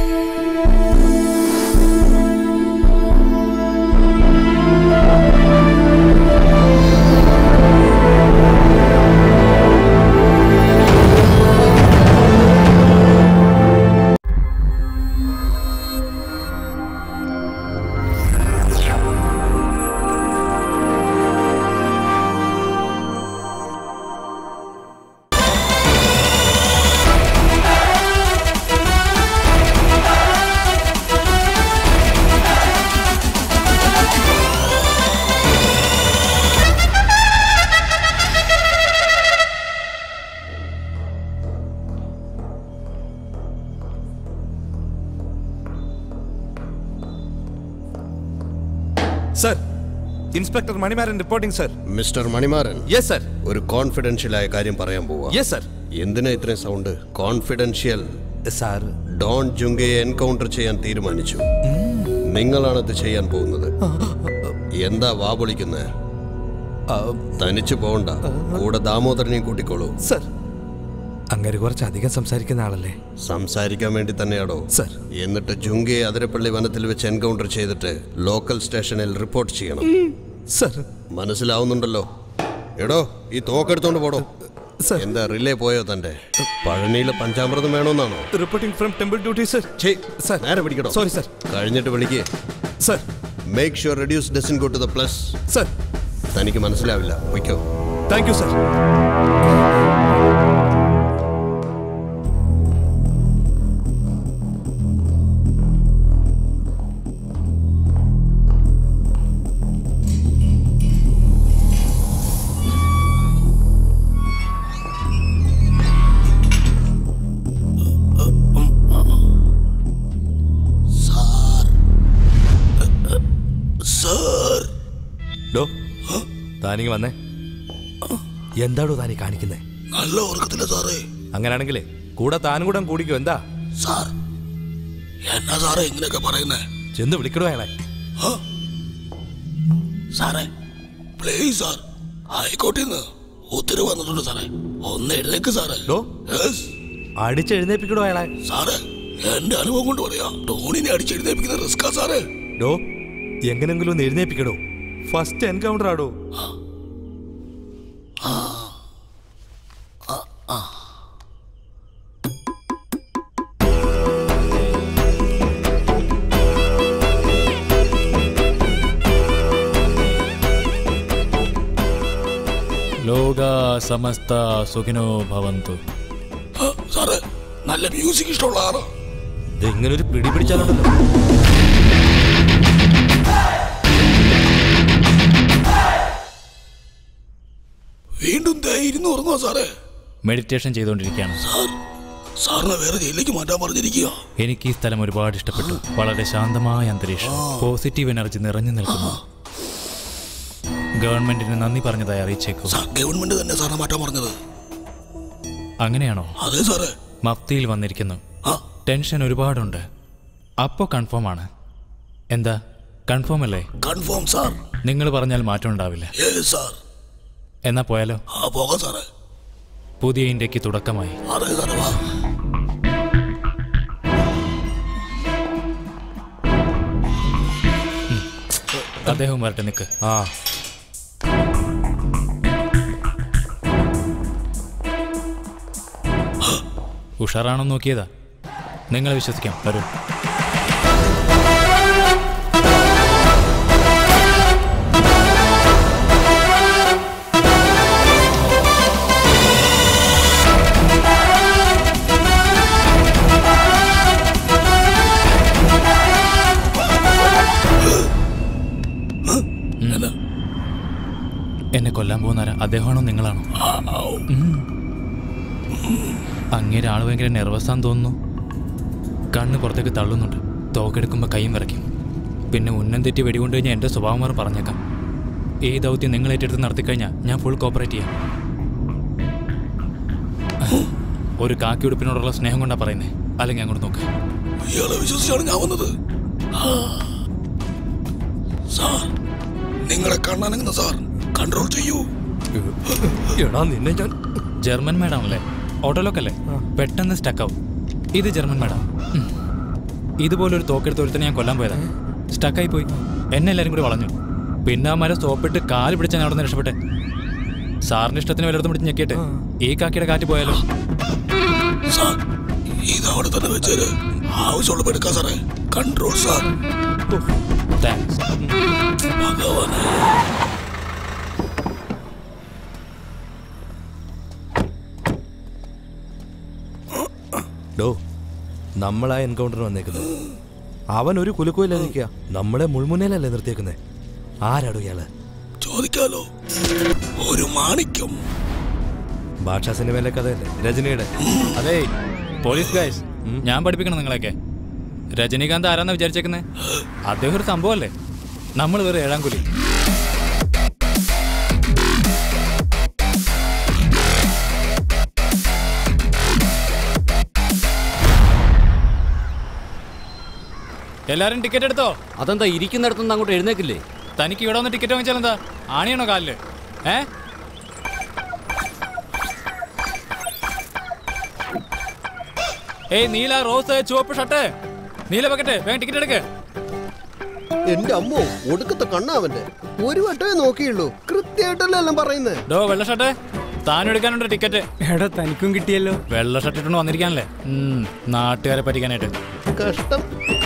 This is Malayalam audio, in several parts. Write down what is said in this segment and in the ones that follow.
Sir inspector Manimaran reporting sir Mr Manimaran yes sir ഒരു കോൺഫിഡൻഷ്യൽ ആയ കാര്യം പറയാൻ പോവാ യെസ് സർ എന്തിനാ ഇത്രയും സൗണ്ട് കോൺഫിഡൻഷ്യൽ സാർ ഡോൺ ജുങ്കയെ എൻകൗണ്ടർ ചെയ്യാൻ തീരുമാനിച്ചു നിങ്ങളാണത് ചെയ്യാൻ പോകുന്നത് എന്താ വാ പൊളിക്കുന്നത് തനിച്ചു പോകണ്ട കൂടെ ദാമോദരനെയും കൂട്ടിക്കോളൂ സർ അങ്ങനെ കുറച്ച് അധികം സംസാരിക്കുന്ന ആളല്ലേ സംസാരിക്കാൻ വേണ്ടി തന്നെയാണോ സർ എന്നിട്ട് ജുങ്കയെ അതിരപ്പള്ളി വനത്തിൽ വെച്ച് എൻകൗണ്ടർ ചെയ്തിട്ട് ലോക്കൽ സ്റ്റേഷനിൽ റിപ്പോർട്ട് ചെയ്യണം സർ മനസ്സിലാവുന്നുണ്ടല്ലോ എടോ ഈ തോക്കെടുത്തോണ്ട് പോടോ സർ എന്താ റിലേ പോയോ തന്റെ പഴനിയിലെ പഞ്ചാമൃതം വേണമെന്നാണോ reporting from temple duty sir ഛേ, സർ നേരെ പിടിക്കടോ സോറി സർ കഴിഞ്ഞിട്ട് വിളിക്കേ sir make sure reduce dozen go to the plus sir തനിക്ക് മനസ്സിലാവില്ല വയ്ക്കോ താങ്ക് യു സർ സാർ ഡോ താനിങ് വന്നേ എന്താടോ താനീ കാണിക്കുന്നേ നല്ല ഉറക്കത്തില്ല സാറേ അങ്ങനെയാണെങ്കിലേ കൂടെ താനും കൂടെ കൂടിക്കോ എന്താ സാർ എന്നാ സാറേ ഇങ്ങനെയൊക്കെ പറയുന്നേ ചെന്ന് വിളിക്കടോ അയാളെ സാറേ പ്ലീസ് സാർ ഹൈക്കോടതിയിൽ നിന്ന് ഉത്തരവ് വന്നിട്ടുണ്ട് സാറേ ഒന്ന് എഴുന്നേക്ക് സാറേ ഡോ യെസ് അടിച്ചെഴുന്നേപ്പിക്കടോ അയാളെ സാറേ എന്റെ അനുഭവം കൊണ്ട് പറയാം ടോണിനെ അടിച്ചെഴുന്നേപ്പിക്കുന്ന റിസ്കാ സാറേ ഡോ എങ്ങനെങ്കിലും ഒന്ന് എഴുന്നേപ്പിക്കടോ ഫസ്റ്റ് എൻകൗണ്ടർ ആടോ ലോക സമസ്ത സുഖിനോ ഭവന്തു സാറേ നല്ല മ്യൂസിക് ഇഷ്ടമുള്ള ആളാ ഇങ്ങനെ ഒരു പിടി പിടിച്ചാലുണ്ടല്ലോ വീണ്ടും ധൈര്യം ഉറങ്ങുക സാറേ മെഡിറ്റേഷൻ ചെയ്തുകൊണ്ടിരിക്കുകയാണ് സാർ സാറിനെ വേറെ ജയിലിലേക്ക് മാറ്റാൻ പറഞ്ഞിരിക്കുക എനിക്ക് ഈ സ്ഥലം ഒരുപാട് ഇഷ്ടപ്പെട്ടു വളരെ ശാന്തമായ അന്തരീക്ഷം പോസിറ്റീവ് എനർജി നിറഞ്ഞു നിൽക്കുന്നു ഗവൺമെന്റിന് നന്ദി പറഞ്ഞതായി അറിയിച്ചേക്കൂ സാർ ഗവൺമെന്റ് തന്നെ സാറിനെ മാറ്റാൻ പറഞ്ഞത് അങ്ങനെയാണോ അതെ സാറേ മഫ്തിയിൽ വന്നിരിക്കുന്നു ആ ടെൻഷൻ ഒരുപാടുണ്ട് അപ്പോ കൺഫേം ആണ് എന്താ കൺഫേം അല്ലേ കൺഫേം സാർ നിങ്ങൾ പറഞ്ഞാൽ മാറ്റം ഉണ്ടാവില്ല ഏ സാർ എന്നാ പോയാലോ ആ പോകാം സാറേ പുതിയ ഇന്ത്യക്ക് തുടക്കമായി അതെ സാറേ വാ അദ്ദേഹം വരട്ടെ നിൽക്ക് ആ ഉഷാറാണോ നോക്കിയതാ നിങ്ങളെ വിശ്വസിക്കാം വരൂ എന്നാ എന്നെ കൊല്ലാൻ പോകുന്നാരാ അദ്ദേഹമാണോ നിങ്ങളാണോ ഉം. അങ്ങേരെ ആള് ഭയങ്കര നെർവസാന്ന് തോന്നുന്നു കണ്ണ് പുറത്തേക്ക് തള്ളുന്നുണ്ട് തോക്കെടുക്കുമ്പോൾ കൈയും വിറയ്ക്കും പിന്നെ ഉന്നം തെറ്റി വെടികൊണ്ട് കഴിഞ്ഞാൽ എൻ്റെ സ്വഭാവം മാറി പറഞ്ഞേക്കാം ഈ ദൗത്യം നിങ്ങൾ ഏറ്റെടുത്ത് നടത്തിക്കഴിഞ്ഞാൽ ഞാൻ ഫുൾ കോപ്പറേറ്റ് ചെയ്യാം ഒരു കാക്കി ഉടുപ്പിനോടുള്ള സ്നേഹം കൊണ്ടാ പറയുന്നേ അല്ലെങ്കിൽ അങ്ങോട്ട് നോക്ക് ഇയാളെ വിശ്വസിച്ചാണ് ഞാൻ വന്നത് ആ. സാർ നിങ്ങളെ കണ്ണനങ്ങുന്ന സാർ കൺട്രോൾ ചെയ്യൂ എടാ നിന്നെ ഞാൻ ജർമ്മൻ മേഡം അല്ലേ ഓട്ടോലോക്ക് അല്ലേ പെട്ടെന്ന് സ്റ്റക്കാവും ഇത് ജർമ്മൻ മേഡം ഉം. ഇതുപോലൊരു തോക്കെടുത്ത് ഒരുത്തനെ ഞാൻ കൊല്ലാൻ പോയതാ സ്റ്റക്കായി പോയി എന്നെ എല്ലാരും കൂടി വളഞ്ഞു പിന്നെ ആ മരം സോപ്പിട്ട് കാല് പിടിച്ച ഞാൻ അവിടെ നിന്ന് രക്ഷപ്പെട്ടെ സാറിന്റെ ഇഷ്ടത്തിന് വല്ലയിടത്തും പിടിച്ച് ഞെക്കിയിട്ട് ഈ കാക്കിയുടെ കാറ്റ് പോയാലോ സാർ ഇത് അവിടെ തന്നെ വെച്ചേര് ആവശ്യമുള്ളപ്പോൾ എടുക്കാം സാറേ കൺട്രോൾ സാർ താങ്ക്സ് ഭഗവാനെ ഡോ നമ്മളാ എൻകൗണ്ടർ വന്നേക്കുന്നത് അവൻ ഒരു കുലുക്കുമില്ല നിൽക്കുക നമ്മളെ മുൾമുനയിലല്ലേ നിർത്തിയേക്കുന്നേ ആരാടോ ഇയാള് ചോദിക്കാലോ ഒരു മാണിക്യം ഭാഷാ സിനിമയിലെ കഥയല്ലേ രജനിയുടെ അതെ പോലീസ് ഗൈസ് ഞാൻ പഠിപ്പിക്കണം നിങ്ങളെയൊക്കെ രജനീകാന്ത് ആരാന്നാ വിചാരിച്ചേക്കുന്നത് അദ്ദേഹം ഒരു സംഭവമല്ലേ നമ്മൾ വേറെ ഏഴാം കുലി എല്ലാരും ടിക്കറ്റ് എടുത്തോ അതെന്താ ഇരിക്കുന്നിടത്തുനിന്ന് അങ്ങോട്ട് എഴുന്നേക്കില്ലേ തനിക്ക് ഇവിടെ വന്ന് ടിക്കറ്റ് വാങ്ങിച്ചാൽ എന്താ ആണിയാണോ കാലില് ഏ ഏയ് നീല റോസ് ചുവപ്പ് ഷർട്ട് നീല പക്കറ്റ് വേഗം ടിക്കറ്റ് എടുക്ക് എന്റെ അമ്മോ ഒടുക്കത്തെ കണ്ണാവന്റെ ഒരു വട്ടമേ നോക്കിയുള്ളൂ കൃത്യമായിട്ടല്ലേ എല്ലാം പറയുന്നത് ഡോ വെള്ള ഷർട്ട് താനും എടുക്കാനുണ്ട് ടിക്കറ്റ് എടാ തനിക്കും കിട്ടിയല്ലോ വെള്ള ഷർട്ട് ഇട്ടുകൊണ്ട് വന്നിരിക്കാനല്ലേ ഉം, നാട്ടുകാരെ പറ്റിക്കാനായിട്ട് കഷ്ടം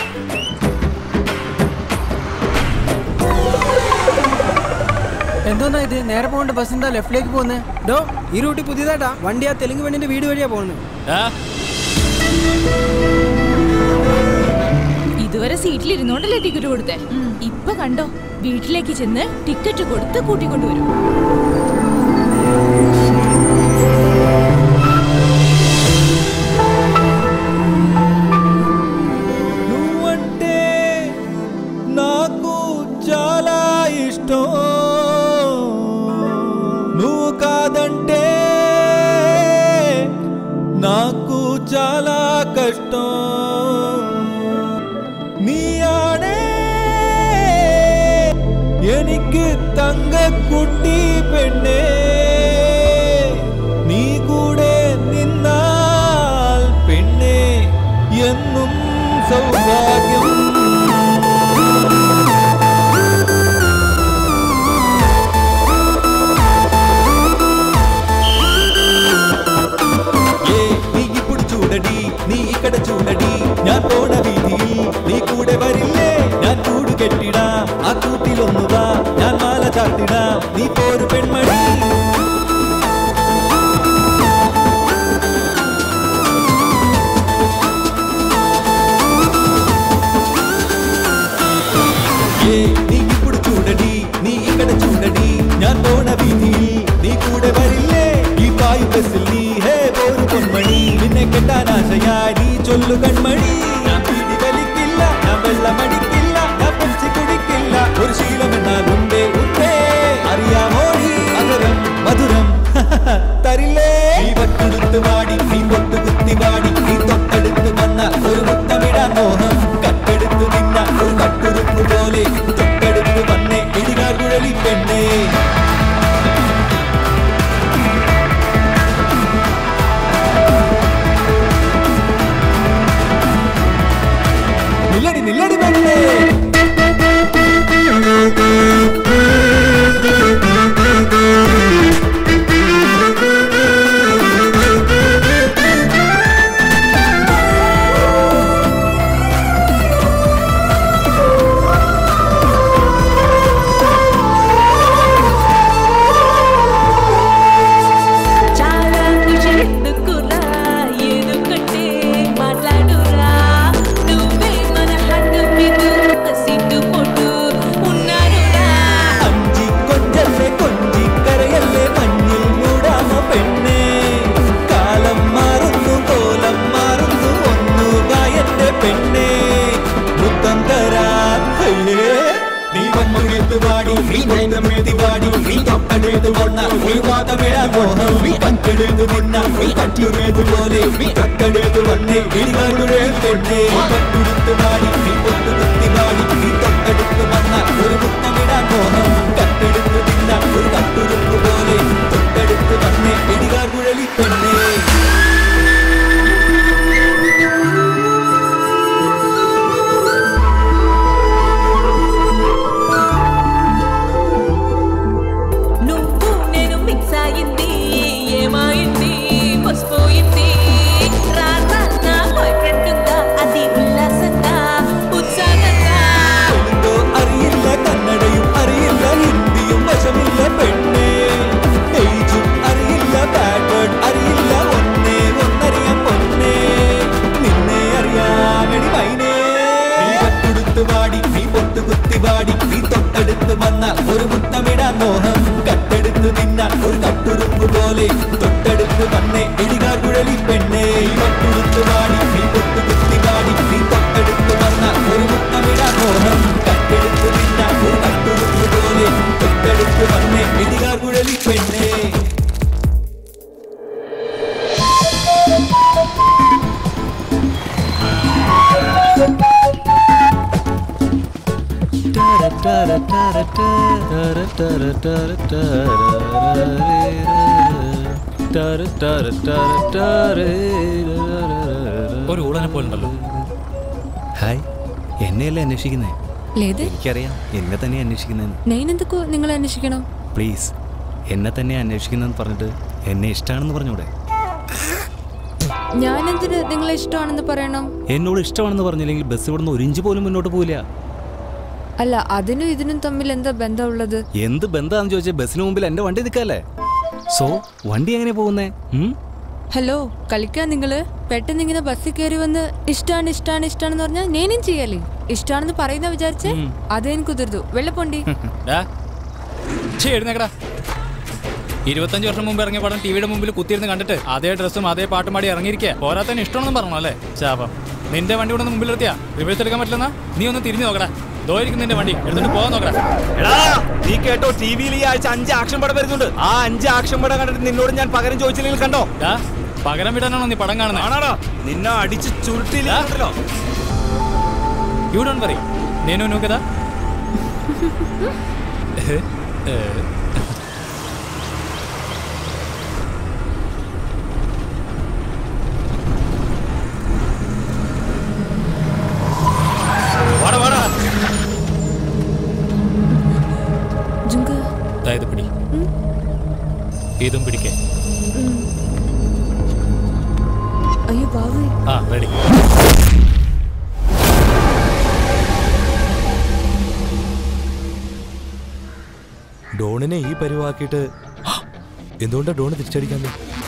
എന്തോന്നാ ഇത് നേരെ പോകേണ്ട ബസ് എന്താ ലെഫ്റ്റിലേക്ക് പോകുന്നത് ഡോ ഈ റൂട്ടിൽ പുതിയതായിട്ടാ വണ്ടി ആ തെലുങ്ക് പെണ്ണിന്റെ വീട് വഴിയാ പോകുന്നത് ആ, ഇതുവരെ സീറ്റിൽ ഇരുന്നോണ്ടല്ലേ ടിക്കറ്റ് കൊടുത്തേ ഇപ്പൊ കണ്ടോ വീട്ടിലേക്ക് ചെന്ന് ടിക്കറ്റ് കൊടുത്ത് കൂട്ടിക്കൊണ്ടുവരും నువ్వంటే నాకు చాలా ఇష్టం నువ్వు కాదంటే నాకు చాలా కష్టం നീ ആണേ എനിക്ക് തങ്കക്കുട്ടി പെണ്ണേ നീ കൂടെ നിന്നാൽ പെണ്ണേ എന്നും സൗഭാഗ്യം ఏ నీ ఇప్పుడు చూడడి నీ ఇక్కడ చూడడి ഞാൻ പോണ വീതിയിൽ നീ കൂടെ വരില്ലേ ഞാൻ കൂട് കെട്ടിടാ ആ കൂട്ടിലൊന്നുവാ ഞാൻ മാല ചാത്തിടാ നീ പോരു പെൺമണി ఏ నీ ఇప్పుడు చూడడి నీ ఇక్కడ చూడడి ഞാൻ പോണ വീതിയിൽ നീ കൂടെ വരില്ലേ ഈ പായു ബസ്സിൽ നീ ഹേ പോരു പൊന്മണി നിന്നെ കെട്ടാൻ ആശയായി നീ ചൊല്ലു കൺമണി ഞാൻ പീതി വലിക്കില്ല ഞാൻ വെള്ളമടിക്കില്ല ഞാൻ പൊടിച്ച് കുടിക്കില്ല ഒരു ശീലം എന്നാൽ ഉണ്ടേ ഉണ്ടേ അറിയാമോ നീ അതരം മധുരം തരില്ലേ നീ വട്ടെടുത്ത് വാടി നീ പൊട്ട് കുത്തി വാടി നീ തൊട്ടടുത്ത് വന്ന ഒരു മുത്തമിടാൻ മോഹം കട്ടെടുത്ത് നിന്ന ഒരു കട്ടുറുപ്പ് പോലെ തൊട്ടടുത്ത് വന്നേ ഇടികാർ കുഴലി പെണ്ണേ നില്ലടി നില്ലടി പെണ്ണേ చాలా కుషెందుకురా ఏదొకటే మాట్లాడురా నువ్వే మన హట్టు మీద సిగ్గు పొట్టు ఉన్నారురా അഞ്ചി കൊഞ്ചല്ലേ കൊഞ്ചി കരയല്ലേ മഞ്ഞിൽ മൂടാമോ പെണ്ണേ കാലം മാറുന്നു കോലം മാറുന്നു ഒന്നു എന്റെ പെണ്ണേ മുത്തം തരാ അയ്യേ നീ വന്നുകെത്ത് വാടി നീ വന്നമെഴുതി വാടി നീ തൊട്ടടുത്ത് വന്ന നീ വാദമിഴ മോഹം നീ കട്ടെടുത്ത് നിന്ന നീ കറ്റുമേത് പോലെ നീ തൊട്ടടുത്ത് വന്നേ ഇടികാടുഴേ പെണ്ണേ കട്ടെടുത്ത് വാടി നീ പൊട്ടു കുത്തി വാടി നീ തൊട്ടടുത്ത് വന്ന ഒരു മുത്തമിടാൻ മോഹം കട്ടെടുത്ത് നിന്ന ഒരു കട്ടുരുപ്പ് പോലെ തൊട്ടടുത്ത് വന്നേ ഇടികാർ കുഴലി പെണ്ണേ വന്നാൽ ഒരു മുത്തമിടാൻ മോഹം കട്ടെടുത്ത് തിന്നാൻ ഒരു കട്ടുറുമ്പ് പോലെ തൊട്ടടുത്ത് വന്നേ ഇടികാർ കുഴലി പെണ്ണേ മട്ടുടുത്ത് പാടി നീ പൊട്ടു കുത്തി പാടി നീ തൊട്ടടുത്ത് വന്നാൽ ഒരു മുത്തമിടാൻ മോഹം കട്ടെടുത്ത് തിന്നാൻ ഒരു കട്ടുറുമ്പ് പോലെ തൊട്ടടുത്ത് വന്നേ ഇടികാർ കുഴലി പെണ്ണേ ഒരു ഊളനെ പോലുണ്ടല്ലോ ഹായ് എന്നെയല്ലേ അന്വേഷിക്കുന്നേ లేదు എനിക്കറിയാം എന്നെ തന്നെ അന്വേഷിക്കുന്നതെന്ന് నేనెందుకు നിങ്ങൾ അന്വേഷിക്കണം പ്ലീസ് എന്നെ തന്നെ അന്വേഷിക്കുന്നതെന്ന് പറഞ്ഞിട്ട് എന്നെ ഇഷ്ടമാണെന്ന് പറഞ്ഞൂടെ ഞാനെന്തിന് നിങ്ങളെ ഇഷ്ടമാണെന്ന് പറയണം എന്നോട് ഇഷ്ടമാണെന്ന് പറഞ്ഞില്ലെങ്കിൽ ബസ് ഇവിടുന്ന് ഒരു ഇഞ്ച് പോലും മുന്നോട്ട് പോവില്ല അല്ല അതിനും ഇതിനും തമ്മിൽ എന്താ ബന്ധമുള്ളത് എന്ത് ബന്ധമാണെന്ന് ചോദിച്ചാൽ ബസ്സിന് മുമ്പിൽ എൻ്റെ വണ്ടി നിൽക്കാല്ലേ സോ വണ്ടി എങ്ങനെ പോകുന്നേ ഉം? ഹലോ കളിക്കാൻ നിങ്ങള് പെട്ടെന്ന് ഇങ്ങനെ ബസ്സിൽ കയറി വന്ന് ഇഷ്ടാണ് ഇഷ്ടാണ് ഇഷ്ടാണെന്ന് പറഞ്ഞാൽ നേനും ചെയ്യല്ലേ ഇഷ്ടാണെന്ന് പറയുന്ന വിചാരിച്ചേ അതേന് കുതിർന്നു വെള്ളപ്പൊണ്ടി ഡാ ഛേ, എഴുന്നേക്കടാ ഇരുപത്തഞ്ച് വർഷം മുമ്പ് ഇറങ്ങിയ പടം ടിവിയുടെ മുമ്പിൽ കുത്തിയിരുന്ന് കണ്ടിട്ട് അതേ ഡ്രസ്സും അതേ പാട്ടും പാടി ഇറങ്ങിയിരിക്കുക പോരാത്തന്നെ ഇഷ്ടമാണെന്ന് പറഞ്ഞു അല്ലേ ശാപം നിന്റെ വണ്ടി കൂടെ ഒന്ന് മുമ്പിൽ നിർത്തിയാ റിവേഴ്സ് എടുക്കാൻ പറ്റില്ലെന്നാ നീ ഒന്ന് തിരിഞ്ഞു നോക്കടാ ദോയിരിക്കും നിന്റെ വണ്ടി എടുത്തിട്ട് പോകാൻ നോക്കടാ എടാ നീ കേട്ടോ ടി വിയിൽ ഈ ആഴ്ച അഞ്ച് ആക്ഷൻ പടം വരുന്നുണ്ട് ആ അഞ്ച് ആക്ഷൻ പടം കണ്ടിട്ട് നിന്നോട് ഞാൻ പകരം ചോദിച്ചില്ലെങ്കിൽ കണ്ടോ ഡാ പകരം വിടാനാണോ നീ പടം കാണുന്നത് ആണാടാ നിന്നെ അടിച്ച് ചുരുട്ടിയില്ലോ യു ഡോൺ വറി నేను నువ్వు కదా വാടാ വാടാ ജുങ്ക ദാ ഇത് പിടി ഇതും പിടിക്കേ അയ്യോ ബാബു ആ റെഡി ഡോണിനെ ഈ പരിവാക്കിയിട്ട് എന്തുകൊണ്ടാ ഡോണ് തിരിച്ചടിക്കാന്ന്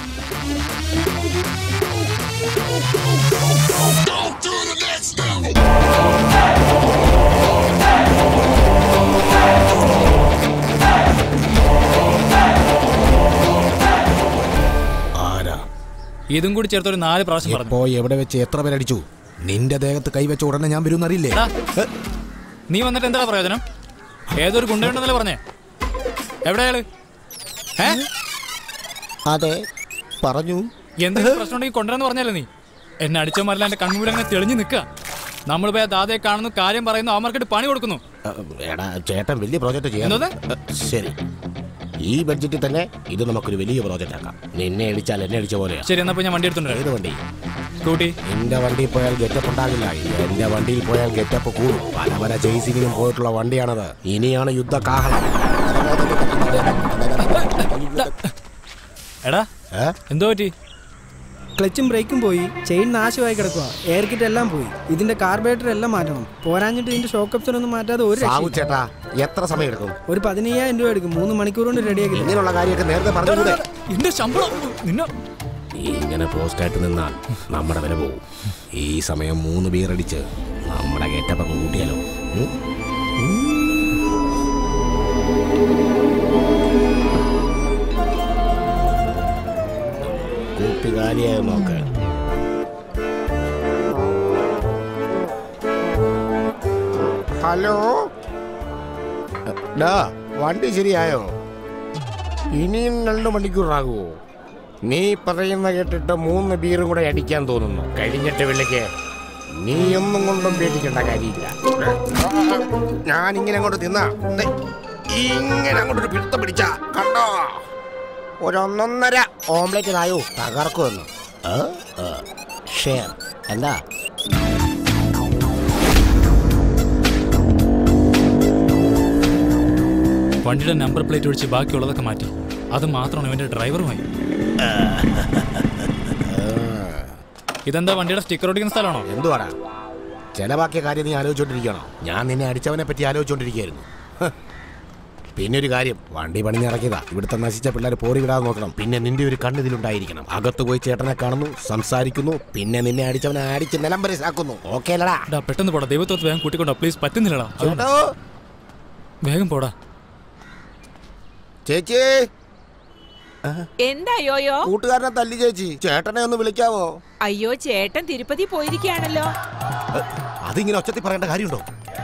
ആരാ ഇതും കൂടി ചേർത്ത് ഒരു നാല് പ്രാവശ്യം പറഞ്ഞു എപ്പോ എവിടെ വെച്ച് എത്ര പേരടിച്ചു നിന്റെ ദേഹത്ത് കൈവച്ച ഉടനെ ഞാൻ വരുമെന്നറിയില്ലേ എടാ, നീ വന്നിട്ട് എന്താ പ്രയോജനം ഏതൊരു ഗുണ്ടയുണ്ടെന്നല്ലേ പറഞ്ഞേ എവിടെയാള് ഏ അതെ പറഞ്ഞു എന്തെങ്കിലും പ്രശ്നം ഉണ്ടെങ്കിൽ കൊണ്ടുവരാന്ന് പറഞ്ഞല്ലേ നീ എന്നെ അടിച്ചമാരില്ല എന്റെ കൺമുമ്പിൽ അങ്ങനെ തെളിഞ്ഞു നിൽക്കുക നമ്മൾ പോയി ആ ദാതയെ കാണുന്നു കാര്യം പറയുന്നു അവന്മാർക്കിട്ട് പണി കൊടുക്കുന്നു എടാ ചേട്ടൻ വലിയ പ്രോജക്റ്റ് ചെയ്യാം എന്തോന്ന്? ശരി ഈ ബഡ്ജറ്റിൽ തന്നെ ഇത് നമുക്കൊരു വലിയ പ്രോജക്റ്റ് ആക്കാം നിന്നെ അടിച്ചാൽ എന്നെ അടിച്ച പോലെയാ ശരി എന്നാ പോയി ഞാൻ വണ്ടി എടുത്തുണ്ട് ഏത് വണ്ടി സ്കൂട്ടി നിന്റെ വണ്ടിയിൽ പോയാൽ ഗെറ്റപ്പ് ഉണ്ടാകില്ല എന്റെ വണ്ടിയിൽ പോയാൽ ഗെറ്റപ്പ് കൂടും പല പല ചേസിങ്ങിനും പോയിട്ടുള്ള വണ്ടിയാണത് ഇനിയാണ് യുദ്ധകാഹളം എടാ ഏ? എന്തോ പറ്റി ക്ലച്ചും ബ്രേക്കും പോയി ചെയിൻ നാശമായി കിടക്കുക എയർ കിറ്റ് എല്ലാം പോയി ഇതിന്റെ കാർബറേറ്റർ എല്ലാം മാറ്റണം പോരാഞ്ഞിട്ട് ഇതിന്റെ ഷോക്ക് അപ്സർ ഒന്നും മാറ്റാതെ ഒരു സാവു രക്ഷയും ചേട്ടാ എത്ര സമയം എടുക്കും ഒരു പതിനയ്യായിരം രൂപ എടുക്കും മൂന്ന് മണിക്കൂർ കൊണ്ട് റെഡിയാക്കി ഇങ്ങനെയുള്ള കാര്യമൊക്കെ നേരത്തെ പറഞ്ഞൂടെ എന്റെ ശമ്പളം നിന്നെ നീ ഇങ്ങനെ പോസ്റ്റായിട്ട് നിന്നാൽ നമ്മുടെ വില പോകും ഈ സമയം മൂന്ന് ബീർ അടിച്ച് നമ്മുടെ ഗെറ്റപ്പൊക്കെ കൂട്ടിയാലോ ഉം? കുപ്പി കാലിയായ നോക്ക് ഹലോ ഡാ വണ്ടി ശരിയായോ ഇനിയും രണ്ട് മണിക്കൂറാകുമോ നീ പറയുന്ന കേട്ടിട്ട് മൂന്ന് ബീറും കൂടെ അടിക്കാൻ തോന്നുന്നു കഴിഞ്ഞിട്ട് വിളിക്ക് നീ ഒന്നും കൊണ്ടും പേടിക്കേണ്ട കാര്യമില്ല ഞാൻ ഇങ്ങനെ അങ്ങോട്ട് തിന്ന ഇങ്ങനെ അങ്ങോട്ടൊരു പിടുത്തം പിടിച്ച കണ്ടോ ഒരൊന്നൊന്നര ഓംലെറ്റിനായോ തകർക്കുമെന്ന് ഷെയർ എന്താ വണ്ടിയുടെ നമ്പർ പ്ലേറ്റ് ഒഴിച്ച് ബാക്കിയുള്ളതൊക്കെ മാറ്റി അത് മാത്രമാണ് ഇവന്റെ ഡ്രൈവറുമായി ഇതെന്താ വണ്ടിയുടെ സ്റ്റിക്കർ ഒട്ടിക്കുന്ന സ്ഥലമാണോ എന്തുവാടാ ചെലവാക്കിയ കാര്യം നീ ആലോചിച്ചോണ്ടിരിക്കണോ ഞാൻ നിന്നെ അടിച്ചവനെ പറ്റി ആലോചിച്ചോണ്ടിരിക്കുകയായിരുന്നു ഹ്. പിന്നെ ഒരു കാര്യം വണ്ടി പണിഞ്ഞിറക്കിയതാ ഇവിടുത്തെ നശിച്ച പിള്ളേർ പോറി വിടാതെ നോക്കണം പിന്നെ നിന്റെ ഒരു കണ്ണ് ഇതിലുണ്ടായിരിക്കണം അകത്ത് പോയി ചേട്ടനെ കാണുന്നു സംസാരിക്കുന്നു പിന്നെ നിന്നെ അടിച്ചവനെ അടിച്ച് നിലം പരിസാക്കുന്നു ഓക്കെ അല്ലടാ എടാ പെട്ടെന്ന് പോടാ ദൈവത്തോത്ത് വേഗം കൂട്ടിക്കൊണ്ടോ പ്ലീസ് പറ്റുന്നില്ലടാ അതുകൊണ്ട് ചേട്ടോ വേഗം പോടാ ചേച്ചി എന്താ യോയോ കൂട്ടുകാരനെ തല്ലി ചേച്ചി ചേട്ടനെ ഒന്ന് വിളിക്കാവോ അയ്യോ ചേട്ടൻ തിരുപ്പതി പോയിരിക്കുകയാണല്ലോ അതിങ്ങനെ ഒച്ചത്തിൽ പറയേണ്ട കാര്യമുണ്ടോ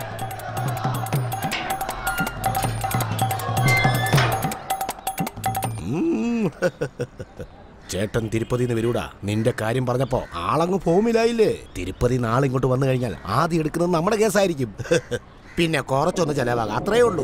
ഉം. ചേട്ടൻ തിരുപ്പതിന്ന് വരൂടാ നിന്റെ കാര്യം പറഞ്ഞപ്പോ ആളങ്ങ് ഫോമിലായില്ലേ തിരുപ്പതി നാളെ ഇങ്ങോട്ട് വന്നു കഴിഞ്ഞാൽ ആദ്യം എടുക്കുന്നത് നമ്മുടെ കേസായിരിക്കും പിന്നെ കുറച്ചൊന്ന് ചെലവാകാം അത്രേ ഉള്ളൂ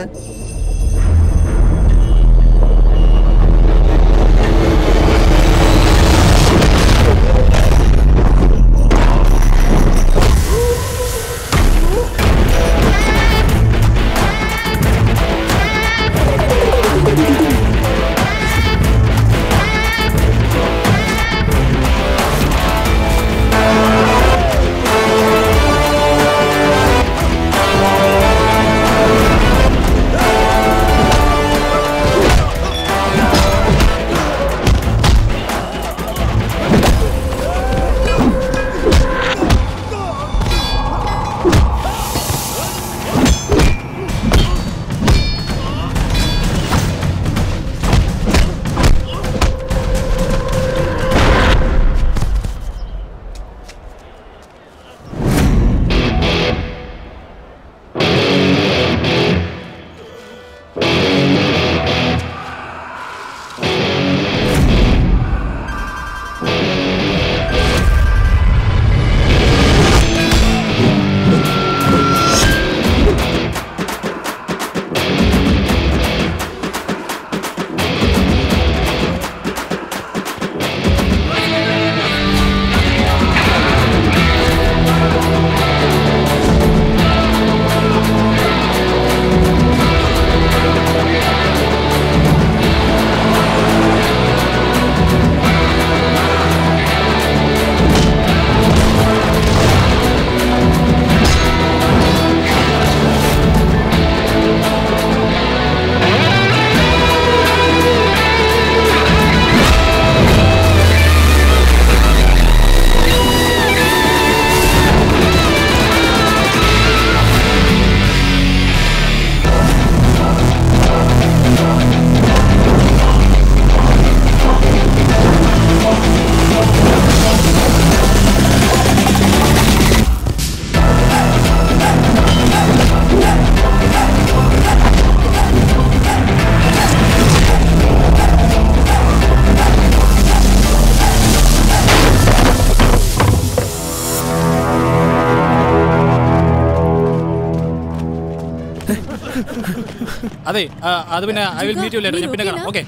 അതെ ആ, അത് പിന്നെ I will meet you later ഞാൻ പിന്നെ കാണാം ഓക്കെ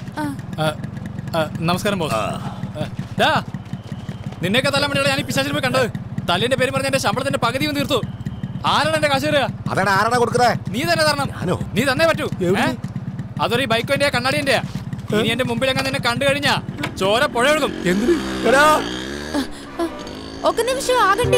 നമസ്കാരം ബോസ് ഡാ നിന്നെയൊക്കെ തല്ലാൻ വേണ്ടിയാണ് ഞാൻ ഈ പിശാചിന് പോയി കണ്ടത് തല്ലിന്റെ പേര് പറഞ്ഞ എന്റെ ശമ്പളത്തിന്റെ പകുതി ഒന്ന് തീർത്തു ആരാണ് എന്റെ കാശ് തരിക അതാണ് ആരാണ് കൊടുക്കുന്നത് നീ തന്നെ തരണം ഞാനോ നീ തന്നേ പറ്റൂ ഏ? അതൊരു ഈ ബൈക്കോന്റെ കണ്ണാടിന്റെ ഇനി എന്റെ മുമ്പിൽ എങ്ങനെ നിന്നെ കണ്ടു കഴിഞ്ഞാ ചോര പുഴ ഒഴുകും എടാ ఒక నిమిషం ఆగండి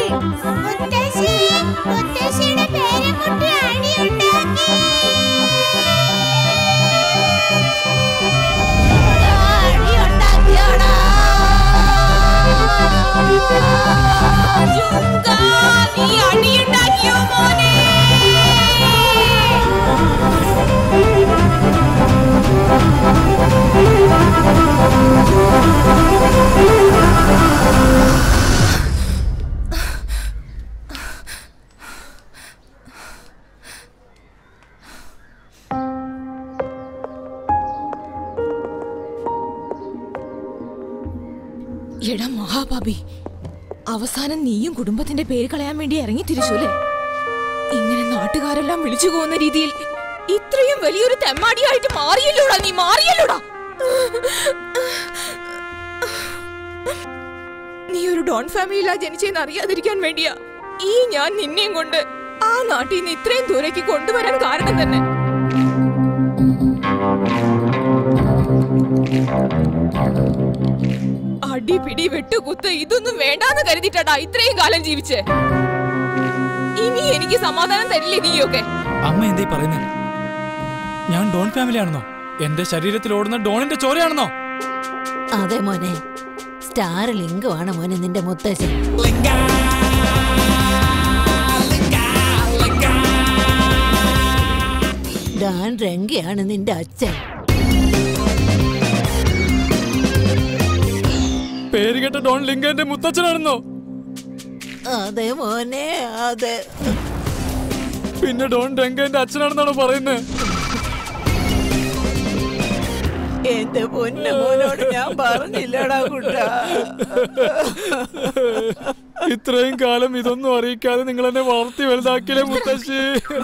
എടാ മഹാപാപി അവസാനം നീയും കുടുംബത്തിന്റെ പേര് കളയാൻ വേണ്ടി ഇറങ്ങി തിരിച്ചുല്ലേ ഇങ്ങനെ നാട്ടുകാരെല്ലാം വിളിച്ചു പോകുന്ന രീതിയിൽ ഇത്രയും വലിയൊരു തെമ്മാടിയായിട്ട് മാറിയല്ലോടാ നീ മാറിയല്ലോടാ നീ ഒരു ഡോൺ ഫാമിലിയിലാ ജനിച്ചെന്ന് അറിയാതിരിക്കാൻ വേണ്ടിയാ ഈ ഞാൻ നിന്നെയും കൊണ്ട് ആ നാട്ടിൽ നിന്ന് ഇത്രയും ദൂരേക്ക് കൊണ്ടുവരാൻ കാരണം തന്നെ അടി പിടി വെട്ടുകുത്ത് ഇതൊന്നും വേണ്ടാന്ന് കരുതിട്ടാടാ ഇത്രയും കാലം ജീവിച്ചേ ഇനി എനിക്ക് സമാധാനം തരില്ലേ നീയൊക്കെ അമ്മ എന്തേ പറയുന്നത് ഞാൻ ഡോൺ ഫാമിലി ആണെന്നോ എന്റെ ശരീരത്തിൽ ഓടുന്ന ഡോണിന്റെ ചോരയാണെന്നോ അതെ മോനെ സ്റ്റാർ ലിംഗമാണ് മോനെ നിന്റെ മുത്തശ്ശൻ ഡാൻ രംഗയാണ് നിന്റെ അച്ഛൻ പേര് കേട്ട ഡോൺ ലിങ്കന്റെ മുത്തച്ഛനാണെന്നോ അതെ മോനെ അതെ പിന്നെ ഡോൺ രംഗന്റെ അച്ഛനാണെന്നാണോ പറയുന്നത് എന്റെ പൊന്നു മോനോട് ഞാൻ പറഞ്ഞില്ലടാ കുട്ടാ ഇത്രയും കാലം ഇതൊന്നും അറിയിക്കാതെ നിങ്ങൾ എന്നെ വളർത്തി വലുതാക്കിയില്ലേ മുത്തശ്ശി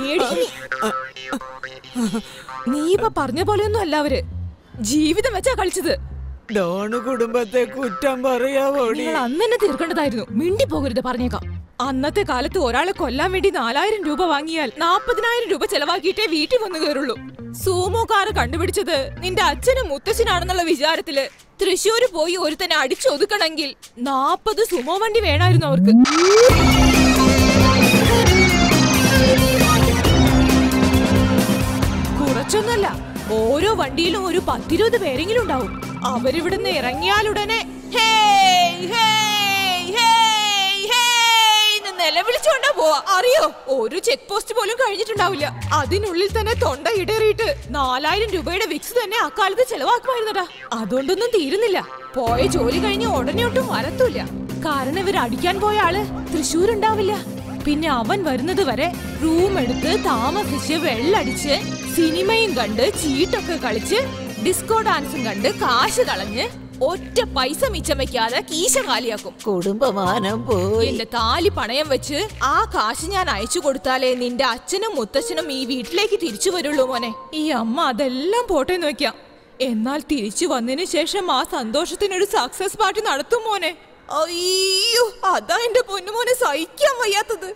നീ ഇപ്പൊ പറഞ്ഞ പോലെയൊന്നും അല്ല അവര് ജീവിതം വെച്ചാ കളിച്ചത് ഡോണ് കുടുംബത്തെ കുറ്റം പറയാവോടി നിങ്ങൾ അന്ന് തന്നെ തീർക്കേണ്ടതായിരുന്നു മിണ്ടി പോകരുത് പറഞ്ഞേക്കാം അന്നത്തെ കാലത്ത് ഒരാളെ കൊല്ലാൻ വേണ്ടി നാലായിരം രൂപ വാങ്ങിയാൽ നാപ്പതിനായിരം രൂപ ചെലവാക്കിയിട്ടേ വീട്ടിൽ വന്നു കയറുള്ളൂ സൂമോ കാറ് കണ്ടുപിടിച്ചത് നിന്റെ അച്ഛനും മുത്തച്ഛനാണെന്നുള്ള വിചാരത്തില് തൃശ്ശൂര് പോയി ഒരുത്തനെ അടിച്ചൊതുക്കണമെങ്കിൽ നാപ്പത് സുമോ വണ്ടി വേണമായിരുന്നു അവർക്ക് കുറച്ചൊന്നല്ല ഓരോ വണ്ടിയിലും ഒരു പത്തിരുപത് പേരെങ്കിലും ഉണ്ടാവും അവരിവിടുന്ന് ഇറങ്ങിയാലുടനെ ഹേയ്, ഹേയ്, ഹേയ്, ഹേയ് എന്ന് നിലവിളിച്ചോണ്ടാ പോവാ അറിയോ ഒരു ചെക്ക് പോസ്റ്റ് പോലും കഴിഞ്ഞിട്ടുണ്ടാവില്ല അതിനുള്ളിൽ തന്നെ തൊണ്ട ഇടറിയിട്ട് നാലായിരം രൂപയുടെ വിക്സ് തന്നെ അക്കാലത്ത് ചെലവാക്കുമായിരുന്നടാ അതുകൊണ്ടൊന്നും തീരുന്നില്ല പോയ ജോലി കഴിഞ്ഞ് ഉടനെ ഒട്ടും വരത്തൂല കാരണം ഇവർ അടിക്കാൻ പോയ ആള് തൃശ്ശൂർ ഉണ്ടാവില്ല പിന്നെ അവൻ വരുന്നത് വരെ റൂം എടുത്ത് താമസിച്ച് വെള്ളടിച്ച് സിനിമയും കണ്ട് ചീട്ടൊക്കെ കളിച്ച് ഡിസ്കോ ഡാൻസും കണ്ട് കാശ് കളഞ്ഞ് ഒറ്റ പൈസ മിച്ചം വെക്കാതെ കീശ കാലിയാക്കും കുടുംബമാനം പോയി എന്റെ താലി പണയം വെച്ച് ആ കാശ് ഞാൻ അയച്ചു കൊടുത്താലേ നിന്റെ അച്ഛനും മുത്തച്ഛനും ഈ വീട്ടിലേക്ക് തിരിച്ചു വരുള്ളൂ മോനെ ഈ അമ്മ അതെല്ലാം പോട്ടെന്ന് വെക്കാം എന്നാൽ തിരിച്ചു വന്നതിന് ശേഷം ആ സന്തോഷത്തിനൊരു സക്സസ് പാർട്ടി നടത്തും മോനെ അയ്യോ അതാ എന്റെ പൊന്നുമോനെ സഹിക്കാൻ വയ്യാത്തത്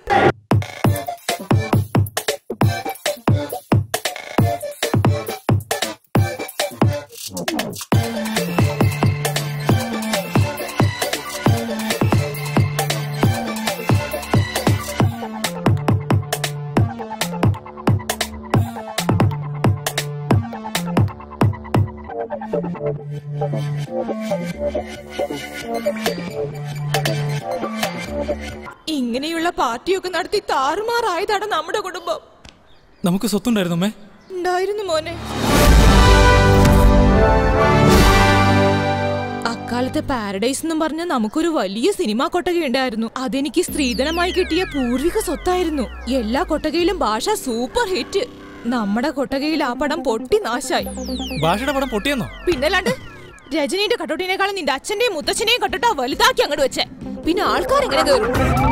ഇങ്ങനെയുള്ള പാർട്ടിയൊക്കെ നടത്തി താറുമാറായതാണ് നമ്മുടെ കുടുംബം നമുക്ക് സ്വത്തുണ്ടായിരുന്നു അമ്മേ ഉണ്ടായിരുന്നു മോനെ അക്കാലത്തെ പാരഡൈസ് എന്നും പറഞ്ഞ നമുക്കൊരു വലിയ സിനിമാ കൊട്ടക ഉണ്ടായിരുന്നു അതെനിക്ക് സ്ത്രീധനമായി കിട്ടിയ പൂർവിക സ്വത്തായിരുന്നു എല്ലാ കൊട്ടകയിലും ഭാഷ സൂപ്പർ ഹിറ്റ് നമ്മുടെ കൊട്ടകയിൽ ആ പടം പൊട്ടി നാശായി ഭാഷയുടെ പടം പൊട്ടിയെന്നോ പിന്നല്ലാണ്ട് രജനീന്റെ കട്ടോട്ടിനേക്കാളും നിന്റെ അച്ഛന്റെയും മുത്തച്ഛനെയും കട്ടോട്ടാ വലുതാക്കി അങ്ങോട്ട് വെച്ചേ പിന്നെ ആൾക്കാർ എങ്ങനെ കയറും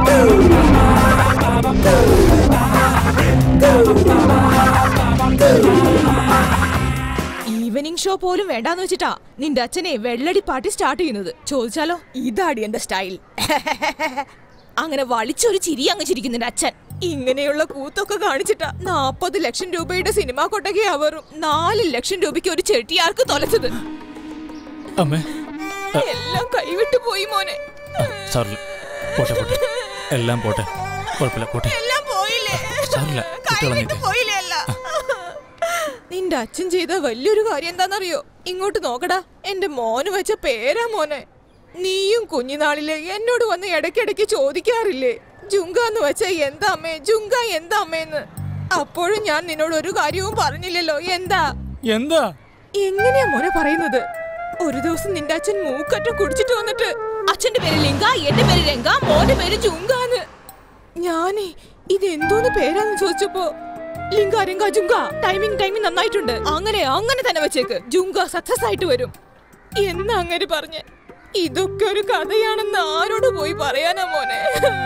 ഈവനിങ് ഷോ പോലും വേണ്ടാന്ന് വെച്ചിട്ടാ നിന്റെ അച്ഛനെ വെള്ളടി പാർട്ടി സ്റ്റാർട്ട് ചെയ്യുന്നത് ചോദിച്ചാലോ ഇതാടി എന്റെ സ്റ്റൈൽ അങ്ങനെ വളിച്ചൊരു ചിരി അങ്ങ് ചിരിക്കും നിന്റെ അച്ഛൻ ഇങ്ങനെയുള്ള കൂത്തൊക്കെ കാണിച്ചിട്ടാ നാപ്പത് ലക്ഷം രൂപയുടെ സിനിമാ കൊട്ടകയാ വെറും നാല് ലക്ഷം രൂപയ്ക്ക് ഒരു ചെട്ടിയാർക്ക് തൊലച്ചത് അമ്മേ എല്ലാം കൈവിട്ടു പോയി മോനെ സാറില്ല പോട്ടെ പോട്ടെ എല്ലാം പോട്ടെ കുഴപ്പമില്ല പോട്ടെ എല്ലാം പോയില്ലേ സാറില്ല കുട്ടികളങ്ങിട്ട് പോയില്ലേ അല്ല നിന്റെ അച്ഛൻ ചെയ്ത വലിയൊരു കാര്യം എന്താണെന്നറിയോ ഇങ്ങോട്ട് നോക്കടാ എന്റെ മോന് വെച്ച പേരാ മോനെ നീയും കുഞ്ഞുനാളില് എന്നോട് വന്ന് ഇടയ്ക്കിടയ്ക്ക് ചോദിക്കാറില്ലേ ജുങ്ക എന്ന് വെച്ച എന്താ അമ്മേ ജുങ്ക എന്താ അമ്മേന്ന് അപ്പോഴും ഞാൻ നിന്നോട് ഒരു കാര്യവും പറഞ്ഞില്ലല്ലോ എന്താ എന്താ എങ്ങനെയാ മോനെ പറയുന്നത് ഒരു ദിവസം നിന്റെ അച്ഛൻ മൂക്കറ്റം കുടിച്ചിട്ട് വന്നിട്ട് അച്ഛന്റെ പേര് ലിംഗ എന്റെ പേര് രംഗ മോന്റെ പേര് ജുങ്കാന്ന് ഞാനേ ഇത് എന്തോന്ന് പേരാന്ന് ചോദിച്ചപ്പോ ലിംഗ രംഗ ജുങ്ക ടൈമിംഗ് ടൈമിംഗ് നന്നായിട്ടുണ്ട് അങ്ങനെ അങ്ങനെ തന്നെ വെച്ചേക്ക് ജുങ്ക സക്സസ് ആയിട്ട് വരും എന്ന് അങ്ങനെ പറഞ്ഞ് ഇതൊക്കെ ഒരു കഥയാണെന്ന് ആരോട് പോയി പറയാനാ മോനെ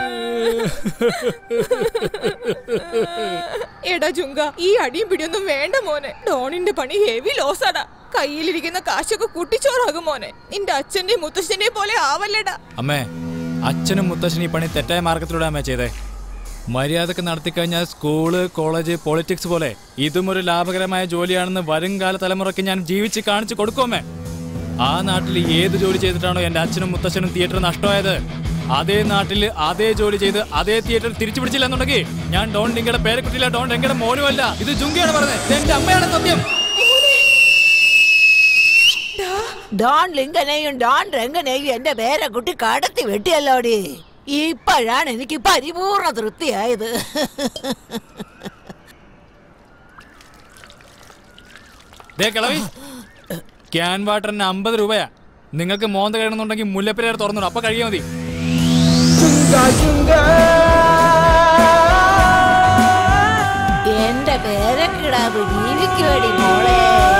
എടാ ജുങ്ക ഈ അടിയും പിടിയൊന്നും വേണ്ട മോനെ ഡോണിന്റെ പണി ഹെവി ലോസാടാ കയ്യിലിരിക്കുന്ന കാശൊക്കെ കുട്ടിച്ചോറാകും മോനെ നിന്റെ അച്ഛന്റെയും മുത്തശ്ശന്റെയും പോലെ ആവല്ലടാ അമ്മേ അച്ഛനും മുത്തശ്ശനും ഈ പണി തെറ്റായ മാർഗത്തിലൂടെ അമ്മേ ചെയ്തേ മര്യാദക്ക് നടത്തിക്കഴിഞ്ഞാൽ സ്കൂള് കോളേജ് പൊളിറ്റിക്സ് പോലെ ഇതും ഒരു ലാഭകരമായ ജോലിയാണെന്ന് വരും കാല തലമുറയ്ക്ക് ഞാൻ ജീവിച്ച് കാണിച്ചു കൊടുക്കുമേ ആ നാട്ടിൽ ഏത് ജോലി ചെയ്തിട്ടാണോ എൻ്റെ അച്ഛനും മുത്തച്ഛനും തിയേറ്റർ നഷ്ടമായത് അതേ നാട്ടിൽ അതേ ജോലി ചെയ്ത് അതേ തിയേറ്റർ തിരിച്ചു പിടിച്ചില്ല എന്നുണ്ടെങ്കിൽ ഞാൻ ഡോൺ ഡിങ്കയുടെ പേരക്കുട്ടിയില്ല ഡോൺ ഡിങ്കയുടെ മോനുമല്ല ഇത് ജുങ്കയാണ് പറഞ്ഞത് ഇത് എൻ്റെ അമ്മയാണ് സത്യം ഡോൺ ലിങ്കനെയും ഡോൺ രംഗനെയും എന്റെ പേരെ കുട്ടി കടത്തി വെട്ടിയല്ലോടി ഇപ്പോഴാണ് എനിക്ക് പരിപൂർണ തൃപ്തിയായത് ദേ കിളവി ക്യാൻ വാട്ടറിന് അമ്പത് രൂപയാ നിങ്ങൾക്ക് മോന്ത കഴിയണമെന്നുണ്ടെങ്കിൽ മുല്ലപ്പെരിയാർ തുറന്നിടും അപ്പൊ കഴിയാൽ മതി എന്റെ പേരക്കിടാവ് ജീവിക്കുവേടി മോളെ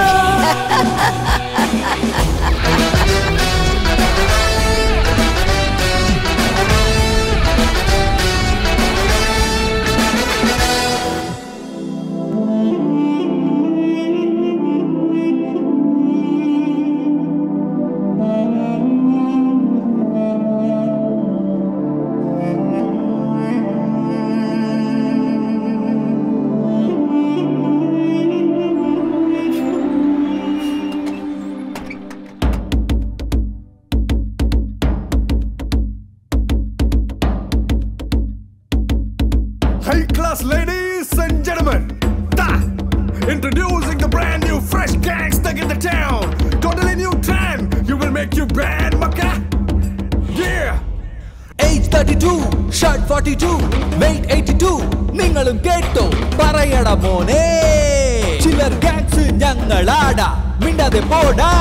High class ladies and gentlemen, ta! introducing the brand new fresh gang stuck in the town. Totally new trend, you will make you bad, maka. Yeah! Age thirty two shirt forty two weight eighty two നിങ്ങളും കേട്ടോ പറയട മോനെ ചിലർ ഗാങ്സ് ഞങ്ങളാടാ മിണ്ടാതെ പോടാ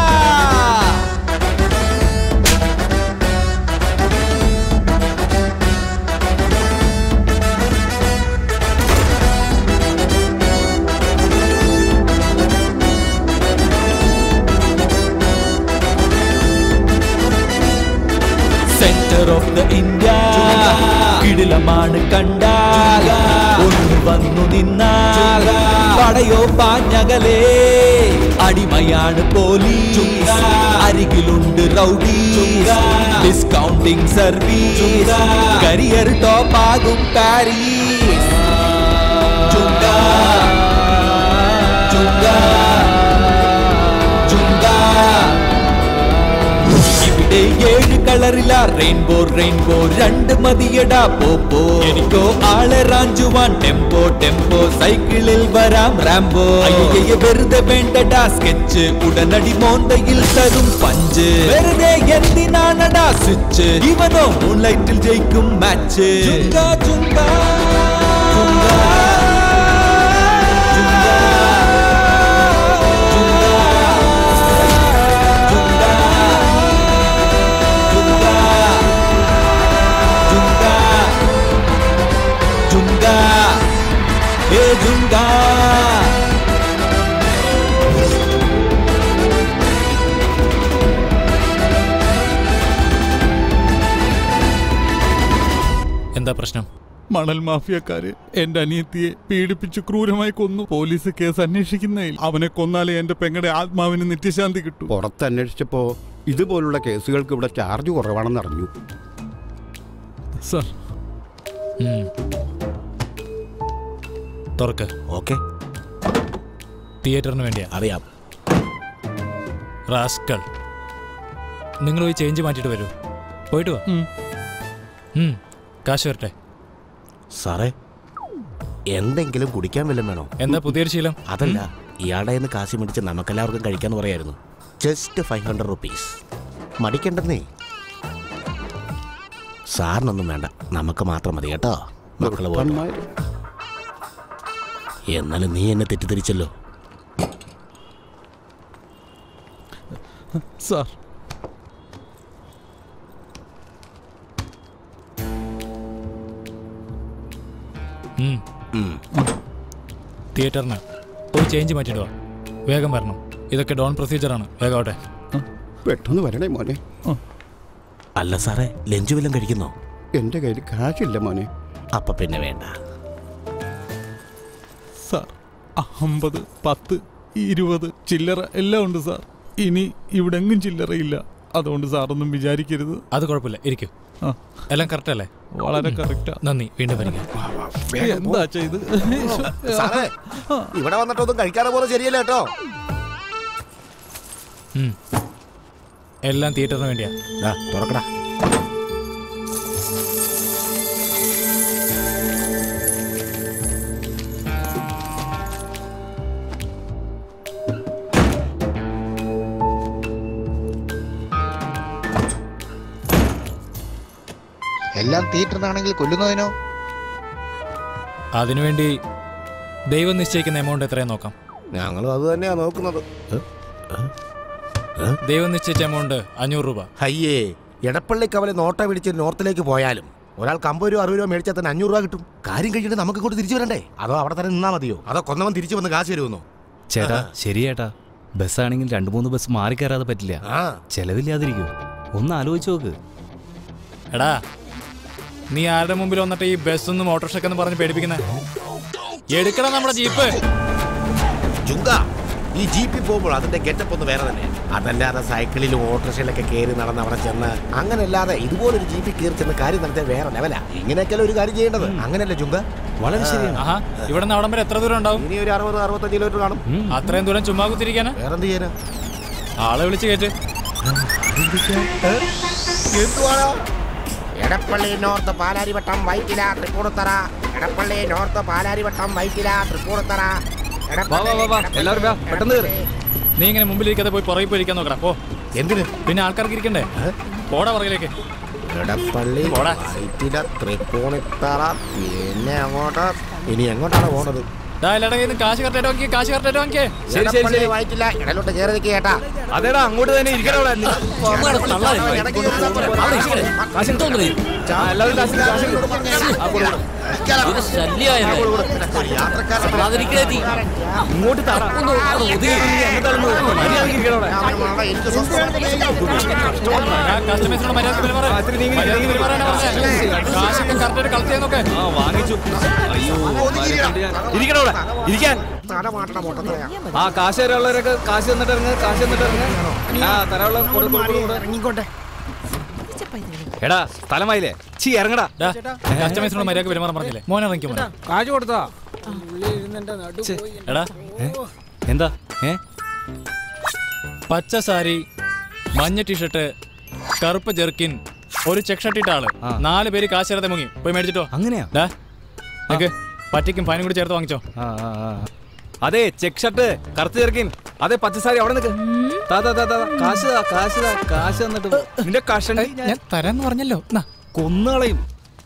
സെന്റർ ഓഫ് ദ ഇന്ത്യ കിടിലമാണ് കണ്ടാൽ ഒന്ന് വന്നു നിന്നാൽ പടയോ പാഞ്ഞകലേ അടിമയാണ് പോലീസ് അരികിലുണ്ട് rowdy discounting service career top ആകും പാരീസ് ചുങ്ക ചുങ്ക ചുങ്ക ഇവിടെ ഏഴ് കളറില റെയിൻബോ റെയിൻബോ രണ്ട് മതിയടാ പോപ്പോ എനിക്കോ ആളെ റാഞ്ചുവാൻ ടെമ്പോ ടെമ്പോ സൈക്കിളിൽ വരാം റാംബോ അയ്യയ്യ വെറുതെ വേണ്ടടാ സ്കെച്ച് ഉടനടി മോന്തയിൽ തരും പഞ്ച് വെറുതെ എന്തിനാണടാ സ്വിച്ച് ഇവനോ മൂൺലൈറ്റിൽ ജയിക്കും മാച്ച് ചുങ്ക ചുങ്ക ചുങ്ക Junga, eh Junga. എന്താ പ്രശ്നം മണൽ മാഫിയക്കാര് എന്റെ അനിയത്തിയെ പീഡിപ്പിച്ച് ക്രൂരമായി കൊന്നു പോലീസ് കേസ് അന്വേഷിക്കുന്നതിൽ അവനെ കൊന്നാലേ എന്റെ പെങ്ങളുടെ ആത്മാവിന് നിത്യശാന്തി കിട്ടൂ പുറത്ത് അന്വേഷിച്ചപ്പോ ഇതുപോലുള്ള കേസുകൾക്ക് ഇവിടെ ചാർജ് കുറവാണെന്ന് അറിഞ്ഞു സർ തുറക്ക് ഓക്കെ തിയേറ്ററിന് വേണ്ടിയാ അറിയാം റാസ്കൾ നിങ്ങൾ പോയി ചേഞ്ച് മാറ്റിയിട്ട് വരൂ പോയിട്ട് വാ ഉം, കാശ് വരട്ടെ സാറേ എന്തെങ്കിലും കുടിക്കാൻ വല്ലതും വേണോ എന്താ പുതിയൊരു ശീലം അതല്ല ഇയാളുടെ നിന്ന് കാശ് മേടിച്ച് നമുക്കെല്ലാവർക്കും കഴിക്കാന്ന് പറയായിരുന്നു ജസ്റ്റ് ഫൈവ് ഹൺഡ്രഡ് റുപ്പീസ് മടിക്കണ്ടെന്നേ സാറിനൊന്നും വേണ്ട നമുക്ക് മാത്രം മതി കേട്ടോ മക്കള് പോലെ നന്നായി. എന്നാലും നീ എന്നെ തെറ്റിദ്ധരിച്ചല്ലോ സാർ ഉം. തിയേറ്ററിന് പോയി ചേഞ്ച് മാറ്റിയിട്ട് വാ വേഗം വരണം ഇതൊക്കെ ഡോൺ പ്രൊസീജിയറാണ് വേഗം ആവട്ടെ പെട്ടെന്ന് വരണേ മോനെ അല്ല സാറേ ലഞ്ച് വല്ലതും കഴിക്കുന്നോ എന്റെ കയ്യിൽ കാശില്ല മോനെ അപ്പൊ പിന്നെ വേണ്ട സാർ അമ്പത് പത്ത് ഇരുപത് ചില്ലറ എല്ലാം ഉണ്ട് സാർ ഇനി ഇവിടെ എങ്ങും ചില്ലറയില്ല അതുകൊണ്ട് സാറൊന്നും വിചാരിക്കരുത് അത് കുഴപ്പമില്ല ഇരിക്കും ആ. എല്ലാം കറക്റ്റ് അല്ലേ വളരെ കറക്റ്റാ നന്ദി വീണ്ടും വരിക എന്താ ചെയ്ത് സാറേ ഇവിടെ വന്നിട്ടൊന്നും കഴിക്കാതെ പോലെ ശരിയല്ല കേട്ടോ ഉം. എല്ലാം തിയേറ്ററിന് വേണ്ടിയാ ദാ, തുറക്കടാ എല്ലാം തിയേറ്ററിനാണെങ്കിൽ കൊല്ലുന്നതിനോ അതിനുവേണ്ടി ദൈവം നിശ്ചയിക്കുന്ന എമൗണ്ട് എത്രയും നോക്കാം ഞങ്ങളും അത് തന്നെയാ നോക്കുന്നത് ദൈവം നിശ്ചയിച്ച എമൗണ്ട് അഞ്ഞൂറ് രൂപ അയ്യേ എടപ്പള്ളി കവല നോട്ട പിടിച്ച് നോർത്തിലേക്ക് പോയാലും ഒരാൾക്ക് അമ്പത് രൂപ അറുപത് രൂപ മേടിച്ചാൽ തന്നെ അഞ്ഞൂറ് രൂപ കിട്ടും കാര്യം കഴിഞ്ഞിട്ട് നമുക്ക് ഇങ്ങോട്ട് തിരിച്ചു വരണ്ടേ അതോ അവിടെ തന്നെ നിന്നാ മതിയോ അതോ കൊന്നവൻ തിരിച്ചു വന്ന് കാശ് തരുമെന്നോ ചേട്ടാ ശരി ചേട്ടാ ബസ്സാണെങ്കിൽ രണ്ട് മൂന്ന് ബസ് മാറി കയറാതെ പറ്റില്ല ആ. ചെലവില്ലാതിരിക്കും ഒന്ന് ആലോചിച്ച് നോക്ക് എടാ നീ ആരുടെ മുമ്പിൽ വന്നിട്ട് ഈ ബസ്സൊന്നും ഓട്ടോറിക്ഷ എന്ന് പറഞ്ഞ് പേടിപ്പിക്കുന്നേ എടുക്കണം നമ്മുടെ ജീപ്പ് ചുങ്ക ഈ ജീപ്പിൽ പോകുമ്പോൾ അതിന്റെ ഗെറ്റപ്പ് ഒന്ന് വേറെ തന്നെ അതല്ലാതെ സൈക്കിളിലും ഓട്ടോറിക്ഷയിലൊക്കെ കയറി നടന്ന് അവിടെ ചെന്ന് അങ്ങനല്ലാതെ ഇതുപോലൊരു ജീപ്പിൽ കയറി ചെന്ന് കാര്യം നടത്തിയ വേറെ ലെവലാ ഇങ്ങനെയൊക്കെയല്ല ഒരു കാര്യം ചെയ്യേണ്ടത് അങ്ങനെയല്ലേ ചുങ്ക വളരെ ശരിയാണ് ആഹാ ഇവിടെ നിന്ന് അവിടം വരെ എത്ര ദൂരം ഉണ്ടാവും ഇനി ഒരു അറുപത് അറുപത്തഞ്ച് കിലോമീറ്റർ കാണും അത്രയും ദൂരം ചുമ്മാ കുത്തിരിക്കാനാ വേറെന്ത് ചെയ്യാനാ ആളെ വിളിച്ച് കയറ്റ് എന്തുവാണോ എടപ്പള്ളി നോർത്ത് പാലാരിവട്ടം വൈറ്റില തൃപ്പൂണിത്തറ എടപ്പള്ളി നോർത്ത് പാലാരിവട്ടം വൈറ്റില തൃപ്പൂണിത്തറ എല്ലാവരും പെട്ടെന്ന് നീ ഇങ്ങനെ മുമ്പിലിരിക്കാതെ പോയി പുറകിൽ പോയി ഇരിക്കാൻ നോക്കടാ പോ എന്തിന് പിന്നെ ആൾക്കാർക്ക് ഇരിക്കണ്ടേ പോടാ പുറകിലേക്ക് എടപ്പള്ളി പോടാ. വൈറ്റില തൃപ്പൂണിത്തറ പിന്നെ അങ്ങോട്ട് ഇനി എങ്ങോട്ടാണ് പോണത് ഡാ എല്ലാടെ കയ്യിൽ നിന്ന് കാശ് കറക്റ്റായിട്ട് വാങ്ങിക്കേ കാശ് കറക്റ്റായിട്ട് വാങ്ങിക്കേ എടപ്പള്ളി വൈറ്റില ഇടയിലോട്ട് കയറി നിൽക്കുക ചേട്ടാ അതേടാ അങ്ങോട്ട് തന്നെ ഇരിക്കണം അവിടെ എല്ലാവരും കാശ് കാശ് ആ, കൊടു, കൊടു. ഇങ്ങോട്ട് തറ കസ്റ്റമേഴ്സിനോട് മര്യാദ പെരുമാറാൻ മര്യാദ പെരുമാറാനാ പറഞ്ഞേ കാശൊക്കെ കറക്റ്റായിട്ട് കളക്ട് ചെയ്യാൻ നോക്കേ ആ വാങ്ങിച്ചു അയ്യോ ഇരിക്കണം അവിടെ ഇരിക്കാൻ ആ കാശ് തരാനുള്ളവരൊക്കെ കാശ് തന്നിട്ട് ഇറങ്ങ് കാശ് തന്നിട്ട് ഇറങ്ങ് ആ തരാനുള്ള കൊടു, കൊടു, കൊടു, കൊടു. ഇറങ്ങിക്കോട്ടെ എടാ സ്ഥലമായില്ലേ ചീ ഇറങ്ങടാ കസ്റ്റമേഴ്സിനോട് മര്യാദ പെരുമാറാൻ പറഞ്ഞില്ലേ മോനെ ഇറങ്ങിക്കോ മോനെ കാശ് കൊടുത്താ എടാ എന്താ ഏ പച്ച സാരി മഞ്ഞ ടീഷർട്ട് കറുപ്പ് ജെർക്കിൻ ഒരു ചെക്ക് ഷർട്ട് ഇട്ട ആള് നാല് പേര് കാശ് തരാതെ മുങ്ങി പോയി മേടിച്ചിട്ടോ അങ്ങനെയാ ഡാ നിക്ക് പറ്റിക്കും ഫൈനും കൂടി ചേർത്ത് വാങ്ങിച്ചോ അതെ ചെക്ക് ഷർട്ട് കറുത്ത് ചേർക്കിൻ അതെ പച്ചസാരി അവിടെ നിൽക്ക് താ താ താ താ കാശ് താ കാശ് താ കാശ് തന്നിട്ട് പോ. നിന്റെ കഷണ്ടി ഞാൻ തരാന്ന് പറഞ്ഞല്ലോ കൊന്നുകളയും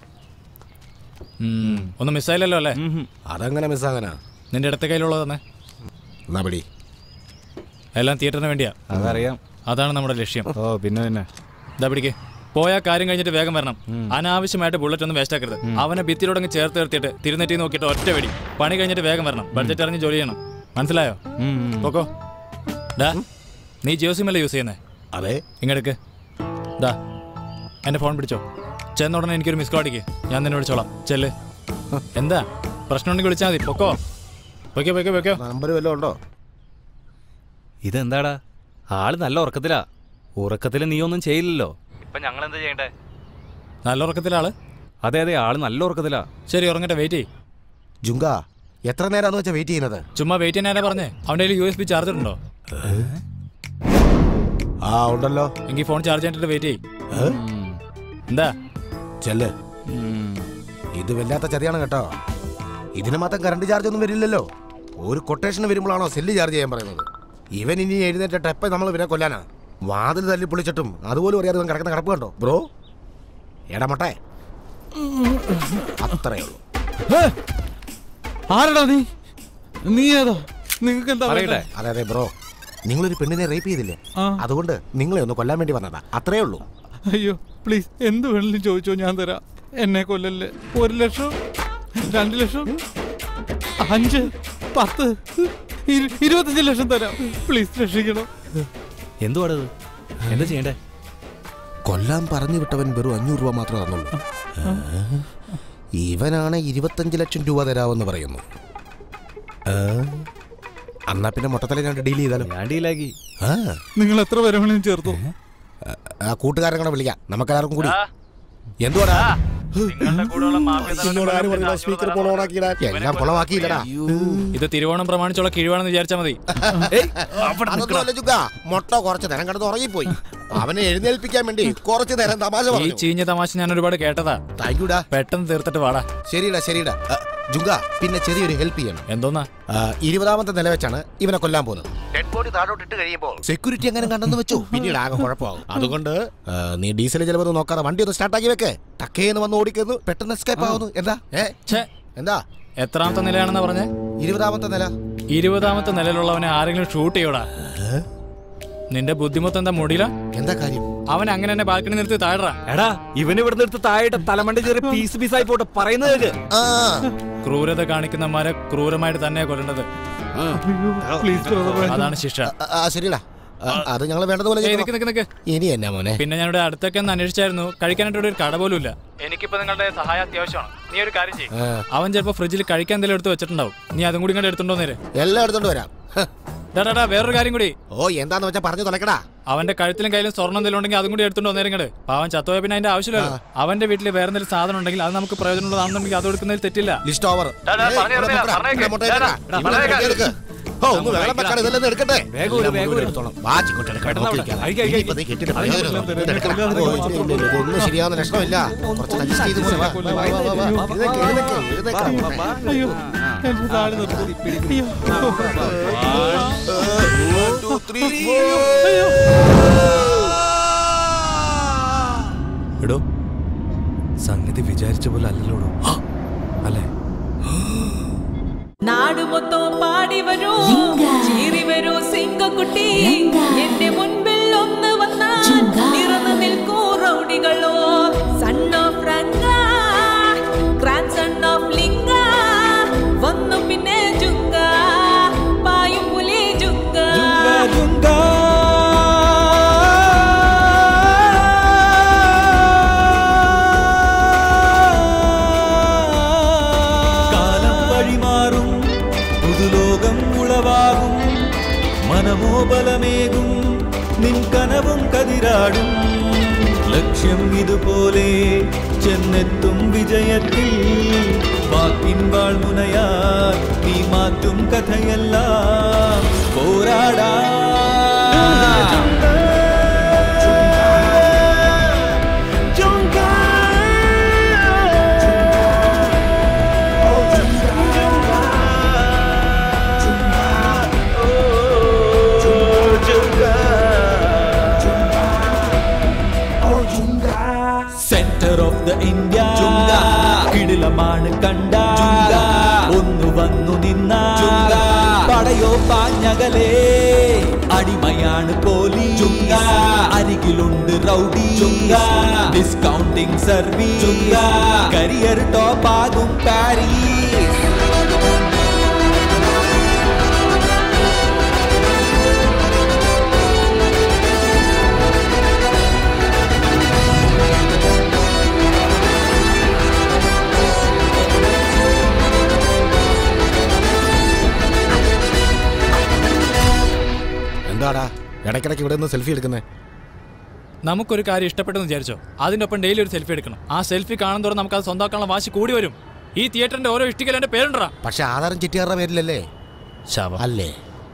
ഒന്നും മിസ്സായില്ലല്ലോ അല്ലേ അതെങ്ങനെ മിസ്സാകാനാ നിന്റെ ഇടത്തെ കയ്യിലുള്ളത് തന്നെ എന്നാ പിടി എല്ലാം തിയേറ്ററിന് വേണ്ടിയാ അതറിയാം അതാണ് നമ്മുടെ ലക്ഷ്യം ഓ പിന്നെ പിന്നെ ഇതാ പിടിക്ക് പോയാ കാര്യം കഴിഞ്ഞിട്ട് വേഗം വരണം അനാവശ്യമായിട്ട് ബുള്ളറ്റ് ഒന്നും വേസ്റ്റ് ആക്കരുത് അവനെ ഭിത്തിയിലോടങ്ങ് ചേർത്ത് നിർത്തിയിട്ട് തിരുനെറ്റി നോക്കിയിട്ട് ഒറ്റ വെടി പണി കഴിഞ്ഞിട്ട് വേഗം വരണം ബഡ്ജറ്റ് അറിഞ്ഞ് ജോലി ചെയ്യണം മനസ്സിലായോ പോക്കോ ഡാ നീ ജിയോ സിം അല്ലേ യൂസ് ചെയ്യുന്നേ അതെ ഇങ്ങെടുക്ക് ഡാ എന്റെ ഫോൺ പിടിച്ചോ ചെന്ന ഉടനെ എനിക്കൊരു മിസ് കോൾ അടിക്ക് ഞാൻ നിന്നെ വിളിച്ചോളാം ചെല്ല് എന്താ പ്രശ്നമുണ്ടെങ്കിൽ വിളിച്ചാൽ മതി പൊക്കോ പൊയ്ക്കോ പൊയ്ക്കോ പൊയ്ക്കോ നമ്പർ വല്ലതും ഉണ്ടോ ഇതെന്താടാ ആള് നല്ല ഉറക്കത്തിലാ ഉറക്കത്തിൽ നീ ഒന്നും ചെയ്യില്ലല്ലോ ഇപ്പൊ ഞങ്ങൾ എന്താ ചെയ്യണ്ടേ നല്ല ഉറക്കത്തിലാള് അതെ അതെ ആള് നല്ല ഉറക്കത്തിലാ ശരി ഉറങ്ങട്ടെ വെയിറ്റ് ചെയ്യ് ജുങ്ക എത്ര നേരമാന്ന് വെച്ചാ വെയിറ്റ് ചെയ്യുന്നത് ചുമ്മാ വെയിറ്റ് ചെയ്യാനാ പറഞ്ഞേ അവൻ്റെ കയ്യിൽ യു എസ് ബി ചാർജർ ഉണ്ടോ ആ ഉണ്ടല്ലോ എങ്കിൽ ഫോൺ ചാർജ് ചെയ്തിട്ട് വെയിറ്റ് ചെയ്യ് എന്താ ചെല്ല് ഇത് വല്ലാത്ത ചതിയാണ് കേട്ടോ ഇതിന് മാത്രം കറണ്ട് ചാർജ് ഒന്നും വരില്ലല്ലോ ഒരു കൊട്ടേഷൻ വരുമ്പോഴാണോ സെല്ല് ചാർജ് ചെയ്യാൻ പറയുന്നത് ഇവൻ ഇനി എഴുന്നേറ്റിട്ട് എപ്പം നമ്മൾ ഇവനെ കൊല്ലാനാ വാതിൽ തല്ലി പൊളിച്ചിട്ടും അതുപോലും അറിയാതെ ഇവൻ കിടക്കുന്ന കിടപ്പ് കണ്ടോ ബ്രോ എടമട്ടെ അത്രേ ഉള്ളൂ ആരടാ നീ നീ ഏതാ നിങ്ങൾക്ക് എന്താ പറയട്ടെ വേണ്ടേ? അതെ അതെ ബ്രോ നിങ്ങളൊരു പെണ്ണിനെ റേപ്പ് ചെയ്തില്ലേ ആ. അതുകൊണ്ട് നിങ്ങളെ ഒന്ന് കൊല്ലാൻ വേണ്ടി വന്നതാ അത്രേ ഉള്ളൂ അയ്യോ പ്ലീസ് എന്ത് വേണമെങ്കിലും ചോദിച്ചോ ഞാൻ തരാം എന്നെ കൊല്ലല്ലേ ഒരു ലക്ഷം രണ്ട് ലക്ഷം അഞ്ച് പത്ത് ഇരു- ഇരുപത്തഞ്ച് ലക്ഷം തരാം പ്ലീസ് രക്ഷിക്കണം എന്തുവാടത് എന്താ ചെയ്യണ്ടേ കൊല്ലാൻ പറഞ്ഞു വിട്ടവൻ വെറും അഞ്ഞൂറ് രൂപ മാത്രമേ തന്നുള്ളൂ ഇവനാണ് ഇരുപത്തഞ്ച് ലക്ഷം രൂപ തരാമെന്ന് പറയുന്നു ആ, എന്നാ പിന്നെ മൊത്തത്തിൽ ഞാൻ ഡീൽ ചെയ്താലും ഞാൻ ഡീലാക്കി ആ നിങ്ങൾ എത്ര പേരെ വേണമെങ്കിലും ചേർത്തോ ആ കൂട്ടുകാരൻ കൂടെ വിളിക്കാം നമുക്കെല്ലാവർക്കും കൂടി എന്തുവാടാ നിന്നോട് ആര് പറഞ്ഞു സ്പീക്കർ ഫോൺ ഓണാക്കിയിടാ എല്ലാം കുളമാക്കിയില്ലടാ ഇത് തിരുവോണം പ്രമാണിച്ചുള്ള കിഴിവാണെന്ന് വിചാരിച്ചാൽ മതി അതൊന്നും അല്ല ചുക്ക മൊട്ട കുറച്ച് നേരം കിടന്ന് ഉറങ്ങിപ്പോയി അവനെ എഴുന്നേൽപ്പിക്കാൻ വേണ്ടി കുറച്ച് നേരം തമാശ ഈ പറഞ്ഞു ചീഞ്ഞ തമാശ ഞാൻ ഒരുപാട് കേട്ടതാ താങ്ക് യുടാ പെട്ടെന്ന് തീർത്തിട്ട് വാടാ ശരിടാ ശരിടാ അ, ജുങ്ക പിന്നെ ചെറിയൊരു ഹെൽപ്പ് ചെയ്യണം എന്തോന്നാ ആ, ഇരുപതാമത്തെ നില വെച്ചാണ് ഇവനെ കൊല്ലാൻ പോകുന്നത് ഡെഡ് ബോഡി താഴോട്ട് ഇട്ട് കഴിയുമ്പോൾ സെക്യൂരിറ്റി അങ്ങനെ കണ്ടെന്ന് വെച്ചു പിന്നീട് ആകെ കുഴപ്പമാകും അതുകൊണ്ട് ആ, നീ ഡീസൽ ചിലവൊന്നും നോക്കാതെ വണ്ടി ഒന്ന് സ്റ്റാർട്ടാക്കി വെക്ക് ടക്കേന്ന് വന്ന് ഓടിക്കുന്നു പെട്ടെന്ന് എസ്കേപ്പ് ആവുന്നു എന്താ ഏ എന്താ എത്രാമത്തെ നിലയാണെന്നാ പറഞ്ഞേ ഇരുപതാമത്തെ നില ഇരുപതാമത്തെ നിലയിലുള്ളവനെ ആരെങ്കിലും ഷൂട്ട് ചെയ്യോടാ നിന്റെ ബുദ്ധിമുട്ട് എന്താ മുടിയില എന്താ കാര്യം അവൻ അങ്ങനെ എന്നെ ബാൽക്കണി നിർത്തി താഴെ എടാ ഇവന് ഇവിടെ എടുത്ത് താഴെ തലമണ്ട ചെറിയ പീസ് പീസായി പോട്ടെ പറയുന്നത് കേക്ക് ക്രൂരത കാണിക്കുന്ന മര ക്രൂരമായിട്ട് തന്നെ കൊല്ലേണ്ടത് അതാണ് ശിക്ഷ ആ, ശരിടാ ആ, അത് ഞങ്ങൾ വേണ്ടതുപോലെ ഏയ്, ചെയ്തോളാം. നിക്ക്, നിക്ക്, നിക്ക്. ഇനി എന്നാ മോനെ പിന്നെ ഞാനിവിടെ അടുത്തൊക്കെ ഒന്ന് അന്വേഷിച്ചായിരുന്നു കഴിക്കാനായിട്ട് ഇവിടെ ഒരു കട പോലും ഇല്ല എനിക്കിപ്പോ നിങ്ങളുടെ സഹായം അത്യാവശ്യമാണ് നീ ഒരു കാര്യം ചെയ്യും ആ. അവൻ ചിലപ്പോ ഫ്രിഡ്ജിൽ കഴിക്കാൻ എന്തെങ്കിലും എടുത്ത് വെച്ചിട്ടുണ്ടാവും നീ അതും കൂടി ഇങ്ങോട്ട് എടുത്തുണ്ടോ നേരെ എല്ലാം എടുത്തോണ്ട് വരാം ഹ. ഡാ വേറൊരു കാര്യം കൂടി ഓ എന്താന്ന് വെച്ചാ പറഞ്ഞു തുലക്കടാ അവന്റെ കഴുത്തിലും കയ്യിലും സ്വർണ്ണം എന്തെങ്കിലും ഉണ്ടെങ്കിൽ അതും കൂടി എടുത്തുണ്ടോ നേരം ഇങ്ങോട്ട് പാവൻ ചത്തോയ പിന്നെ അതിന്റെ ആവശ്യമില്ലല്ലോ അവന്റെ വീട്ടിൽ വേറെ എന്തെങ്കിലും സാധനം ഉണ്ടെങ്കിൽ അത് നമുക്ക് പ്രയോജനമുള്ളതാണെന്നുണ്ടെങ്കിൽ അത് എടുക്കുന്നതിൽ തെറ്റില്ല ലിസ്റ്റ് ഓവർ ഡാ, ഡാ, പറഞ്ഞു തരുന്നില്ല, പറഞ്ഞേക്ക്. ഓ ഒന്ന് വെള്ളം വെക്കാൻ ഇതെല്ലാം എടുക്കട്ടെ വേഗം ഒരു, വേഗം ഒരു. എടുത്തോളാം വാ ചിക്കോട്ടെ എടുക്കാം. പെട്ടെന്ന് അവിടെ. നോക്കിയിരിക്കാം. അഴിക്ക്, അഴിക്ക്, ഇനിയിപ്പോ ദേ കെട്ടിട്ട് അഴിക്ക്. പ്രയോജനം ഇല്ല. ഇതെടുക്കണം. ഓ, ഇല്ല, ഇല്ല, ഇല്ല, ഇതൊന്നും ശരിയാവുന്ന ലക്ഷണമില്ല കുറച്ച് അഡ്ജസ്റ്റ് ചെയ്ത് പോലെ വാ. വാ, വാ, വാ, വാ. എഴുന്നേക്ക്, എഴുന്നേക്ക്, എഴുന്നേക്ക്. അയ്യോ എന്നെ താഴെ നിർത്തി അയ്യോ എടോ സംഗതി വിചാരിച്ച പോലെ അല്ലല്ലോടോ അല്ലേ നാട് മൊത്തം പാടി വരൂ ചീറി വരൂ സിംഗക്കുട്ടി എന്റെ മുൻപിൽ ഒന്ന് വന്നാൽ നിറന്നു നിൽക്കൂ റൗഡികളോ son of Ranga grandson of Linga വന്നു പിന്നെ ജുങ്ക പായും പുലി ജുങ്ക കാലം വഴിമാറും പുതുലോകം ഉളവാകും മനമോബലമേകും നിൻ കനവും കതിരാടും ലക്ഷ്യം ഇതുപോലെ ചെന്നെത്തും വിജയത്തിൽ വാക്കിൻ വാൾമുനയാൽ നീ മാറ്റും കഥയെല്ലാം പോരാടാ സെന്റർ ഓഫ് ദ ഇന്ത്യ കിടിലമാണ് കണ്ട ഒന്ന് വന്നു നിന്ന പടയോ പാഞ്ഞകലേ അടിമയാണ് പോലീ അരികിലുണ്ട് rowdy discounting service career top ആകും പാരീസ് എന്താടാ ഇടയ്ക്കിടയ്ക്ക് ഇവിടെ നിന്ന് സെൽഫി എടുക്കുന്നേ നമുക്കൊരു കാര്യം ഇഷ്ടപ്പെട്ടെന്ന് വിചാരിച്ചോ അതിന്റെ ഒപ്പം ഡെയിലി ഒരു സെൽഫി എടുക്കണം ആ സെൽഫി കാണുന്നതോടെ നമുക്ക് അത് സ്വന്തമാക്കാനുള്ള വാശി കൂടി വരും ഈ തിയേറ്ററിന്റെ ഓരോ ഇഷ്ടിക്കൽ എന്റെ പേരുണ്ടാ പക്ഷെ ആധാരം ചിറ്റിയാറുടെ പേരിലല്ലേ ശവം അല്ലേ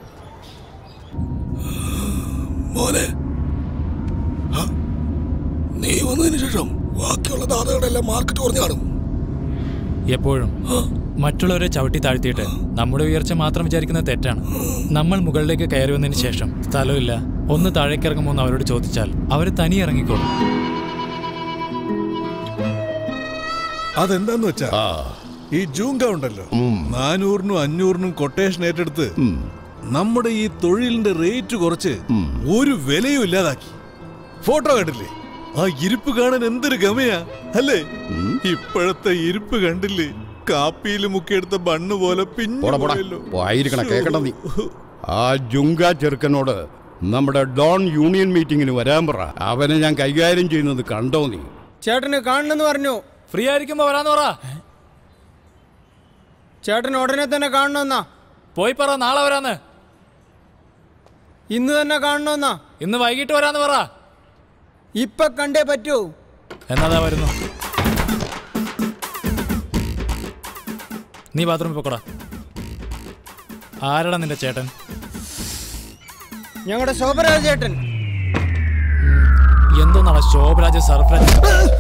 മോനെ ഹ? നീ വന്നതിന് ശേഷം ബാക്കിയുള്ള ദാതകളുടെ മാർക്കറ്റ് കുറഞ്ഞു കാണും എപ്പോഴും മറ്റുള്ളവരെ ചവിട്ടി താഴ്ത്തിയിട്ട് നമ്മുടെ ഉയർച്ച മാത്രം വിചാരിക്കുന്നത് തെറ്റാണ് നമ്മൾ മുകളിലേക്ക് കയറി വന്നതിന് ശേഷം സ്ഥലമില്ല ഒന്ന് താഴേക്ക് ഇറങ്ങുമോ എന്ന് അവരോട് ചോദിച്ചാൽ അവർ തനി ഇറങ്ങിക്കോളും അതെന്താന്ന് വെച്ചാ ഈ ജൂങ്ക ഉണ്ടല്ലോ നാനൂറിനും അഞ്ഞൂറിനും കൊട്ടേഷൻ ഏറ്റെടുത്ത് നമ്മുടെ ഈ തൊഴിലിന്റെ റേറ്റ് കുറച്ച് ഒരു വിലയും ഇല്ലാതാക്കി ഫോട്ടോ കണ്ടില്ലേ ആ ഇരിപ്പ് കാണാൻ എന്തൊരു ഗമയാ അല്ലേ ഇപ്പോഴത്തെ ഇരിപ്പ് കണ്ടില്ലേ കാപ്പിയിൽ മുക്കിയെടുത്ത ബണ്ണ് പോലെ പിഞ്ഞു പോടാ പോടാ പോയല്ലോ. പോയിരിക്കണ കേക്കണ്ട നീ ആ ജുങ്ക ചെറുക്കനോട് നമ്മുടെ ഡോൺ യൂണിയൻ മീറ്റിങ്ങിന് വരാൻ പറ അവനെ ഞാൻ കൈകാര്യം ചെയ്യുന്നത് കണ്ടോ നീ ചേട്ടന് കാണണമെന്ന് പറഞ്ഞു ഫ്രീ ആയിരിക്കുമ്പോ വരാന്ന് പറ ചേട്ടൻ ഉടനെ തന്നെ കാണണമെന്നാ പോയി പറ നാളെ വരാന്ന് ഇന്ന് തന്നെ കാണണമെന്നാ ഇന്ന് വൈകിട്ട് വരാന്ന് പറ ഇപ്പൊ കണ്ടേ പറ്റൂ എന്നാതാ വരുന്നു നീ ബാത്റൂമിൽ പോക്കടാ ആരടാ നിന്റെ ചേട്ടൻ ഞങ്ങളുടെ ശോഭരാജ് ചേട്ടൻ എന്തോന്നാണ് ശോഭരാജ് സർഫരാജ്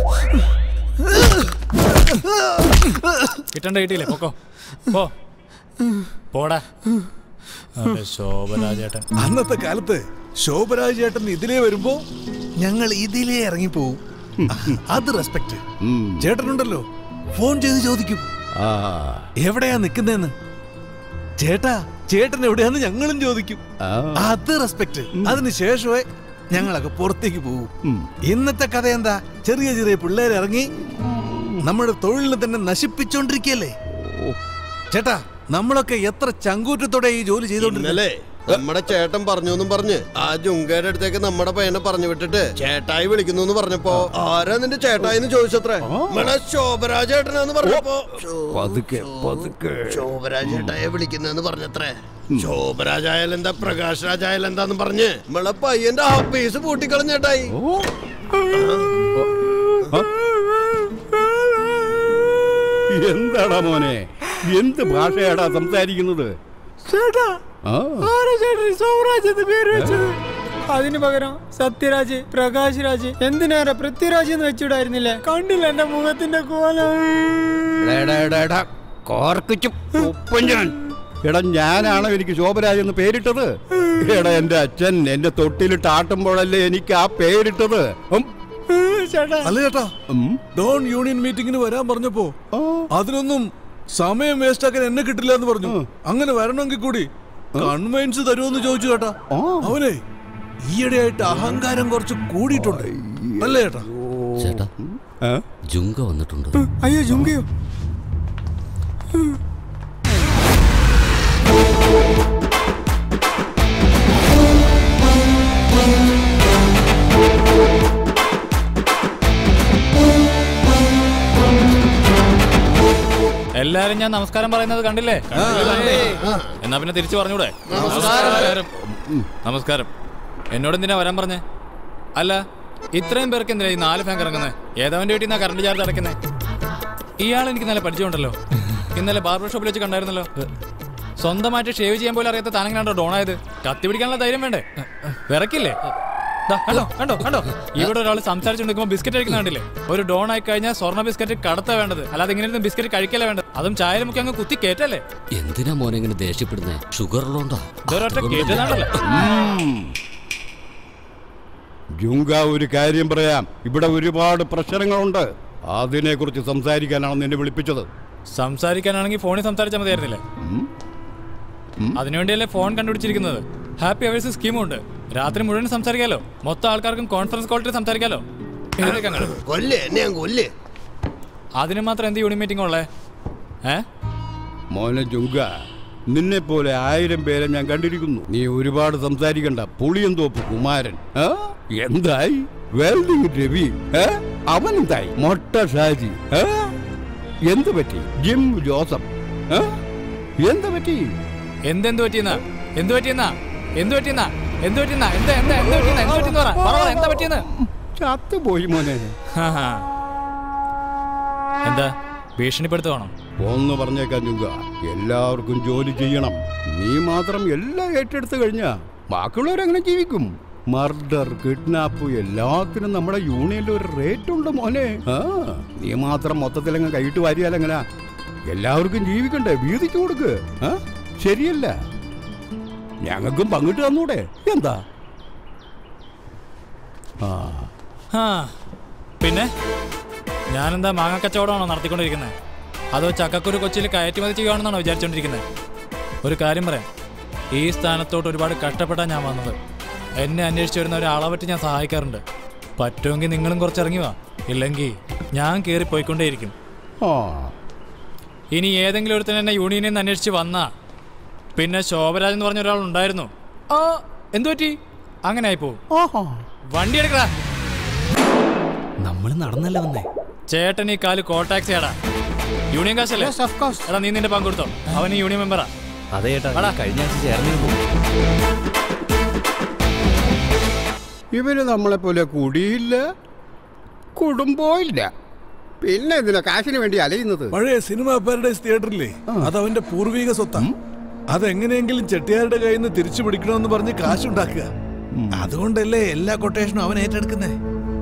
കിട്ടണ്ട കിട്ടിയില്ലേ പൊക്കോ പോ പോടാ അവന്റെ ശോഭരാജ് ചേട്ടൻ അന്നത്തെ കാലത്ത് ശോഭരാജ് ചേട്ടൻ ഇതിലേ വരുമ്പോ ഞങ്ങൾ ഇതിലേ ഇറങ്ങിപ്പോവും അത് റെസ്പെക്ട് ചേട്ടനുണ്ടല്ലോ ഫോൺ ചെയ്ത് ചോദിക്കും എവിടെയാ നിൽക്കുന്നതെന്ന് ചേട്ടാ ചേട്ടൻ എവിടെയാന്ന് ഞങ്ങളും ചോദിക്കും അത് റെസ്പെക്ട് അതിനുശേഷമേ ഞങ്ങളൊക്കെ പുറത്തേക്ക് പോകും ഇന്നത്തെ കഥ എന്താ ചെറിയ ചെറിയ പിള്ളേർ ഇറങ്ങി നമ്മുടെ തൊഴിലിനെ തന്നെ നശിപ്പിച്ചോണ്ടിരിക്കല്ലേ ചേട്ടാ നമ്മളൊക്കെ എത്ര ചങ്കൂറ്റത്തോടെ ഈ ജോലി ചെയ്തോണ്ടിരുന്നല്ലേ നമ്മുടെ ചേട്ടൻ പറഞ്ഞു എന്നും പറഞ്ഞ് ആ ജുങ്കയുടെ അടുത്തേക്ക് നമ്മുടെ പയ്യനെ പറഞ്ഞു വിട്ടിട്ട് ചേട്ടായി വിളിക്കുന്നു എന്ന് പറഞ്ഞപ്പോ ആരാ നിന്റെ ചേട്ടായി എന്ന് ചോദിച്ചത്രേ നമ്മളെ ശോഭരാജ് ചേട്ടനാന്ന് പറഞ്ഞപ്പോ പതുക്കെ പതുക്കെ ശോഭരാജ് ചേട്ടായെ വിളിക്കുന്നെന്ന് പറഞ്ഞത്രേ ശോഭരാജ് ആയാലും എന്താ പ്രകാശ് രാജ് ആയാലും എന്താന്ന് പറഞ്ഞ് നമ്മളെ പയ്യന്റെ ഹാപ്പീസ് പൂട്ടിക്കളഞ്ഞേട്ടായി എന്താടാ മോനെ എന്ത് ഭാഷയാടാ സംസാരിക്കുന്നത് ആ സൗരാജ് എന്ന് പേര് വെച്ചത് അതിന് പകരം സത്യരാജ് പ്രകാശ് രാജ് എന്തിനാ പൃഥ്വിരാജ് എന്ന് വെച്ചിടായിരുന്നില്ലേ കണ്ടില്ല എന്റെ മുഖത്തിന്റെ കോലം എടാ, എടാ, എടാ, കോർക്കിച്ചും ഉപ്പും ഞാൻ എടാ ഞാനാണോ എനിക്ക് ശോഭരാജ് എന്ന് പേരിട്ടത് എടാ എന്റെ അച്ഛൻ എന്റെ തൊട്ടിലിട്ട് ആട്ടുമ്പോഴല്ലേ എനിക്ക് ആ പേരിട്ടത് ഉം. അല്ല ചേട്ടാ ഡോൺ യൂണിയൻ മീറ്റിംഗിന് വരാൻ പറഞ്ഞപ്പോ അതിനൊന്നും സമയം വേസ്റ്റ് ആക്കാൻ എന്നെ കിട്ടില്ല എന്ന് പറഞ്ഞു അങ്ങനെ വരണമെങ്കിൽ കൂടി കൺവെൻസ് തരുമെന്ന് ചോദിച്ചു ചേട്ടാ അവനെ ഈയിടെയായിട്ട് അഹങ്കാരം കുറച്ച് കൂടിയിട്ടുണ്ട് അല്ലേ ചേട്ടാ ചേട്ടാ ജുങ്ക വന്നിട്ടുണ്ട് അയ്യോ ജുങ്കയോ എല്ലാരും ഞാൻ നമസ്കാരം പറയുന്നത് കണ്ടില്ലേ എന്നാ പിന്നെ തിരിച്ചു പറഞ്ഞൂടെ നമസ്കാരം ഉം, നമസ്കാരം എന്നോട് എന്തിനാ വരാൻ പറഞ്ഞേ അല്ല ഇത്രയും പേർക്ക് എന്തിനാ ഈ നാല് ഫാൻ ഇറങ്ങുന്നത് ഏതവന്റെ വീട്ടിൽ നിന്നാ കറണ്ട് ചാർജ് അടക്കുന്നത് ഇയാൾ എനിക്ക് നല്ല പരിചയമുണ്ടല്ലോ ഇന്നലെ ബാർബർ ഷോപ്പിൽ വെച്ച് കണ്ടായിരുന്നല്ലോ സ്വന്തമായിട്ട് ഷേവ് ചെയ്യാൻ പോലും അറിയാത്ത താനെങ്ങാണ്ടോ ഡോണായത് കത്തി പിടിക്കാനുള്ള ധൈര്യം വേണ്ടേ വിറക്കില്ലേ ദാ, കണ്ടോ കണ്ടോ കണ്ടോ ഇവിടെ ഒരാൾ സംസാരിച്ചുകൊണ്ടിരിക്കുമ്പോൾ ബിസ്ക്കറ്റ് കഴിക്കുന്ന കണ്ടില്ലേ ഒരു ഡോൺ ആയി കഴിഞ്ഞാൽ സ്വർണ്ണ ബിസ്ക്കറ്റ് കടത്ത വേണ്ടത് അല്ലാതെ ഇങ്ങനെ ഇരുന്ന് ബിസ്ക്കറ്റ് കഴിക്കല്ലേ വേണ്ടത് അതും ചായ മുക്കി അങ്ങ് കുത്തി കേറ്റല്ലേ എന്തിനാ മോനെ ഇങ്ങനെ ദേഷ്യപ്പെടുന്നേ ഷുഗർ ഉള്ളോണ്ടാ ഇതൊരൊറ്റ കേറ്റതാണല്ലോ ഉം. ജുങ്ക ഒരു കാര്യം പറയാം ഇവിടെ ഒരുപാട് പ്രശ്നങ്ങളുണ്ട് അതിനെ കുറിച്ച് സംസാരിക്കാനാണ് നിന്നെ വിളിപ്പിച്ചത് സംസാരിക്കാനാണെങ്കിൽ ഫോണിൽ സംസാരിച്ചാൽ മതിയായിരുന്നില്ലേ അതിനുവേണ്ടിയല്ലേ ഫോൺ കണ്ടുപിടിച്ചിരിക്കുന്നത് ഹാപ്പി അവേഴ്സ് സ്കീമുണ്ട് രാത്രി മുഴുവൻ സംസാരിക്കാലോ മൊത്തം ആൾക്കാർക്കും കോൺഫറൻസ് കോളിൽ സംസാരിക്കാലോ ഇതിനൊക്കെ അങ്ങട്. കൊല്ലേ എന്നെ ഞാൻ കൊല്ലേ അതിന് മാത്രം എന്ത് യൂണിറ്റ് മീറ്റിംഗ് ഉള്ളേ ഏ മോനെ ജുങ്ക നിന്നെ പോലെ ആയിരം പേരെ ഞാൻ കണ്ടിരിക്കുന്നു നീ ഒരുപാട് സംസാരിക്കണ്ട പുളിയന്തോപ്പ് കുമാരൻ ആ? എന്തായി വെൽഡിംഗ് രവി ഏ? അവനെന്തായി മൊട്ട ഷാജി ഏ? എന്ത് പറ്റി ജിം ജോസഫ് ഏ? എന്ത് പറ്റി എന്തെന്ത് പറ്റിയെന്നാ എന്ത് പറ്റിയെന്നാ എന്ത് പറ്റിയെന്നാ എന്ത് പറ്റിയെന്നാ എന്താ എന്താ എന്ത് പറ്റിയെന്നാ എന്ത് പറ്റിയെന്ന് പറ പറ, പറ, എന്താ പറ്റിയെന്ന് ചത്തുപോയി മോനെ ഹാ. എന്താ ഭീഷണിപ്പെടുത്തുവാണോ ഒന്ന് പറഞ്ഞേക്കാൻ ചുങ്ക എല്ലാവർക്കും ജോലി ചെയ്യണം നീ മാത്രം എല്ലാം ഏറ്റെടുത്ത് കഴിഞ്ഞാ ബാക്കിയുള്ളവരെങ്ങനെ ജീവിക്കും മർഡർ കിഡ്നാപ്പ് എല്ലാത്തിനും നമ്മുടെ യൂണിയനിൽ ഒരു റേറ്റ് ഉണ്ട് മോനെ ആ നീ മാത്രം മൊത്തത്തിലങ്ങ് കൈയിട്ട് വാരിയാലെങ്ങനാ എല്ലാവർക്കും ജീവിക്കണ്ടേ വീതിച്ചു കൊടുക്ക് ആ ശരിയല്ല ഞങ്ങൾക്കും പങ്കിട്ട് തന്നൂടെ എന്താ ആ ആ പിന്നെ ഞാനെന്താ മാങ്ങ കച്ചവടമാണോ നടത്തിക്കൊണ്ടിരിക്കുന്നത് അതോ ചക്കക്കുരു കൊച്ചിയിൽ കയറ്റുമതി ചെയ്യുകയാണെന്നാണോ വിചാരിച്ചുകൊണ്ടിരിക്കുന്നത് ഒരു കാര്യം പറയാം ഈ സ്ഥാനത്തോട്ട് ഒരുപാട് കഷ്ടപ്പെട്ടാ ഞാൻ വന്നത് എന്നെ അന്വേഷിച്ച് വരുന്ന ഒരാളെ പറ്റി ഞാൻ സഹായിക്കാറുണ്ട് പറ്റുമെങ്കിൽ നിങ്ങളും കുറച്ച് ഇറങ്ങി വാ ഇല്ലെങ്കിൽ ഞാൻ കയറി പോയിക്കൊണ്ടേയിരിക്കും ആ ഇനി ഏതെങ്കിലും ഒരുത്തൻ എന്നെ യൂണിയനിൽ നിന്ന് അന്വേഷിച്ച് വന്നാ പിന്നെ ശോഭരാജ് എന്ന് പറഞ്ഞ ഒരാൾ ഉണ്ടായിരുന്നു ആ എന്തു പറ്റി അങ്ങനെ ആയിപ്പോ വണ്ടി എടുക്കടാ നമ്മൾ നടന്നല്ലേ വന്നേ ചേട്ടൻ ഈ കാല് കോട്ടാക്സിയാടാ യൂണിയൻ കാശല്ലേ എടാ നീ നിന്റെ പങ്ക് കൊടുത്തോ അവൻ ഈ യൂണിയൻ മെമ്പറാ അതെ ചേട്ടാ വാടാ. കഴിഞ്ഞ ആഴ്ച ചേർന്നിരുന്നു ഇവര് നമ്മളെ പോലെ കുടിയില്ല കുടുംബവും ഇല്ല പിന്നെ എന്തിനാ കാശിന് വേണ്ടി അലയുന്നത് പഴയ സിനിമ പാരഡൈസ് തിയേറ്ററില്ലേ അത് അവന്റെ പൂർവിക സ്വത്താ അതെങ്ങനെയെങ്കിലും ചെട്ടിയാരുടെ കയ്യിൽ നിന്ന് തിരിച്ചു പിടിക്കണമെന്ന് പറഞ്ഞ് കാശുണ്ടാക്കുക അതുകൊണ്ടല്ലേ എല്ലാ കൊട്ടേഷനും അവൻ ഏറ്റെടുക്കുന്നേ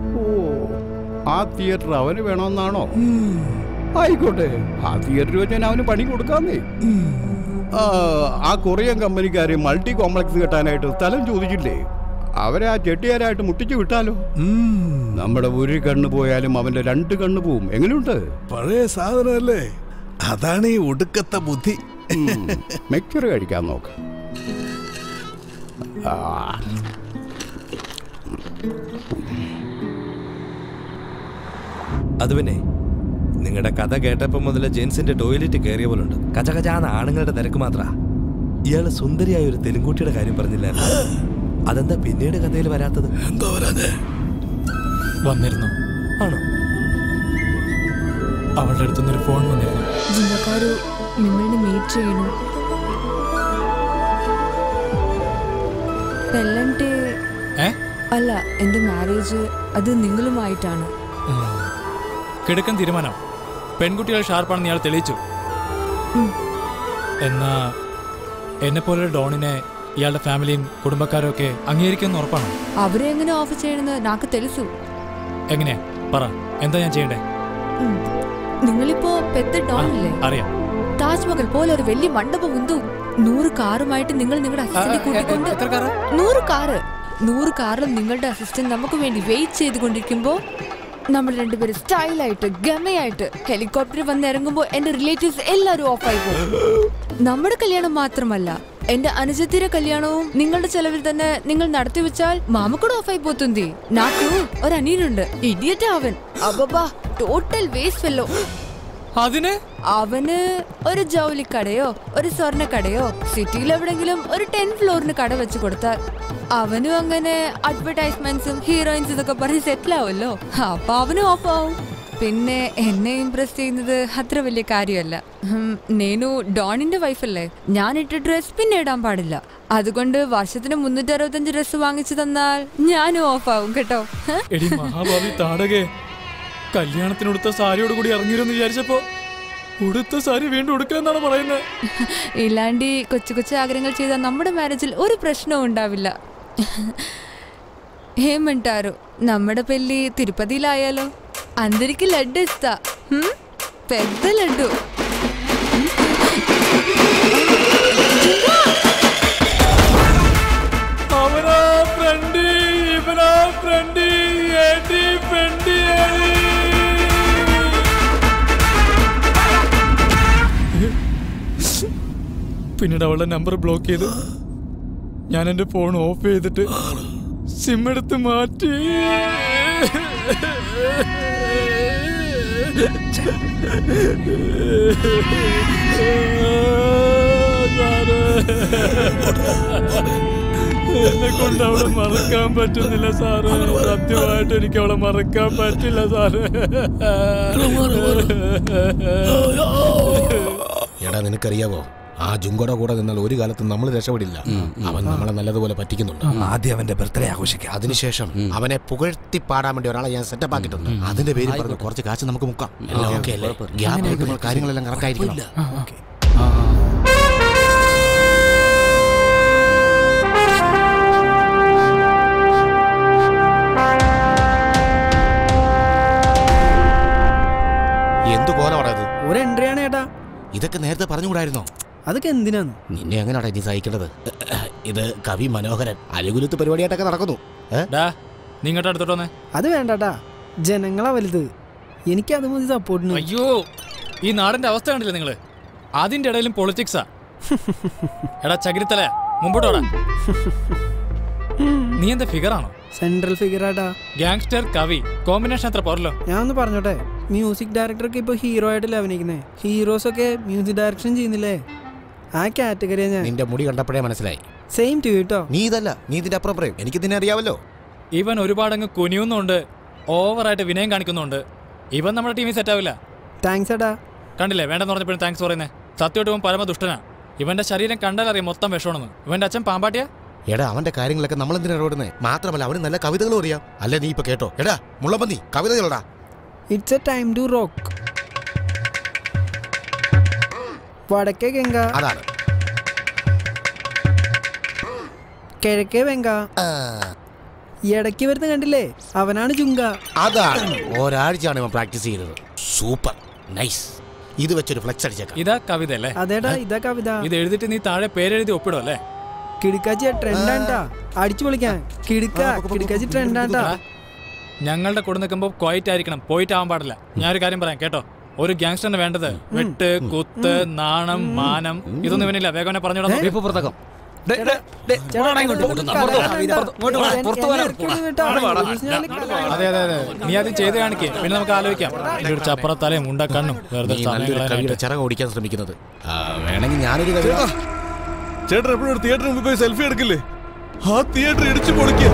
ആ തിയേറ്റർ അവന് വേണമെന്നാണോ ആയിക്കോട്ടെ ആ തിയേറ്റർ വെച്ച് ഞാൻ അവന് പണി കൊടുക്കാന്നേ ആ, ആ കൊറിയൻ കമ്പനിക്കാര് മൾട്ടി കോംപ്ലക്സ് കെട്ടാനായിട്ട് സ്ഥലം ചോദിച്ചില്ലേ അവരെ ആ ചെട്ടിയാരായിട്ട് മുട്ടിച്ചു വിട്ടാലോ നമ്മുടെ ഒരു കണ്ണ് പോയാലും അവന്റെ രണ്ട് കണ്ണ് പോവും എങ്ങനെയുണ്ട് പഴയ സാധനമല്ലേ അതാണ് ഈ ഒടുക്കത്തെ ബുദ്ധി മിക്ചർ കഴിക്കാൻ നോക്ക് ആ അത് പിന്നെ നിങ്ങളുടെ കഥ കേട്ടപ്പോൾ മുതൽ ജെൻസിന്റെ ടോയ്ലറ്റ് കയറിയ പോലുണ്ട് കചകചാന്ന് ആണുങ്ങളുടെ തിരക്ക് മാത്ര ഇയാള് സുന്ദരിയായ ഒരു തെലുങ്കുട്ടിയുടെ കാര്യം പറഞ്ഞില്ലായിരുന്നു അതെന്താ പിന്നീട് കഥയിൽ വരാത്തത് എന്താ വരാതെ വന്നിരുന്നു ആണോ അവളുടെ അടുത്തുനിന്നൊരു ഫോൺ വന്നിരുന്നു ജില്ലക്കാരു మిమ్మల్ని మీట్ చేయను പെല്ലന്റെ ഏ അല്ല എന്റെ മാരേജ് അത് നിങ്ങളുമായിട്ടാണ് കിടക്കൻ തീരുമാനം പെൺകുട്ടികൾ ഷാർപ്പാണെന്ന് ഇയാൾ തെളിയിച്ചു എന്നാ എന്നെ പോലെ ഡോണിനെ ഇയാളുടെ ഫാമിലിയും കുടുംബക്കാരും ഒക്കെ അംഗീകരിക്കുമെന്ന് ഉറപ്പാണ് അവരെ എങ്ങനെ ഓഫ് ചെയ്യണമെന്ന് നാക്ക് తెలుసు എങ്ങനെയാ പറ എന്താ ഞാൻ ചെയ്യണ്ടേ ഉം. നിങ്ങളിപ്പോ പെത്ത ഡോൺ ഇല്ലേ അറിയാം താജ്മഹൽ പോലെ ഒരു വലിയ മണ്ഡപം ഉണ്ട് നൂറ് കാറുമായിട്ട് നിങ്ങൾ നിങ്ങളുടെ അസിസ്റ്റന്റ് കൂട്ടിക്കൊണ്ട് നൂറ് കാറ് നൂറ് കാറിലും നിങ്ങളുടെ അസിസ്റ്റന്റ് നമുക്ക് വേണ്ടി വെയിറ്റ് ചെയ്തുകൊണ്ടിരിക്കുമ്പോ നമ്മൾ രണ്ടുപേരും സ്റ്റൈലായിട്ട് ഗമയായിട്ട് ഹെലികോപ്റ്ററിൽ വന്ന് ഇറങ്ങുമ്പോൾ എന്റെ റിലേറ്റീവ്സ് എല്ലാവരും ഓഫായി പോകും നമ്മുടെ കല്യാണം മാത്രമല്ല എന്റെ അനുജത്തിയുടെ കല്യാണവും നിങ്ങളുടെ ചെലവിൽ തന്നെ നിങ്ങൾ നടത്തി വെച്ചാൽ മാമ കൂടെ ഓഫായി പോతుంది నాకు ഒരു അനിയനുണ്ട് ഇഡിയറ്റ് അവൻ അബബാ ടോട്ടൽ വേസ്റ്റ് ഫെല്ലോ അതിന് അവന് ഒരു ജൗലിക്കടയോ ഒരു സ്വർണ്ണക്കടയോ സിറ്റിയിൽ എവിടെങ്കിലും ഒരു ടെൻ ഫ്ലോറിന് കട വെച്ച് കൊടുത്താൽ അവനും അങ്ങനെ അഡ്വർടൈസ്മെന്റ്സും ഹീറോയിൻസ് ഇതൊക്കെ പറഞ്ഞ് സെറ്റിൽ ആവുമല്ലോ അപ്പൊ അവനും ഓഫ് ആവും പിന്നെ എന്നെ ഇംപ്രസ് ചെയ്യുന്നത് അത്ര വലിയ കാര്യമല്ല ഹും, നേനു ഡോണിന്റെ വൈഫല്ലേ ഞാൻ ഇട്ട ഡ്രസ് പിന്നെ ഇടാൻ പാടില്ല അതുകൊണ്ട് വർഷത്തിന് മുന്നൂറ്റി അറുപത്തഞ്ച് ഡ്രസ് വാങ്ങിച്ചു തന്നാൽ ഞാനും ഓഫ് ആവും കേട്ടോ ഹ? എടി മഹാഭാവി താടകെ കല്യാണത്തിനുടുത്ത സാരിയോട് കൂടി ഇറങ്ങിയിരുന്നു വിചാരിച്ചപ്പോ ഉടുത്ത സാരി വീണ്ടും ഉടുക്കില്ലെന്നാണ് പറയുന്നത് ഇല്ലാണ്ടി കൊച്ചു കൊച്ചു ആഗ്രഹങ്ങൾ ചെയ്താൽ നമ്മുടെ മാരേജിൽ ഒരു പ്രശ്നവും ഉണ്ടാവില്ല ఏమంటారు നമ്മുടെ పెళ్ళి తిరుపతిలాయాలో అందరికి లడ్డు ఇస్తా హ్మ్? పెద్ద లడ్డు അവനാ ഫ്രണ്ട് ഇവനാ ഫ്രണ്ട് ഏട്ടി ഫ്രണ്ട് പിന്നീട് അവളുടെ നമ്പർ ബ്ലോക്ക് ചെയ്തു ഞാൻ എൻ്റെ ഫോൺ ഓഫ് ചെയ്തിട്ട് സിം എടുത്ത് മാറ്റി എന്നെ കൊണ്ട് അവളെ മറക്കാൻ പറ്റുന്നില്ല സാറ് സത്യമായിട്ട് എനിക്ക് അവളെ മറക്കാൻ പറ്റില്ല സാറ് എടാ നിനക്കറിയാവോ ആ ജുങ്കോടെ കൂടെ നിന്നാൽ ഒരു കാലത്തും നമ്മൾ രക്ഷപ്പെടില്ല അവൻ നമ്മളെ നല്ലതുപോലെ പറ്റിക്കുന്നുണ്ട് ആദ്യം അവന്റെ ബർത്ത്ഡേ ആഘോഷിക്കാം അതിനുശേഷം അവനെ പുകഴ്ത്തി പാടാൻ വേണ്ടി ഒരാളെ ഞാൻ സെറ്റപ്പ് ആക്കിയിട്ടുണ്ട് അതിന്റെ പേര് പറഞ്ഞു കുറച്ച് കാശ് നമുക്ക് മുക്കാം എല്ലാം ഓക്കെ അല്ലേ ഗ്യാപ്പ് കിട്ടുമ്പോൾ കാര്യങ്ങളെല്ലാം കറക്റ്റ് ആയിരിക്കണം എന്ത് കോലമാടാ ഇത് ഒരു എൻട്രിയാണ് ഏട്ടാ ഇതൊക്കെ നേരത്തെ പറഞ്ഞുകൂടായിരുന്നോ അതൊക്കെ എന്തിനാണ് നിന്നെ എങ്ങനെയാടാ ഇനി സഹിക്കേണ്ടത് ഇത് കവി മനോഹരൻ അലുകുലുത്ത് പരിപാടിയായിട്ടൊക്കെ നടക്കുന്നു ഏ? നീ ഇങ്ങോട്ട് അടുത്തോട്ട് വന്നേ അത് വേണ്ടട്ടാ ജനങ്ങളാ വലുത് എനിക്ക് അത് മതി സപ്പോർട്ടിന് അയ്യോ ഈ നാടിന്റെ അവസ്ഥ കണ്ടില്ലേ നിങ്ങള് അതിന്റെ ഇടയിലും പൊളിറ്റിക്സാ എടാ ചകിരിത്തല മുമ്പോട്ടോടാ നീ എന്താ ഫിഗറാണോ സെൻട്രൽ ഫിഗർ ആട്ടാ ഗാങ്സ്റ്റർ കവി കോമ്പിനേഷൻ അത്ര പോരല്ലോ ഞാൻ ഒന്ന് പറഞ്ഞോട്ടെ മ്യൂസിക് ഡയറക്ടറൊക്കെ ഇപ്പൊ ഹീറോ ആയിട്ടല്ലേ അഭിനയിക്കുന്നേ ഹീറോസ് ഒക്കെ മ്യൂസിക് ഡയറക്ഷൻ ചെയ്യുന്നില്ലേ ആ കാറ്റഗറിയാ ഞാൻ നിന്റെ മുടി കണ്ടപ്പോഴേ മനസ്സിലായി സെയിം ടു കേട്ടോ നീ ഇതല്ല നീ ഇതിന്റെ അപ്പുറം പറയും എനിക്ക് ഇതിനെ അറിയാവല്ലോ ഇവൻ ഒരുപാടങ്ങ് കുനിയുന്നുണ്ട് ഓവറായിട്ട് വിനയം കാണിക്കുന്നുണ്ട് ഇവൻ നമ്മുടെ ടീമിൽ സെറ്റ് ആവില്ല താങ്ക്സ് ഏട്ടാ കണ്ടില്ലേ വേണ്ടെന്ന് പറഞ്ഞപ്പോഴും താങ്ക്സ് പറയുന്നേ സത്യമായിട്ട് ഇവൻ പരമ ദുഷ്ടനാ ഇവന്റെ ശരീരം കണ്ടാലറിയാം മൊത്തം വിഷമാണെന്ന് ഇവന്റെ അച്ഛൻ പാമ്പാട്ടിയാ എടാ അവന്റെ കാര്യങ്ങളൊക്കെ നമ്മൾ എന്തിനാ ഇടപെടുന്നത് മാത്രമല്ല അവന് നല്ല കവിതകളും അറിയാം അല്ലേ നീ ഇപ്പൊ കേട്ടോ എടാ മുള്ളപ്പന്നി കവിതകളടാ it's a time to rock വടക്കേ ഗംഗ അതാണ് കിഴക്കേ വെങ്ക ഇടയ്ക്ക് വരുന്ന കണ്ടില്ലേ അവനാണ് ചുങ്ക അതാണ് ഒരാഴ്ചയാണ് ഇവൻ പ്രാക്ടീസ് ചെയ്തത് സൂപ്പർ നൈസ് ഇത് വെച്ചൊരു ഫ്ലെക്സ് അടിച്ചേക്കാം ഇതാ കവിത അല്ലേ അതേടാ ഇതാ കവിത ഇത് എഴുതിട്ട് നീ താഴെ പേരെഴുതി ഒപ്പിടും അല്ലേ കിടുക്കാച്ചി ട്രെൻഡാണ്ടാ അടിച്ചു പൊളിക്കാൻ കിടുക്ക കിടുക്കാച്ചി ട്രെൻഡാണ്ടാ ഞങ്ങളുടെ കൂടെ നിൽക്കുമ്പോൾ ക്വയറ്റ് ആയിരിക്കണം പോയിട്ട് ആവാൻ പാടില്ല ഞാനൊരു കാര്യം പറയാം കേട്ടോ ഒരു ഗ്യാങ്സ്റ്ററിന് വേണ്ടത് വെട്ട് കുത്ത് നാണം മാനം ഇതൊന്നും ഇവനില്ല വേഗം എന്നെ പറഞ്ഞു വിടണം. ഇപ്പൊ പുറത്താക്കാം അതെ അതെ അതെ നീ ആദ്യം ചെയ്ത് കാണിക്കേ പിന്നെ നമുക്ക് ആലോചിക്കാം ഇനി ഒരു ചപ്പറത്തലയും ഉണ്ട കണ്ണും വെറുതെ നീ സമയം നല്ലൊരു കളയാനായിട്ട്. കവിയുടെ ചിറക് ഓടിക്കാൻ ശ്രമിക്കുന്നത് ആ, വേണമെങ്കിൽ ഞാനൊരു കവിത ചേട്ടൻ എപ്പോഴും ഒരു തിയേറ്ററിന് മുമ്പ് പോയി സെൽഫി എടുക്കില്ലേ ആ തിയേറ്റർ ഇടിച്ചു പൊളിക്കുക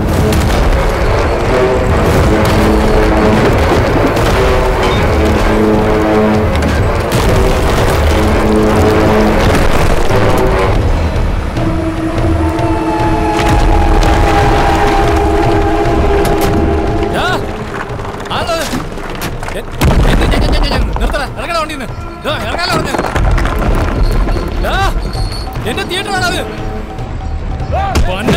ഡാ, ആള്. എ- എന്ത് ഞെ- ഞെ- ഞെ- ഞെ- നിർത്തടാ, ഇറങ്ങടാ വണ്ടീന്ന്. ഡാ, ഇറങ്ങാലോ പറഞ്ഞത്. ഡാ, എന്റെ തിയേറ്റർ ആണത് പൊന്ന്.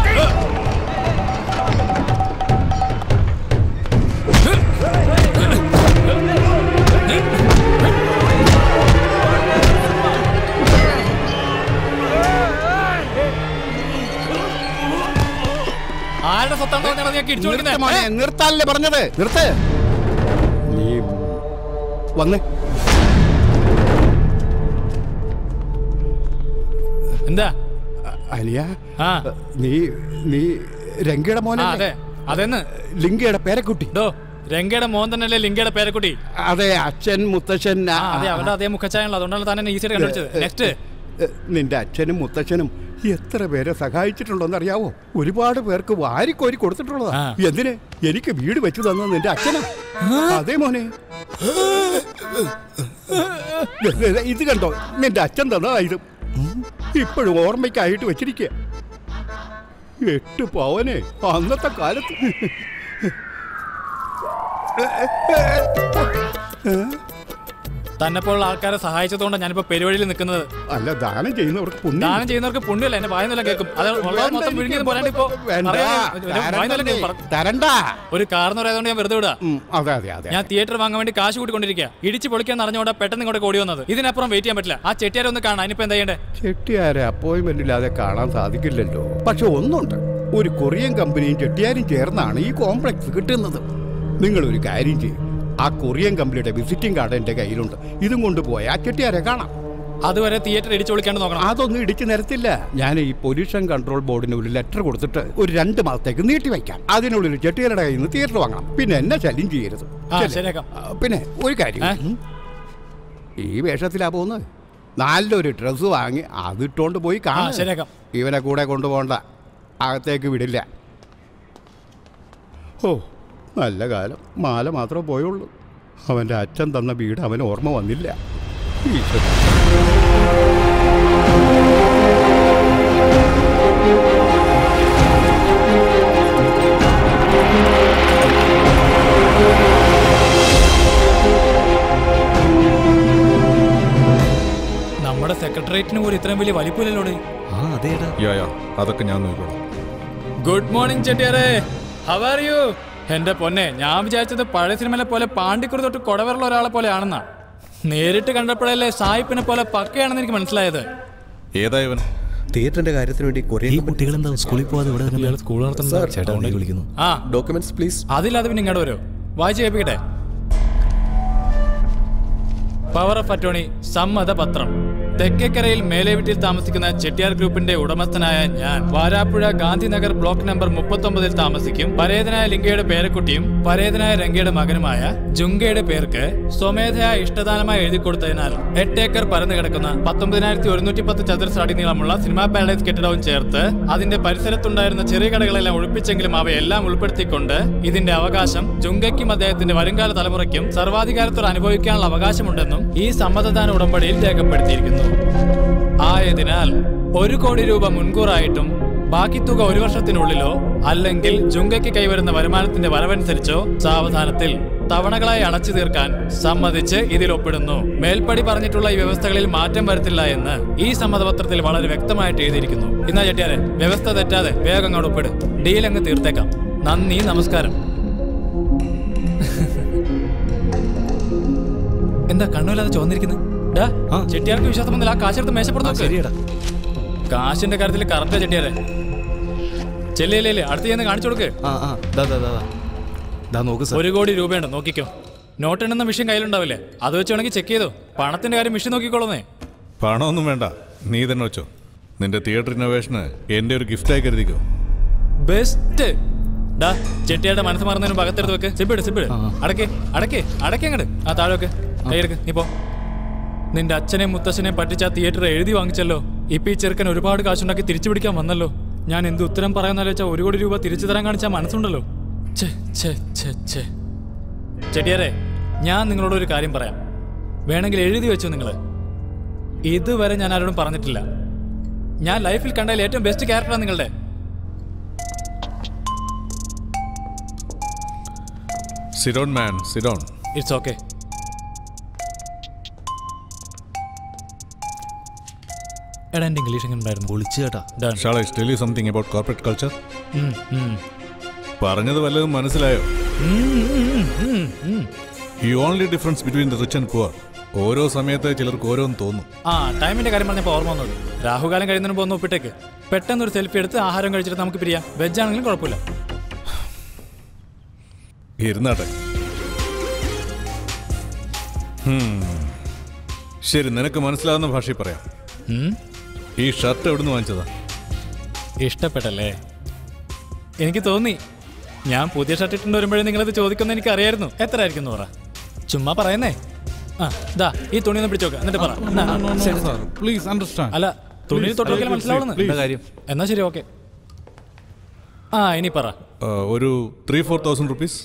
ആരുടെ സ്വത്താണോ പറഞ്ഞാ നീ ഇടിച്ചു നിർത്ത് മോനെ, നിർത്താനല്ലേ പറഞ്ഞത് നിർത്ത് നീ വന്നേ എന്താ അലിയ ആ നീ നീ രംഗയുടെ മോനെ ആ, അതെ അതെന്ന് ലിംഗയുടെ പേരക്കുട്ടി ഡോ രംഗയുടെ മോൻ തന്നെയല്ലേ ലിംഗയുടെ പേരക്കുട്ടി അതെ അച്ഛൻ മുത്തച്ഛൻ ആ, അതെ അവരുടെ അതേ മുഖച്ചായണല്ലോ അതുകൊണ്ടാണ് താൻ എന്നെ ഈസിയായിട്ട് കണ്ടുപിടിച്ചത് നെക്സ്റ്റ് നിന്റെ അച്ഛനും മുത്തച്ഛനും എത്ര പേരെ സഹായിച്ചിട്ടുണ്ടോന്ന് അറിയാവോ ഒരുപാട് പേർക്ക് വാരിക്കോരി കൊടുത്തിട്ടുള്ളതാ എന്തിന് എനിക്ക് വീട് വെച്ചു തന്നത് നിന്റെ അച്ഛനാ അതെ മോനെ ദേ, ദേ, ദേ, ഇത് കണ്ടോ നിന്റെ അച്ഛൻ തന്നതാ ഇത് ഇപ്പോഴും ഓർമ്മയ്ക്കായിട്ട് വെച്ചിരിക്കുക എട്ട് പവനെ അന്നത്തെ കാലത്ത് തന്നെ പോലുള്ള ആൾക്കാരെ സഹായിച്ചതുകൊണ്ട് ഞാനിപ്പോ പെരുവഴിയിൽ നിൽക്കുന്നത് അല്ല ദാനം ചെയ്യുന്നവർക്ക് പുണ്യം ദാനം ചെയ്യുന്നവർക്ക് പുണ്യമല്ല എന്നെ വായനല്ല കേൾക്കും അത് ഉള്ളത് മൊത്തം വിഴുങ്ങിയത് പോരാണ്ട് ഇപ്പോ വേണ്ട, വായനല്ല തരണ്ട ഒരു കാർന്ന് പറയുന്നതുകൊണ്ട് ഞാൻ വെറുതെ വിടാ അതെ അതെ അതെ ഞാൻ തിയേറ്റർ വാങ്ങാൻ വേണ്ടി കാശ് കൂട്ടിക്കൊണ്ടിരിക്കുക ഇടിച്ച് പൊളിക്കാൻ അറിഞ്ഞുകൊണ്ട് പെട്ടെന്ന് ഇങ്ങോട്ട് ഓടി വന്നത് ഇതിനപ്പുറം വെയിറ്റ് ചെയ്യാൻ പറ്റില്ല ആ ചെട്ടിയാരെ ഒന്ന് കാണാൻ ഇനിയിപ്പോ എന്താ ചെയ്യണ്ടേ ചെട്ടിയാരെ അപ്പോയിന്റ്മെന്റ് ഇല്ലാതെ കാണാൻ സാധിക്കില്ലല്ലോ പക്ഷെ ഒന്നുണ്ട് ഒരു കൊറിയൻ കമ്പനിയും ചെട്ടിയാരും ചേർന്നാണ് ഈ കോംപ്ലക്സ് കിട്ടുന്നത് നിങ്ങൾ ഒരു കാര്യം ചെയ്യും ആ കൊറിയൻ കമ്പനിയുടെ വിസിറ്റിംഗ് കാർഡ് എന്റെ കയ്യിലുണ്ട് ഇതും കൊണ്ടുപോയി ആ ചെട്ടിയാരെ കാണാം അതുവരെ തിയേറ്റർ ഇടിച്ചു പൊളിക്കാണ്ട് നോക്കണം അതൊന്നും ഇടിച്ചു നിരത്തില്ല ഞാൻ ഈ പൊല്യൂഷൻ കൺട്രോൾ ബോർഡിന് ഒരു ലെറ്റർ കൊടുത്തിട്ട് ഒരു രണ്ട് മാസത്തേക്ക് നീട്ടി വയ്ക്കാം അതിനുള്ളിൽ ചെട്ടിയാരുടെ കയ്യിൽ നിന്ന് തിയേറ്റർ വാങ്ങണം പിന്നെ എന്നെ ശല്യം ചെയ്യരുത് ആ, ചെല്ല്. ശരിയാക്കാം. ആ, പിന്നെ ഒരു കാര്യം ഉം. ഈ വേഷത്തിലാ പോകുന്നത് നല്ലൊരു ഡ്രസ്സ് വാങ്ങി അതിട്ടോണ്ട് പോയി ആ, കാണാം ശരിയാക്കാം. ഇവനെ കൂടെ കൊണ്ടുപോകണ്ട അകത്തേക്ക് വിടില്ല ഓ നല്ല കാലം മാല മാത്രമേ പോയുള്ളൂ അവൻ്റെ അച്ഛൻ തന്ന വീട് അവന് ഓർമ്മ വന്നില്ല ഈശ്വരാ. നമ്മുടെ സെക്രട്ടേറിയറ്റിന് പോലും ഇത്രയും വലിയ വലിപ്പമില്ലല്ലോടെ ആ അതേടാ യാ യാ അതൊക്കെ ഞാൻ നോക്കിക്കോളാം ഗുഡ് മോർണിംഗ് ചെട്ടിയാരെ ഹൗ ആർ യു എന്റെ പൊന്നെ ഞാൻ വിചാരിച്ചത് പഴയ സിനിമയിലെ പോലെ പാണ്ടിക്കുറി തൊട്ട് കൊടവരുള്ള ഒരാളെ പോലെയാണെന്നാ നേരിട്ട് കണ്ടപ്പോഴല്ലേ സായിപ്പിനെ പോലെ പക്കയാണെന്ന് എനിക്ക് മനസ്സിലായത് ഏതാ ഇവൻ തിയേറ്ററിന്റെ കാര്യത്തിന് വേണ്ടി കൊറിയൻ ഈ കുട്ടികൾ എന്താ സ്കൂളിൽ പോവാതെ ഇവിടെ സ്കൂൾ സാർ, ചേട്ടാ ഉണ്ടെങ്കിൽ വിളിക്കുന്നു ആ ഡോക്യുമെന്റ്സ് പ്ലീസ് അതില്ലാതെ പിന്നെ ഇങ്ങോട്ട് വരൂ വായിച്ചു കേൾപ്പിക്കട്ടെ പവർ ഓഫ് അറ്റോണി സമ്മതപത്രം തെക്കേക്കരയിൽ മേലേവീട്ടിൽ താമസിക്കുന്ന ചെട്ടിയാർ ഗ്രൂപ്പിന്റെ ഉടമസ്ഥനായ ഞാൻ വാരാപ്പുഴ ഗാന്ധിനഗർ ബ്ലോക്ക് നമ്പർ മുപ്പത്തൊമ്പതിൽ താമസിക്കും പരേതനായ ലിംഗയുടെ പേരക്കുട്ടിയും പരേതനായ രംഗയുടെ മകനുമായ ജുങ്കയുടെ പേർക്ക് സ്വമേധയാ ഇഷ്ടദാനമായി എഴുതി കൊടുത്തതിനാൽ എട്ട് ഏക്കർ പരന്നു കിടക്കുന്ന പത്തൊമ്പതിനായിരത്തി ഒരുന്നൂറ്റി പത്ത് ചതുരശ്ര അടി നീളമുള്ള സിനിമാ പാരഡൈസ് കെട്ടിടവും ചേർത്ത് അതിന്റെ പരിസരത്തുണ്ടായിരുന്ന ചെറിയ കടകളെല്ലാം ഒഴിപ്പിച്ചെങ്കിലും അവയെല്ലാം ഉൾപ്പെടുത്തിക്കൊണ്ട് ഇതിന്റെ അവകാശം ജുങ്കയ്ക്കും അദ്ദേഹത്തിന്റെ വരുംകാല തലമുറയ്ക്കും സർവാധികാരത്തോട് അനുഭവിക്കാനുള്ള അവകാശമുണ്ടെന്നും ഈ സമ്മതദാന ഉടമ്പടിയിൽ രേഖപ്പെടുത്തിയിരിക്കുന്നു ആയതിനാൽ ഒരു കോടി രൂപ മുൻകൂറായിട്ടും ബാക്കി തുക ഒരു വർഷത്തിനുള്ളിലോ അല്ലെങ്കിൽ ജുങ്കയ്ക്ക് കൈവരുന്ന വരുമാനത്തിന്റെ വരവനുസരിച്ചോ സാവധാനത്തിൽ തവണകളായി അടച്ചു തീർക്കാൻ സമ്മതിച്ച് ഇതിൽ ഒപ്പിടുന്നു മേൽപ്പടി പറഞ്ഞിട്ടുള്ള ഈ വ്യവസ്ഥകളിൽ മാറ്റം വരുത്തില്ല എന്ന് ഈ സമ്മതപത്രത്തിൽ വളരെ വ്യക്തമായിട്ട് എഴുതിയിരിക്കുന്നു ഇന്നാ ചെട്ടിയാരെ വ്യവസ്ഥ തെറ്റാതെ വേഗം അങ്ങോട്ട് ഒപ്പിട് ഡീൽ അങ്ങ് തീർത്തേക്കാം നന്ദി നമസ്കാരം എന്താ കണ്ണുമില്ലാതെ ചോന്നിരിക്കുന്നത് ഡാ ചെട്ടിയാർക്ക് വിശ്വാസം വന്നില്ല ആ കാശെടുത്ത് മേശപ്പുറത്ത് നോക്ക്. ശരിയടാ കാശിന്റെ കാര്യത്തിൽ കറക്റ്റാ ചെട്ടിയാരെ ചെല്ലിയല്ലേ അടുത്ത് ചെന്ന് കാണിച്ചു കൊടുക്ക് ആ ആ ദാ ദാ ദാ ദാ. ദാ നോക്ക് സാർ ഒരു കോടി രൂപയുണ്ട് നോക്കിക്കോ നോട്ട് എണ്ണുന്ന മെഷീൻ കയ്യിലുണ്ടാവില്ലേ അത് വെച്ച് വേണമെങ്കിൽ ചെക്ക് ചെയ്തോ പണത്തിന്റെ കാര്യം മെഷീൻ നോക്കിക്കോളന്നേ പണമൊന്നും വേണ്ട നീ തന്നെ വെച്ചോ നിന്റെ തിയേറ്റർ ഇന്നോവേഷന് എന്റെ ഒരു ഗിഫ്റ്റായി കരുതിക്കോ ബെസ്റ്റ് ഡാ ചെട്ടിയുടെ മനസ്സ് മറന്നതിന് പകത്തെടുത്ത് വെക്ക് സിബിട് സിബിട് അടക്കേ അടക്കേ അടക്കേ അങ്ങട് ആ താഴെ വെക്ക് കൈയെടുക്ക് നീ പോ നിന്റെ അച്ഛനെയും മുത്തച്ഛനെയും പറ്റിച്ച ആ തിയേറ്റർ എഴുതി വാങ്ങിച്ചല്ലോ ഇപ്പൊ ഈ ചെറുക്കൻ ഒരുപാട് കാശുണ്ടാക്കി തിരിച്ചു പിടിക്കാൻ വന്നല്ലോ ഞാൻ എന്ത് ഉത്തരം പറയാന്നാലും വെച്ചാൽ ഒരു കോടി രൂപ തിരിച്ചു തരാൻ കാണിച്ച മനസ്സുണ്ടല്ലോ ഛെ, ഛെ, ഛെ, ഛെ. ചെട്ടിയാരെ ഞാൻ നിങ്ങളോട് ഒരു കാര്യം പറയാം വേണമെങ്കിൽ എഴുതി വെച്ചു നിങ്ങൾ ഇതുവരെ ഞാൻ ആരോടും പറഞ്ഞിട്ടില്ല ഞാൻ ലൈഫിൽ കണ്ടതിൽ ഏറ്റവും ബെസ്റ്റ് ക്യാരക്ടറാണ് നിങ്ങളുടെ സിഡോൺ മാൻ സിഡോൺ ഇറ്റ്സ് ഓക്കെ എടാ എൻ്റെ ഇംഗ്ലീഷ് എങ്ങനെ ഉണ്ടായിരുന്നു പൊളിച്ചു കേട്ടാ shall I tell you something about corporate culture പറഞ്ഞത് വല്ലതും മനസ്സിലായോ ഈ only difference between the rich and poor ഓരോ സമയത്ത് ചിലർക്ക് ഓരോന്ന് തോന്നും ആ ടൈമിന്റെ കാര്യം പറഞ്ഞപ്പോൾ ഓർമ്മ വന്നത് രാഹുകാലം കഴിയുന്നതിന് പോകുന്ന ഒപ്പിട്ടേക്ക് പെട്ടെന്ന് ഒരു സെൽഫി എടുത്ത് ആഹാരം കഴിച്ചിട്ട് നമുക്ക് പിരിയാം വെജ് ആണെങ്കിലും കുഴപ്പമില്ല ഇരുന്നാട്ടെ ഹും. ശരി നിനക്ക് മനസ്സിലാവുന്ന ഭാഷയിൽ പറയാം ഈ ഷർട്ട് എവിടുന്ന് വാങ്ങിച്ചതാ ഇഷ്ടപ്പെട്ടല്ലേ എനിക്ക് തോന്നി ഞാൻ പുതിയ ഷർട്ട് ഇട്ടുണ്ട് വരുമ്പോഴേ നിങ്ങളത് ചോദിക്കുന്ന എനിക്ക് അറിയായിരുന്നു എത്ര ആയിരിക്കും എന്ന് പറ ചുമ്മാ പറയുന്നേ ആ ദാ ഈ തുണി ഒന്ന് പിടിച്ചോക്ക എന്നിട്ട് പറ എന്നാ, ശരി. പ്ലീസ് അണ്ടർസ്റ്റാൻഡ് അല്ല തുണി Please, തൊട്ടോക്കിയാൽ please, മനസ്സിലാവുന്നു please. എന്താ കാര്യം? എന്നാ ശരി ഓക്കെ ആ ഇനി പറ ആ, ഒരു three four thousand rupees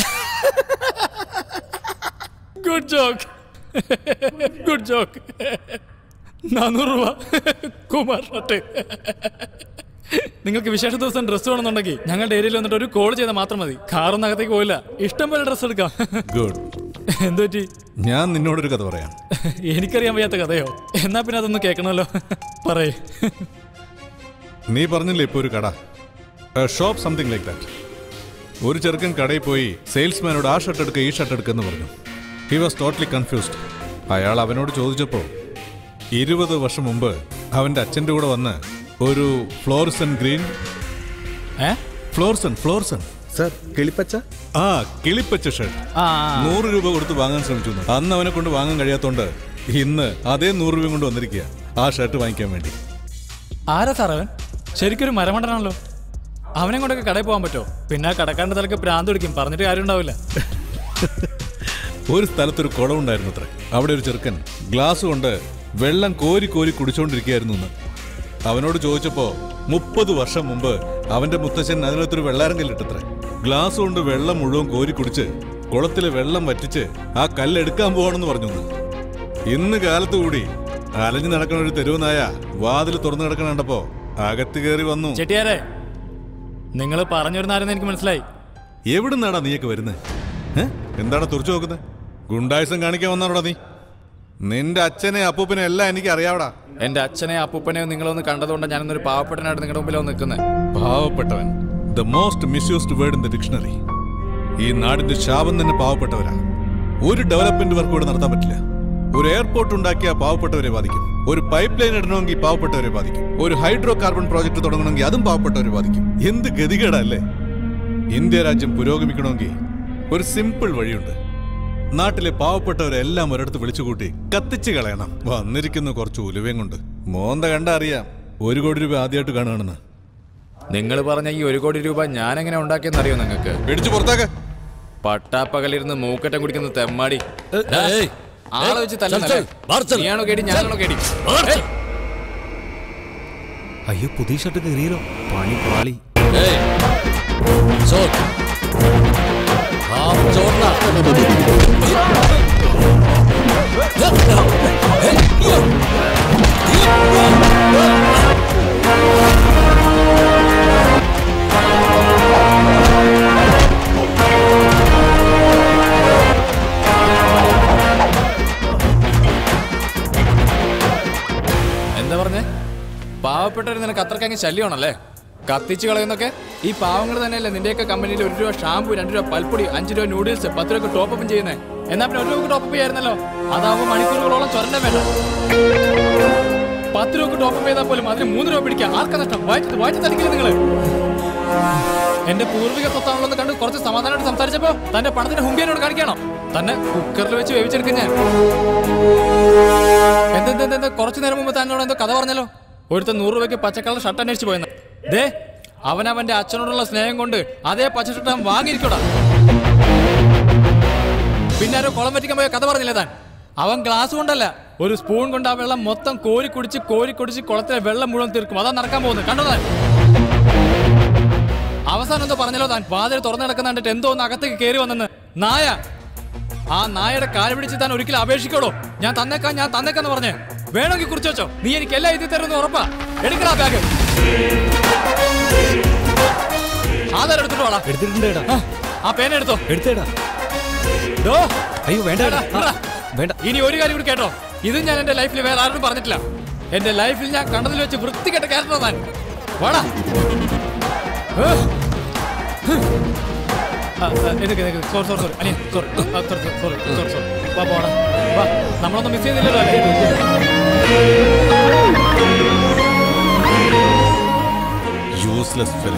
good joke good joke നാനൂറ് രൂപ കുമാർ ഷർട്ട് നിങ്ങൾക്ക് വിശേഷ ദിവസം ഡ്രസ്സ് വേണമെന്നുണ്ടെങ്കിൽ ഞങ്ങളുടെ ഏരിയയിൽ വന്നിട്ട് ഒരു കോൾ ചെയ്താൽ മാത്രം മതി കാറൊന്നും അകത്തേക്ക് പോയില്ല ഇഷ്ടം പോലെ ഡ്രസ്സ് എടുക്കാം ഗുഡ് എന്തു പറ്റി ഞാൻ നിന്നോടൊരു കഥ പറയാം എനിക്കറിയാൻ വയ്യാത്ത കഥയോ എന്നാ പിന്നെ അതൊന്ന് കേൾക്കണമല്ലോ പറയേ നീ പറഞ്ഞില്ലേ ഇപ്പൊ ഒരു കട ഷോപ്പ് സംതിങ് ലൈക്ക് ദാറ്റ് ഒരു ചെറുക്കൻ കടയിൽ പോയി സെയിൽസ്മാനോട് ആ ഷർട്ട് എടുക്കുക ഈ ഷർട്ട് എടുക്കുക എന്ന് പറഞ്ഞു ഹി വാസ് ടോട്ടലി കൺഫ്യൂസ്ഡ് അയാൾ അവനോട് ചോദിച്ചപ്പോൾ ഇരുപത് വർഷം മുമ്പ് അവന്റെ അച്ഛന്റെ കൂടെ വന്ന് ഒരു ഫ്ലോർസൺ ഗ്രീൻ ഫ്ലോർസൺ ഫ്ലോർസൺ സർ കിളിപ്പച്ച ആ കിളിപ്പച്ച ഷർട്ട് ആ നൂറ് രൂപ കൊടുത്ത് വാങ്ങാൻ ശ്രമിച്ചു എന്ന്. അന്ന് അവനെ കൊണ്ട് വാങ്ങാൻ കഴിയാത്തോണ്ട് ഇന്ന് അതേ നൂറ് രൂപ കൊണ്ട് വന്നിരിക്കുക ആ ഷർട്ട് വാങ്ങിക്കാൻ വേണ്ടി ആരാ സാർ അവൻ ശരിക്കൊരു മരമണ്ടനാണല്ലോ അവനെ കൊണ്ടൊക്കെ കടയിൽ പോകാൻ പറ്റുമോ പിന്നെ ആ കടക്കാരൻ്റെ തലക്ക് പ്രാന്ത് പിടിക്കും പറഞ്ഞിട്ട് കാര്യം ഉണ്ടാവില്ല ഒരു സ്ഥലത്തൊരു കുളമുണ്ടായിരുന്നു അത്ര അവിടെ ഒരു ചെറുക്കൻ ഗ്ലാസ് കൊണ്ട് വെള്ളം കോരി കോരി കുടിച്ചോണ്ടിരിക്കുകയായിരുന്നു എന്ന് അവനോട് ചോദിച്ചപ്പോ മുപ്പത് വർഷം മുമ്പ് അവന്റെ മുത്തശ്ശൻ അതിനകത്തൊരു വെള്ളാരം കല്ലിട്ടത്ര ഗ്ലാസ് കൊണ്ട് വെള്ളം മുഴുവൻ കോരി കുടിച്ച് കുളത്തിലെ വെള്ളം വറ്റിച്ച് ആ കല്ല് എടുക്കാൻ പോവാണെന്ന് പറഞ്ഞു എന്ന്. ഇന്ന് കാലത്ത് കൂടി അലഞ്ഞു നടക്കുന്ന ഒരു തെരുവ് നായ വാതിൽ തുറന്നു കിടക്കണ കണ്ടപ്പോ അകത്ത് കയറി വന്നു ചെട്ടിയാരെ നിങ്ങൾ പറഞ്ഞു വരുന്നാരെന്ന് എനിക്ക് മനസ്സിലായി എവിടുന്നാടാ നീയൊക്കെ വരുന്നത് എന്താണ് തുറച്ചു നോക്കുന്നത് ഗുണ്ടായുസം കാണിക്കാൻ വന്നാടാ നീ നിന്റെ അച്ഛനെ അപ്പൂപ്പനെ എല്ലാം എനിക്ക് അറിയാവടാ എന്റെ അച്ഛനെ അപ്പൂപ്പനെയോ നിങ്ങളൊന്ന് കണ്ടതുകൊണ്ട് ഞാനൊന്നൊരു പാവപ്പെട്ടനായിട്ട് നിങ്ങളുടെ മുമ്പിലോ നിൽക്കുന്നത് പാവപ്പെട്ടവൻ the most misused word in the dictionary ഈ നാടിന്റെ ശാപം തന്നെ പാവപ്പെട്ടവരാ ഒരു ഡെവലപ്മെന്റ് വർക്ക് ഇവിടെ നടത്താൻ പറ്റില്ല ഒരു എയർപോർട്ട് ഉണ്ടാക്കിയ പാവപ്പെട്ടവരെ ബാധിക്കും ഒരു പൈപ്പ് ലൈൻ ഇടണമെങ്കിൽ പാവപ്പെട്ടവരെ ബാധിക്കും ഒരു ഹൈഡ്രോ കാർബൺ പ്രോജക്ട് തുടങ്ങണമെങ്കിൽ അതും പാവപ്പെട്ടവരെ ബാധിക്കും എന്ത് ഗതികേടല്ലേ ഇന്ത്യ രാജ്യം പുരോഗമിക്കണമെങ്കിൽ ഒരു സിമ്പിൾ വഴിയുണ്ട് നാട്ടിലെ പാവപ്പെട്ടവരെല്ലാം ഒരിടത്ത് വിളിച്ചുകൂട്ടി കത്തിച്ച് കളയണം വന്നിരിക്കുന്ന കുറച്ച് ഉലുവയും കൊണ്ട് മോന്ത കണ്ട അറിയാം ഒരു കോടി രൂപ ആദ്യമായിട്ട് കാണുകയാണെന്ന് നിങ്ങൾ പറഞ്ഞ ഈ ഒരു കോടി രൂപ ഞാൻ എങ്ങനെ ഉണ്ടാക്കിയെന്ന് അറിയോ നിങ്ങൾക്ക് പിടിച്ചു പുറത്താക്ക പട്ടാപ്പകലിരുന്ന് മൂക്കറ്റം കുടിക്കുന്ന തെമ്മാടി ഡാ, ഏയ്, ആളെ വെച്ച് തല്ലണല്ലേ? ചൽ, ചൽ, മാറ് ചൽ. നീയാണോ കേടി ഞാനാണോ കേടി ഏയ്, അയ്യോ പുതിയ ഷർട്ട് കീറിയല്ലോ പണി പാളി ചോർ ഹാഫ് ചോർന്ന എന്താ പറഞ്ഞേ പാവപ്പെട്ടവർ നിനക്ക് അത്രക്കങ്ങ് ശല്യമാണല്ലേ കത്തിച്ച് കളയുന്നൊക്കെ ഈ പാവങ്ങൾ തന്നെയല്ലേ നിന്റെയൊക്കെ കമ്പനിയിൽ ഒരു രൂപ ഷാമ്പു രണ്ട് രൂപ പൽപ്പൊടി അഞ്ച് രൂപ നൂഡിൽസ് പത്ത് രൂപ ടോപ്പ് അപ്പ് ചെയ്യുന്നേ എന്നാ പിന്നെ ഒരു രൂപ ടോപ്പ് ചെയ്യായിരുന്നല്ലോ അതാവുമ്പോൾ മണിക്കൂറുകളോളം ചൊരണ്ട വേണ്ട പത്ത് രൂപ ടോപ്പ് ചെയ്താൽ പോലും അതിന് മൂന്ന് രൂപ പിടിക്കാം ആർക്കാ നഷ്ടം വായിച്ചത് വായിച്ചു തടിക്കില്ല നിങ്ങള് എന്റെ പൂർവിക സ്വത്താണല്ലോ കണ്ട് കുറച്ച് സമാധാനമായിട്ട് സംസാരിച്ചപ്പോ തന്റെ പണത്തിന്റെ ഹുങ്കിയനോട് കാണിക്കണം തന്നെ കുക്കറിൽ വെച്ച് വേവിച്ചെടുക്കും ഞാൻ എന്തെന്തെന്താ കുറച്ചു നേരം മുമ്പ് തന്നോട് എന്തോ കഥ പറഞ്ഞല്ലോ ഒരുത്തൻ നൂറ് രൂപയ്ക്ക് പച്ചക്കളർ ഷർട്ട് അന്വേഷിച്ച് പോയെന്ന് ദേ അവൻ അവന്റെ അച്ഛനോടുള്ള സ്നേഹം കൊണ്ട് അതേ പച്ച ഷർട്ട് അവൻ വാങ്ങിയിരിക്കടാ പിന്നെ ആരോ കുളം പറ്റിക്കാൻ പോയ കഥ പറഞ്ഞില്ലേ താൻ അവൻ ഗ്ലാസ് കൊണ്ടല്ല ഒരു സ്പൂൺ കൊണ്ട് ആ വെള്ളം മൊത്തം കോരി കുടിച്ച് കോരി കുടിച്ച് കുളത്തിലെ വെള്ളം മുഴുവൻ തീർക്കും അതാ നടക്കാൻ പോകുന്നത് കണ്ടോ താൻ അവസാനം എന്തോ പറഞ്ഞല്ലോ താൻ വാതിൽ തുറന്നു കിടക്കുന്ന കണ്ടിട്ട് എന്തോ ഒന്ന് അകത്തേക്ക് കയറി വന്നെന്ന് നായ ആ നായയുടെ കാല് പിടിച്ച് താൻ ഒരിക്കലും അപേക്ഷിക്കോളൂ ഞാൻ തന്നേക്കാം ഞാൻ തന്നേക്കാന്ന് പറഞ്ഞേ വേണമെങ്കിൽ കുറിച്ച് വെച്ചോ നീ എനിക്ക് എല്ലാം എഴുതി തരുമെന്ന് ഉറപ്പാ എടുക്കടാ ബാഗ് ആധാരം എടുത്തിട്ട് വാടാ എടുത്തിട്ടുണ്ട് ആ, ആ പേന എടുത്തോ എടുത്തേടാ ഡോ അയ്യോ വേണ്ട എടാ, എടാ. വേണ്ട ഇനി ഒരു കാര്യം കൂടി കേട്ടോ ഇത് ഞാൻ എന്റെ ലൈഫിൽ വേറെ ആരോടും പറഞ്ഞിട്ടില്ല എന്റെ ലൈഫിൽ ഞാൻ കണ്ടതിൽ വെച്ച് വൃത്തികെട്ട ക്യാരക്ടർ താൻ വാടാ ഏ. ആ, ആ, എതുക്ക്, എതുക്ക്. സോറി സോറി സോറി അനിയൻ സോറി ആ, സോറി സോറി സോറി സോറി വാ പോടാ വാ നമ്മളൊന്നും മിസ് ചെയ്തില്ലല്ലോ അല്ലേ യൂസ്ലെസ് ഫിലിം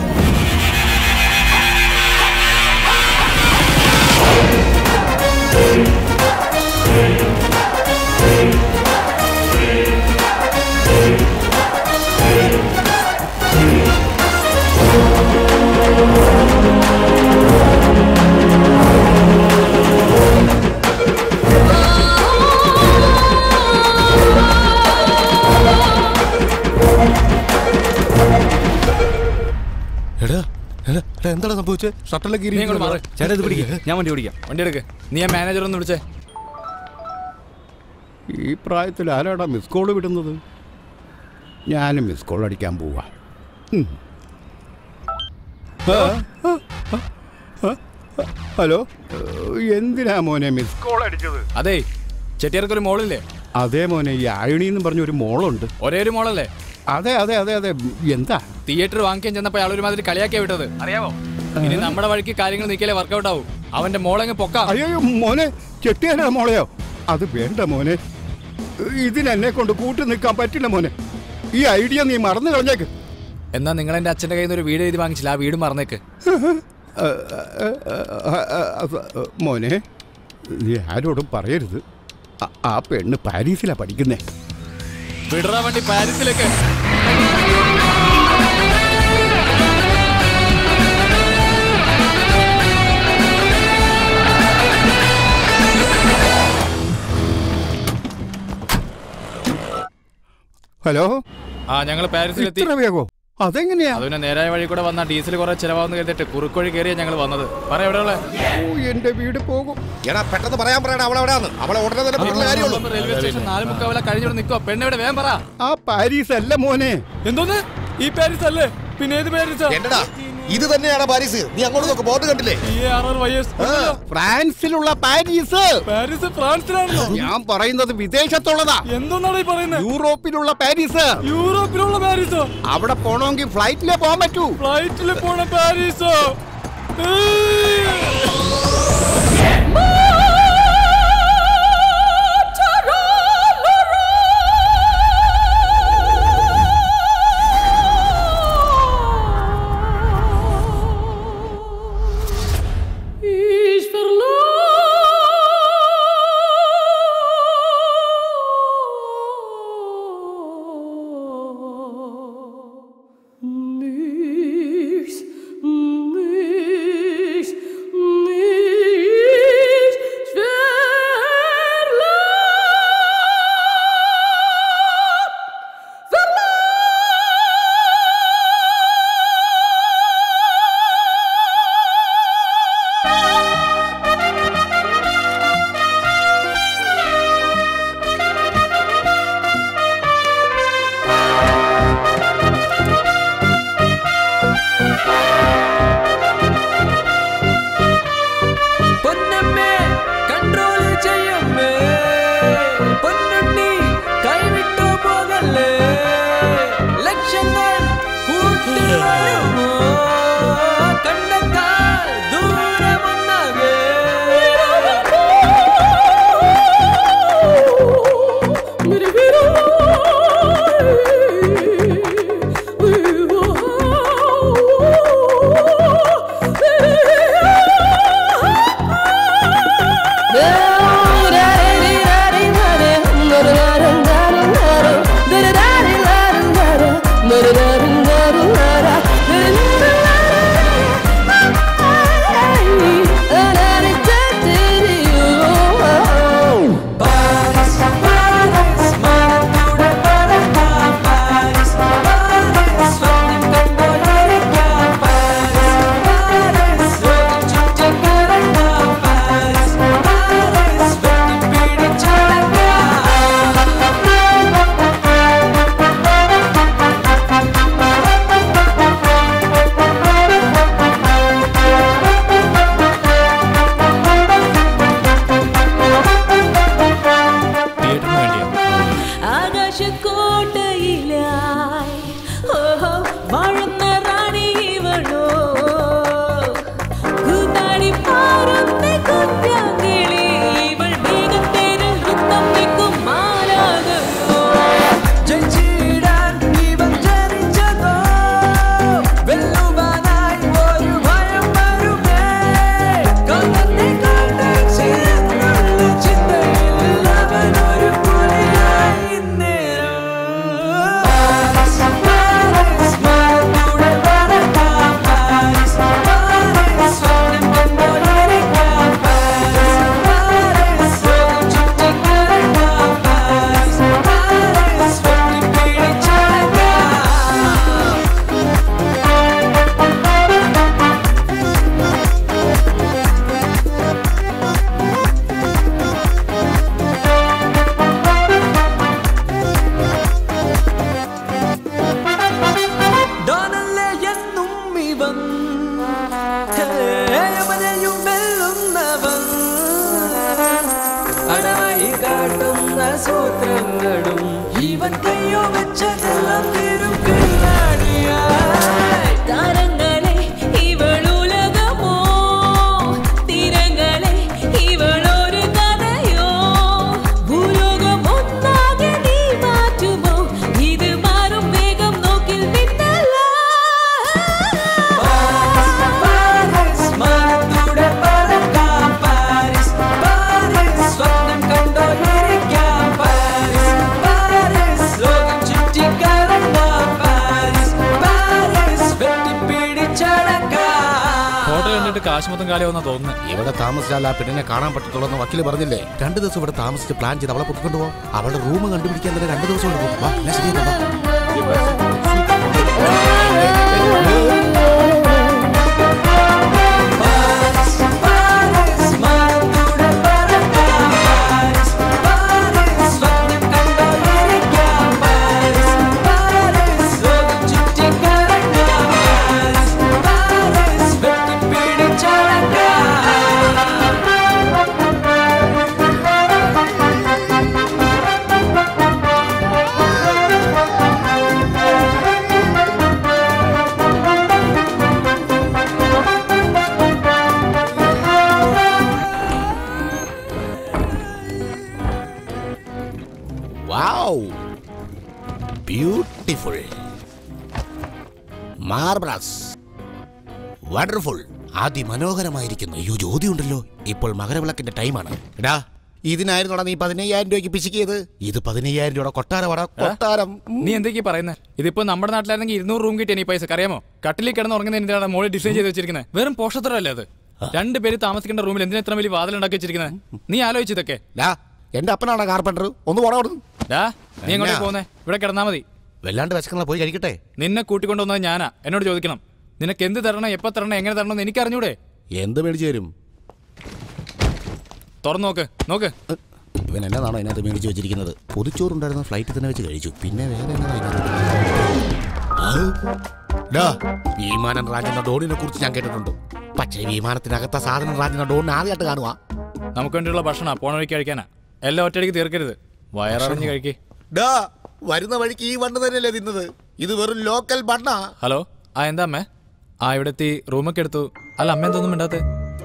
എടാ എടാ എടാ, എന്താടാ സംഭവിച്ചത് ഷട്ടറിലെ നീ ഇങ്ങോട്ട് മാറ്. ചേട്ടാ ഇത് പിടിക്ക് ഞാൻ വണ്ടി ഓടിക്കാം വണ്ടി എടുക്ക് നീ ആ മാനേജർ ഒന്ന് വിളിച്ചേ ഈ പ്രായത്തിൽ ആരാടാ മിസ് കോൾ വിടുന്നത് ഞാനും മിസ് കോൾ അടിക്കാൻ പോവാ ഉം. ആ, ആ, ആ, ആ, ആ, ഹലോ എന്തിനാ മോനെ മിസ് കോൾ അടിച്ചത് അതെ ചെട്ടിയാർക്കൊരു മോളില്ലേ അതേ മോനെ ഈ ആയണി എന്ന് പറഞ്ഞ ഒരു മോളുണ്ട് ഒരേ ഒരു മോളല്ലേ അതെ അതെ അതെ അതെ എന്താ തിയേറ്റർ വാങ്ങിക്കാൻ ചെന്നപ്പോ അയാൾ ഒരുമാതിരി കളിയാക്കിയാ വിട്ടത് അറിയാമോ ഇനി നമ്മുടെ വഴിക്ക് കാര്യങ്ങൾ നീക്കിയാലേ വർക്കൗട്ട് ആവും അവന്റെ മോളങ്ങ് പൊക്കാം അയ്യോ മോനെ ചെട്ടിയാനാ മോളെയോ അത് വേണ്ട മോനെ ഇതിനെന്നെ കൊണ്ട് കൂട്ടി നിൽക്കാൻ പറ്റില്ല മോനെ ഈ ഐഡിയ നീ മറന്നു കളഞ്ഞേക്ക് എന്നാ നിങ്ങൾ എന്റെ അച്ഛന്റെ കയ്യിൽ നിന്ന് ഒരു വീട് എഴുതി വാങ്ങിച്ചില്ല ആ വീട് മറന്നേക്ക് ആ, ആ, ആ, ആ, ആ, മോനെ നീ ആരോടും പറയരുത് ആ- ആ പെണ്ണ് പാരീസിലാ പഠിക്കുന്നേ വിടറാ വണ്ടി പാരീസിലേക്ക് ഹലോ ആ ഞങ്ങൾ പാരീസിലെത്തി ഇത്ര വേഗോ അതെങ്ങനെയാ അതിന് നേരായ വഴി കൂടെ വന്ന ഡീസൽ കുറെ ചിലവാന്ന് കരുതിട്ട് കുറുക്കോഴി കയറിയാ ഞങ്ങൾ വന്നത് പറ എവിടെയുള്ള ഓ എന്റെ വീട് പോകും എടാ പെട്ടെന്ന് പറയാൻ പറയടാ അവളെ എവിടെയാന്ന് അവളെ ഉടനെ തന്നെ പറഞ്ഞ കാര്യമുള്ളൂ റെയിൽവേ സ്റ്റേഷൻ നാല് മുക്കാവല കഴിഞ്ഞോട് നിക്കോ പെണ്ണെവിടെ വേഗം പറ ആ പാരീസ് അല്ല മോനെ എന്തോന്ന് ഈ പാരീസ് അല്ലേ പിന്നെ ഏത് പാരീസാ എന്റെടാ ഇത് തന്നെയാണ് പാരീസ് നീ അങ്ങോട്ട് നോക്ക് ബോർഡ് കണ്ടില്ലേ ഫ്രാൻസിലുള്ള പാരീസ് പാരീസ് ഫ്രാൻസിലാണല്ലോ ഞാൻ പറയുന്നത് വിദേശത്തുള്ളതാ എന്തോന്നാണ് ഈ പറയുന്നത് യൂറോപ്പിലുള്ള പാരീസ് യൂറോപ്പിലുള്ള പാരീസോ അവിടെ പോണമെങ്കിൽ ഫ്ലൈറ്റിലേ പോകാൻ പറ്റൂ ഫ്ലൈറ്റിൽ പോണ പാരീസോ Ich verlor nichts, nichts, nichts. കാശ് മൊത്തം കാലിയാവുന്ന തോന്നുന്നത് ഇവിടെ താമസിച്ചാൽ ആ പെണ്ണിനെ കാണാൻ പറ്റത്തുള്ളൂ എന്ന് വക്കീല് പറഞ്ഞില്ലേ രണ്ട് ദിവസം ഇവിടെ താമസിച്ച് പ്ലാൻ ചെയ്ത് അവളെ കൂട്ടിക്കൊണ്ടു പോകും അവളുടെ റൂം കണ്ടുപിടിക്കാൻ തന്നെ രണ്ട് ദിവസം എടുക്കും വാ എല്ലാം ശരിയാക്കാം, വാ. വാവ് ബ്യൂട്ടിഫുൾ മാർബറസ് വണ്ടർഫുൾ അതിമനോഹരമായിരിക്കുന്നു അയ്യോ ജ്യോതി ഉണ്ടല്ലോ ഇപ്പോൾ മകരവിളക്കിന്റെ ടൈമാണ് എടാ ഇതിനായിരുന്നോടാ നീ പതിനയ്യായിരം രൂപയ്ക്ക് പിശിക്കിയത് ഇത് പതിനയ്യായിരം രൂപയുടെ കൊട്ടാരമാടാ കൊട്ടാരം നീ എന്തൊക്കെയാ പറയുന്നത് ഇതിപ്പോ നമ്മുടെ നാട്ടിലായിരുന്നെങ്കിൽ ഇരുന്നൂറ് റൂം കിട്ടിയ നീ പൈസ അറിയാമോ കട്ടിലിൽ കിടന്ന് ഉറങ്ങുന്ന എന്തിനാണ് മോളിൽ ഡിസൈൻ ചെയ്ത് വെച്ചിരിക്കുന്നത് വെറും പോഷത്തരല്ലേ അത് രണ്ട് പേര് താമസിക്കേണ്ട റൂമിൽ എന്തിനാ ഇത്ര വലിയ വാതിൽ ഉണ്ടാക്കി വെച്ചിരിക്കുന്നത് നീ ആലോചിച്ചതൊക്കെ ഡാ എന്റെ അപ്പനാണ് കാർപ്പൻറ്റർ ഒന്ന് പോടാ അവിടുന്ന്. ഡാ നീ എങ്ങോട്ടേ എന്നാ? പോന്നേ ഇവിടെ കിടന്നാ മതി വല്ലാണ്ട് വിശക്കുന്ന പോയി കഴിക്കട്ടെ നിന്നെ കൂട്ടിക്കൊണ്ടുവന്നത് ഞാനാ എന്നോട് ചോദിക്കണം നിനക്ക് എന്ത് തരണം എപ്പോ തരണം എങ്ങനെ തരണം എന്ന് എനിക്ക് അറിഞ്ഞൂടെ എന്ത് മേടിച്ചു തരും തുറന്നു നോക്ക് നോക്ക് ഇവൻ എന്നതാണോ അതിനകത്ത് മേടിച്ചു വെച്ചിരിക്കുന്നത് പൊതിച്ചോറുണ്ടായിരുന്ന ഫ്ലൈറ്റിൽ തന്നെ വെച്ച് കഴിച്ചു പിന്നെ വേറെ എന്നതാ ഇതിനകത്ത്? ആ? ഡാ, വിമാനം റാഞ്ചുന്ന ഡോണിനെ കുറിച്ച് ഞാൻ കേട്ടിട്ടുണ്ട് പക്ഷേ വിമാനത്തിനകത്ത സാധനം റാഞ്ചുന്ന ഡോണിനെ ആദ്യമായിട്ട് കാണുക നമുക്ക് വേണ്ടിയുള്ള ഭക്ഷണ പോണ വഴിക്ക് കഴിക്കാനാ എല്ലാം ഒറ്റയടിക്ക് തീർക്കരുത് വയററിഞ്ഞ് കഴിക്കേ ഡാ വരുന്ന വഴിക്ക് ഈ വണ്ണ് തന്നെയല്ലേ തിന്നത് ഇത് വെറും ലോക്കൽ ബണ്ണാ ഹലോ ആ എന്താ അമ്മേ ആ ഇവിടെ എത്തി റൂമൊക്കെ എടുത്തു അല്ല അമ്മ എന്തൊന്നും മിണ്ടാത്തെ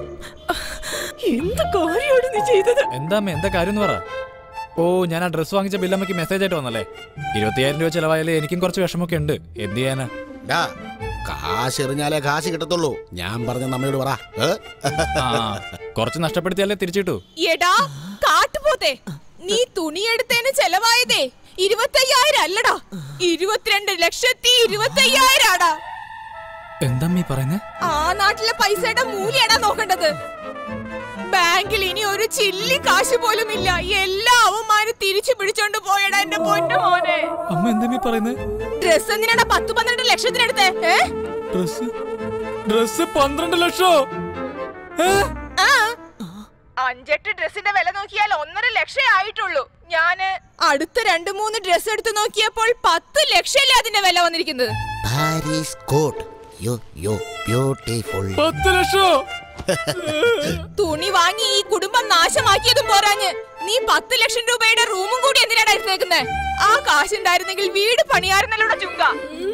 എന്ത് കാര്യമാണ് നീ ചെയ്തത് എന്താ അമ്മ എന്താ കാര്യം എന്ന് പറ ഓ ഞാൻ ആ ഡ്രസ്സ് വാങ്ങിച്ച ബില്ല് അമ്മയ്ക്ക് മെസ്സേജ് ആയിട്ട് വന്നല്ലേ ഇരുപത്തിയായിരം രൂപ ചെലവായാലേ എനിക്കും കുറച്ച് വിഷമമൊക്കെ ഉണ്ട് എന്ത് ചെയ്യാനാ ഡാ കാശ് എറിഞ്ഞാലേ കാശ് കിട്ടത്തുള്ളൂ ഞാൻ പറഞ്ഞ നമ്മയോട് പറ ഏ? ആ, കുറച്ച് നഷ്ടപ്പെടുത്തിയാലേ തിരിച്ചിട്ടു എടാ കാട്ടുപോത്തെ നീ തുണിയെടുത്തതിന് ചെലവായതേ ഇരുപത്തയ്യായിരം അല്ലടാ ഇരുപത്തിരണ്ട് ലക്ഷത്തി ഇരുപത്തയ്യായിരാടാ എന്താ അമ്മ ഈ പറയുന്നേ ആ നാട്ടിലെ പൈസയുടെ മൂല്യടാ നോക്കേണ്ടത് ബാങ്കിൽ ഇനി ഒരു ചില്ലി കാശ് പോലും ഇല്ല എല്ലാ അവന്മാരും തിരിച്ചു പിടിച്ചോണ്ട് പോയടാ എന്റെ പൊന്നു മോനെ അമ്മ എന്താ ഈ പറയുന്നേ ഡ്രസ് എന്തിനാടാ പത്ത് പന്ത്രണ്ട് ലക്ഷത്തിനെടുത്തേ ഏ ഡ്രസ് ഡ്രസ് പന്ത്രണ്ട് ലക്ഷോ ആ. അഞ്ചെട്ട് ഡ്രസ്സിന്റെ വില നോക്കിയാൽ ഒന്നര ലക്ഷേ ആയിട്ടുള്ളൂ ഞാന് അടുത്ത രണ്ട് മൂന്ന് ഡ്രസ് എടുത്ത് നോക്കിയപ്പോൾ പത്ത് ലക്ഷല്ലേ അതിന്റെ വില വന്നിരിക്കുന്നത് പാരീസ് കോട്ട് യോ യോ ബ്യൂട്ടിഫുൾ പത്ത് ലക്ഷോ തുണി വാങ്ങി ഈ കുടുംബം നാശമാക്കിയതും പോരാഞ്ഞ് നീ പത്ത് ലക്ഷം രൂപയുടെ റൂമും കൂടി എന്തിനാണ് എടുത്തേക്കുന്നത് ആ കാശുണ്ടായിരുന്നെങ്കിൽ വീട് പണിയായിരുന്നല്ലോടാ ചുങ്ക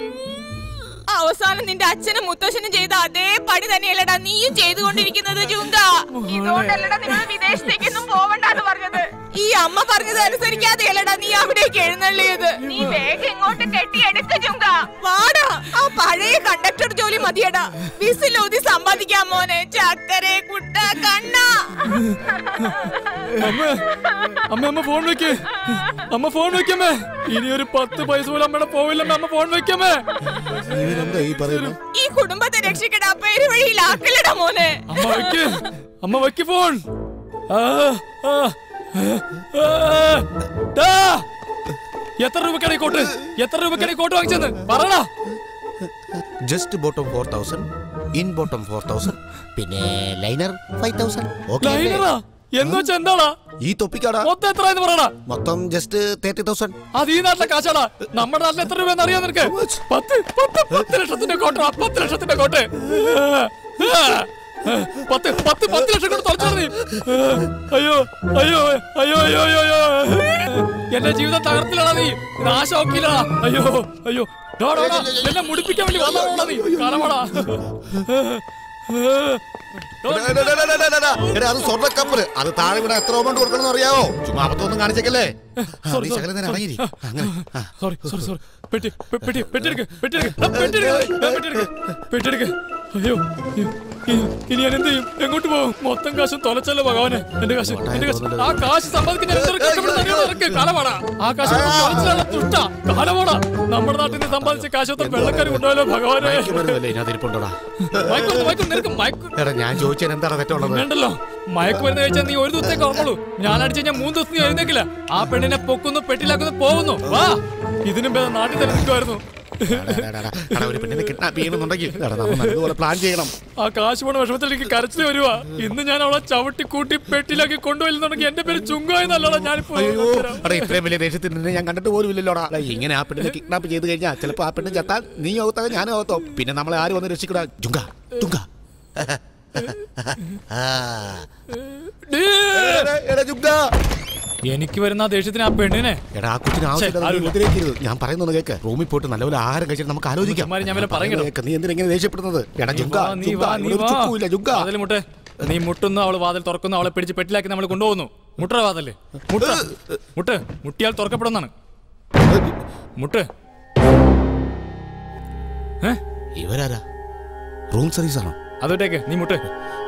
അവസാനം നിന്റെ അച്ഛനും മുത്തശ്ശനും ചെയ്ത അതേ പണി തന്നെയല്ലടാ നീയും ചെയ്തുകൊണ്ടിരിക്കുന്നത് ചുങ്ക ഇതുകൊണ്ടല്ലടാ നിങ്ങൾ വിദേശത്തേക്കൊന്നും പോവണ്ടെന്ന് പറഞ്ഞത് ഈ അമ്മ പറഞ്ഞത് അനുസരിക്കാതെയല്ലടാ നീ അവിടേക്ക് എഴുന്നള്ളിയത് നീ വേഗം ഇങ്ങോട്ട് കെട്ടിയെടുക്ക ചുങ്ക വാടാ ആ പഴയ കണ്ടക്ടർ ജോലി മതിയടാ വിസിലൂതി സമ്പാദിക്കാൻ മോനെ ചക്കരെ കുട്ട കണ്ണ അമ്മ അമ്മ അമ്മ ഫോൺ വെക്ക് അമ്മ ഫോൺ വെക്കമ്മേ ഇനി ഒരു പത്ത് പൈസ പോലും അമ്മയുടെ പോവില്ലമ്മ അമ്മ ഫോൺ വെക്കമ്മേ എന്താ ഈ പറയുന്നത് ഈ കുടുംബത്തെ രക്ഷിക്കടാ പേര് വഴിയിലാക്കലടാ മോനെ അമ്മ വെക്ക് അമ്മ വെക്ക് ഫോൺ ആ, ആ, ആ, ഡാ. എത്ര രൂപക്കാണ് ഈ കോട്ട് എത്ര രൂപക്കാണ് ഈ കോട്ട് വാങ്ങിച്ചത് പറടാ just bottom four thousand in bottom four thousand പിന്നെ ലൈനർ ഫൈവ് തൗസൻഡ് ലൈനറാ എന്ന് വെച്ചാ എന്താടാ ഈ തൊപ്പിക്കാടാ മൊത്തം എത്രയെന്ന് പറയടാ മൊത്തം ജസ്റ്റ് തേർട്ടി തൗസൻഡ് അത് ഈ നാട്ടിലെ കാശാടാ നമ്മുടെ നാട്ടിൽ എത്ര രൂപ അറിയാൻ നിനക്ക് പത്ത് പത്ത് പത്ത് ലക്ഷത്തിന്റെ കോട്ടാ പത്ത് ലക്ഷത്തിന്റെ കോട്ട് പത്ത് പത്ത് പത്ത് ലക്ഷം കൊണ്ട് തുറച്ചാൽ നീ അയ്യോ അയ്യോ അയ്യോ അയ്യോ അയ്യോ അയ്യോ എന്റെ ജീവിതം തകർത്തില്ലടാ നീ നാശമാക്കില്ലടാ അയ്യോ അയ്യോ ഡോ, ഡോ, ഡോ, എന്നെ മുടിപ്പിക്കാൻ വേണ്ടി വന്നതാണോടാ നീ കാണാമടാ എടാ, അത് സ്വർണ്ണക്കപ്പല് അത് താഴെ ഇവിടെ എത്ര എമൗണ്ട് കൊടുക്കണം അറിയാവോ ചുമ്മാ അബദ്ധമൊന്നും കാണിച്ചേക്കല്ലേ ആ, നീ ശകലം നേരം അടങ്ങിയിരി. അങ്ങനെ ആ. സോറി സോറി സോറി പെട്ടി പെ- പെട്ടി പെട്ടിയെടുക്ക് പെട്ടിയെടുക്ക് ആ, പെട്ടിയെടുക്ക് ആ, പെട്ടിയെടുക്ക് പെട്ടിയെടുക്ക് അയ്യോ അയ്യോ. ഇനി- ഇനി ഞാൻ എന്ത് ചെയ്യും എങ്ങോട്ട് പോകും മൊത്തം കാശും തൊലച്ചല്ലോ ഭഗവാന് എന്റെ കാശ് എന്റെ കാശ് ആ കാശ് സമ്പാദിക്കുന്ന എന്തൊരു കഷ്ടപ്പെടുന്ന അറിയാമോ നിനക്ക് കാലമാടാ ആ കാശ് തൊലച്ചിലുള്ള ദുഷ്ട കാലമാടാ നമ്മുടെ നാട്ടിൽ നിന്ന് സമ്പാദിച്ച കാശൊത്ത വെള്ളക്കാരി കൊണ്ടുപോയല്ലോ ഭഗവാനെ മയക്കുമരുന്നല്ലേ ഇതിനകത്ത് ഇരിപ്പുണ്ടോടാ മയക്കും മയക്കും നിനക്ക് മയക്കും എടാ ഞാൻ ചോദിച്ചതിന് എന്താണ് തെറ്റുള്ളത് വേണ്ടല്ലോ മയക്കുമരുന്ന് കഴിച്ചാൽ നീ ഒരു ദിവസത്തേക്ക് ഓർമ്മളൂ ഞാൻ അടിച്ചു കഴിഞ്ഞാൽ മൂന്ന് ദിവസം നീ എഴുന്നേക്കില്ല ആ പെണ്ണിനെ പൊക്കുന്നു പെട്ടിലാക്കുന്നു പോകുന്നു വാ ഇതിനും ഭേദം നാട്ടിൽ തന്നെ നിൽക്കുമായിരുന്നു എടാ, ഒരു പെണ്ണിനെ കിഡ്നാപ്പ് ചെയ്യണമെന്നുണ്ടെങ്കിൽ എടാ, നമ്മൾ നല്ലതുപോലെ പ്ലാൻ ചെയ്യണം ആ കാശ് പോണ വിഷമത്തിൽ എനിക്ക് കരച്ചിൽ വരുവാ ഇന്ന് ഞാൻ അവളെ ചവിട്ടി കൂട്ടി പെട്ടിലാക്കി കൊണ്ടുപോയില്ലെന്നുണ്ടെങ്കിൽ എന്റെ പേര് ചുങ്കായെന്നല്ലോടാ ഞാനിപ്പോ അയ്യോ എടാ ഇത്രയും വലിയ ദേഷ്യത്തിൽ നിന്നെ ഞാൻ കണ്ടിട്ട് പോലും ഇല്ലല്ലോടാ എടാ, ഇങ്ങനെ ആ പെണ്ണിനെ കിഡ്നാപ്പ് ചെയ്ത് കഴിഞ്ഞാൽ ചിലപ്പോൾ ആ പെണ്ണ് ചത്താൽ നീ ഔത്താകും ഞാനും ഔത്തോ പിന്നെ നമ്മളെ ആരും വന്ന് രക്ഷിക്കടാ ജുങ്ക ജുങ്ക എടാ ജുങ്ക എനിക്ക് വരുന്ന ആ ദേഷ്യത്തിന് ആ പെണ്ണിനെ എടാ ആ കുട്ടിന് ആവശ്യമില്ലാതെ ആരും നീ ഉപദ്രവിക്കരുത് ഞാൻ പറയുന്നത് കേക്ക് റൂമിൽ പോയിട്ട് നല്ലപോലെ ആഹാരം കഴിച്ചിട്ട് നമുക്ക് ആലോചിക്കാം കുമാരി, ഞാൻ വല്ല ഞാൻ പറയുന്നത് പറയണോ? കേക്ക്. നീ എന്തിനാ ഇങ്ങനെ ദേഷ്യപ്പെടുന്നത് എടാ ജുങ്ക വാ, നീ ജുങ്ക വാ നീ ഇവിടെ ഒരു വാ ചുക്കുമില്ല ജുങ്ക വാതിൽ മുട്ടെ നീ മുട്ടുന്നു അവള് വാതിൽ തുറക്കുന്നു അവളെ പിടിച്ച് പെട്ടിലാക്കി നമ്മൾ കൊണ്ടുപോകുന്നു മുട്ടറ വാതല്ലേ മുട്ട മുട്ട് മുട്ടിയാൽ തുറക്കപ്പെടുന്നതാണ് മുട്ട് ഏ ഇവരാരാ റൂം സർവീസ് ആണോ അതോട്ടേക്ക് നീ മുട്ട്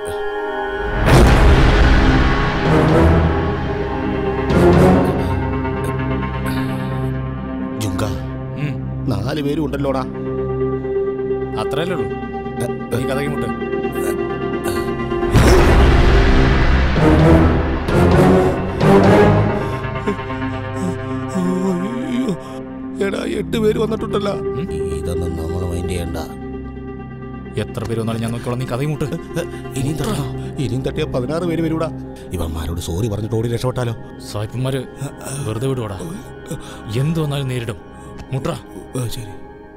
ജുങ്ക നാല് പേരും ഉണ്ടല്ലോടാ അത്രയല്ലേ ഉള്ളൂ നീ കഥകി മുട്ട് അയ്യോ, എടാ എട്ട് പേര് വന്നിട്ടുണ്ടല്ലോ ഇതൊന്നും നമ്മൾ മൈൻഡ് ചെയ്യണ്ട എത്ര പേര് വന്നാലും ഞാൻ നോക്കിക്കോളാം നീ കഥകി മുട്ട് ഇനിയും തട്ടണോ ഇനിയും തട്ടിയ പതിനാറ് പേര് വരൂടാ ഇവന്മാരോട് സോറി പറഞ്ഞിട്ട് ഓടി രക്ഷപ്പെട്ടാലോ സായിപ്പന്മാര് വെറുതെ വിടുവാടാ എന്ത് വന്നാലും നേരിടും മുട്ര ശരി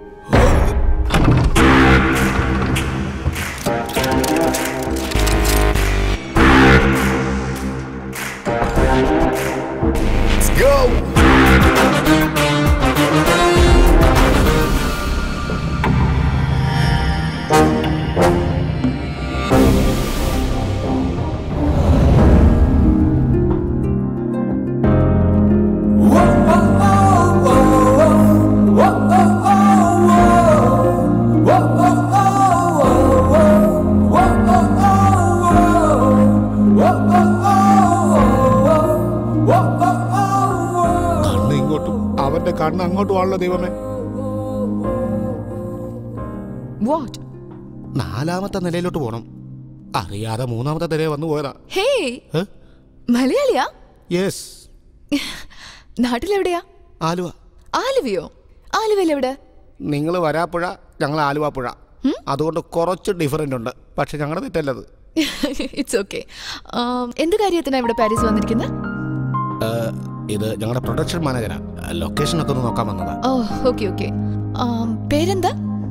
കണ്ണ് ഇങ്ങോട്ടും അവന്റെ കണ്ണ് അങ്ങോട്ടും ആണല്ലോ ദൈവമേ വാട്ട് നാലാമത്തെ നിലയിലോട്ട് പോണം അറിയാതെ മൂന്നാമത്തെ നിലയിൽ വന്നു പോയതാ ഹേ മലയാളിയാ യെസ് നാട്ടിലെവിടെയാ ആലുവ ആലുവയോ ആലുവയിൽ എവിടെ നിങ്ങൾ വരാപ്പുഴ ഞങ്ങൾ ആലുവാപ്പുഴ അതുകൊണ്ട് കുറച്ച് ഡിഫറൻ്റ് ഉണ്ട് പക്ഷെ ഞങ്ങളുടെ തെറ്റല്ലത് ഇറ്റ്സ് ഓക്കെ എന്ത് കാര്യത്തിനാ ഇവിടെ പാരീസ് വന്നിരിക്കുന്നത് ഏഹ്, ഇത് ഞങ്ങളുടെ പ്രൊഡക്ഷൻ മാനേജരാ ലൊക്കേഷൻ ഒക്കെ ഒന്ന് നോക്കാൻ വന്നതാ ഓ ഓക്കെ ഓക്കെ പേരെന്താ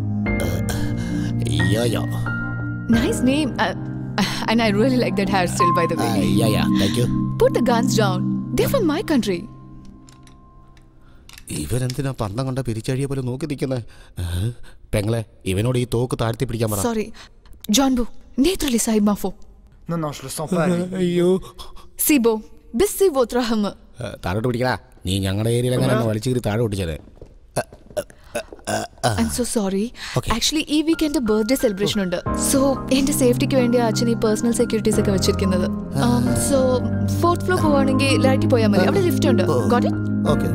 Yoyo nice name and I really like that hairstyle by the way. Yeah yeah thank you Put the guns down. They're from my country. ഇവരെന്തിനാ പന്തം കണ്ട പിരിച്ചഴിയെ പോലെ നോക്കി നിൽക്കുന്നത് പെങ്ങളെ ഇവനോട് ഈ തോക്ക് താഴ്ത്തി പിടിക്കാൻ പറ Sorry. John Bo, Netrali Sahib Mafo. Non, non, je le sens pas. lui. അയ്യോ Sibo, Bissi Votra Hum. ഏഹ്, താഴോട്ട് പിടിക്കടാ നീ ഞങ്ങളുടെ ഏരിയയിൽ എങ്ങനെ വലിച്ചു കയറി താഴെ പിടിച്ചത് I'm so sorry. Actually, ഈ വീക്കെൻഡ് ബർത്ത്ഡേ സെലിബ്രേഷൻ ഉണ്ട് സോ എന്റെ സേഫ്റ്റിക്ക് വേണ്ടി അച്ഛൻ ഈ പേഴ്സണൽ സെക്യൂരിറ്റീസ് ഒക്കെ വെച്ചിരിക്കുന്നത് സോ ഫോർത്ത് ഫ്ലോർ പോവാണെങ്കിൽ ലൈറ്റിൽ പോയാൽ മതി അവിടെ ലിഫ്റ്റ് ഉണ്ട് Got it? Okay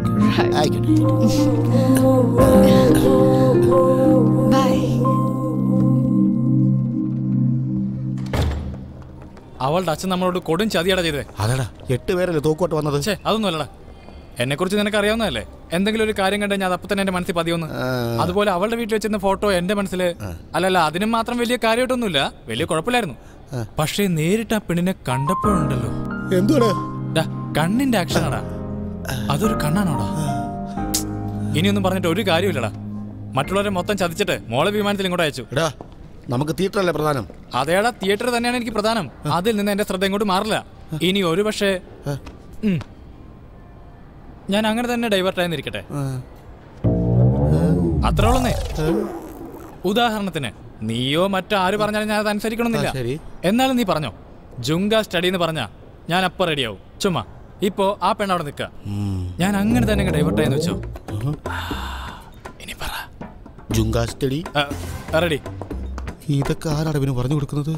Bye. അവളുടെ അച്ഛൻ നമ്മളോട് കൊടും ചതിയാടാ ചെയ്തേ അതടാ എട്ട് പേരല്ലേ തോക്കോട്ട് വന്നത് ഛേ അതൊന്നും അല്ലടാ എന്നെ കുറിച്ച് നിനക്ക് അറിയാവുന്നതല്ലേ എന്തെങ്കിലും ഒരു കാര്യം കണ്ടു ഞാൻ അപ്പൊ തന്നെ എന്റെ മനസ്സിൽ പതിയൊന്ന് അതുപോലെ അവളുടെ വീട്ടിൽ വെച്ചിരുന്ന ഫോട്ടോ എന്റെ മനസ്സിൽ അല്ലല്ല അതിനും മാത്രം വലിയ കാര്യമായിട്ടൊന്നുമില്ല വലിയ കുഴപ്പമില്ലായിരുന്നു പക്ഷേ നേരിട്ട് ആ പെണ്ണിനെ കണ്ടപ്പോഴുണ്ടല്ലോ എന്തുവാടാ ഡാ, കണ്ണിന്റെ ആക്ഷനാടാ അതൊരു കണ്ണാണോടാ ഇനിയൊന്നും പറഞ്ഞിട്ട് ഒരു കാര്യമില്ലടാ മറ്റുള്ളവരെ മൊത്തം ചതിച്ചിട്ട് മോളെ വിമാനത്തിൽ ഇങ്ങോട്ട് അയച്ചു എടാ നമുക്ക് തിയേറ്ററല്ലേ പ്രധാനം അതേടാ തിയേറ്റർ തന്നെയാണ് എനിക്ക് പ്രധാനം അതിൽ നിന്ന് എന്റെ ശ്രദ്ധ ഇങ്ങോട്ട് മാറില്ല ഇനി ഒരു പക്ഷേ ഉം. ഞാൻ അങ്ങനെ തന്നെ ഡൈവേർട്ടായി നിൽക്കട്ടെ അത്ര ഉള്ളന്നേ ഉദാഹരണത്തിന് നീയോ മറ്റാര് പറഞ്ഞാലും ഞാൻ അത് അനുസരിക്കണമെന്നില്ല ആ, ശരി. എന്നാലും നീ പറഞ്ഞോ ജുങ്ക സ്റ്റഡി എന്ന് പറഞ്ഞാ ഞാൻ അപ്പ റെഡിയാവും ചുമ്മാ ഇപ്പോ ആ പെണ്ണ് അവിടെ നിൽക്കുക ഞാൻ അങ്ങനെ തന്നെ ഡൈവേർട്ടായെന്ന് വെച്ചോ ജുങ്കാ സ്റ്റഡി റെഡി ഇതൊക്കെ ആരാണ് ഇവന് പറഞ്ഞു കൊടുക്കുന്നത്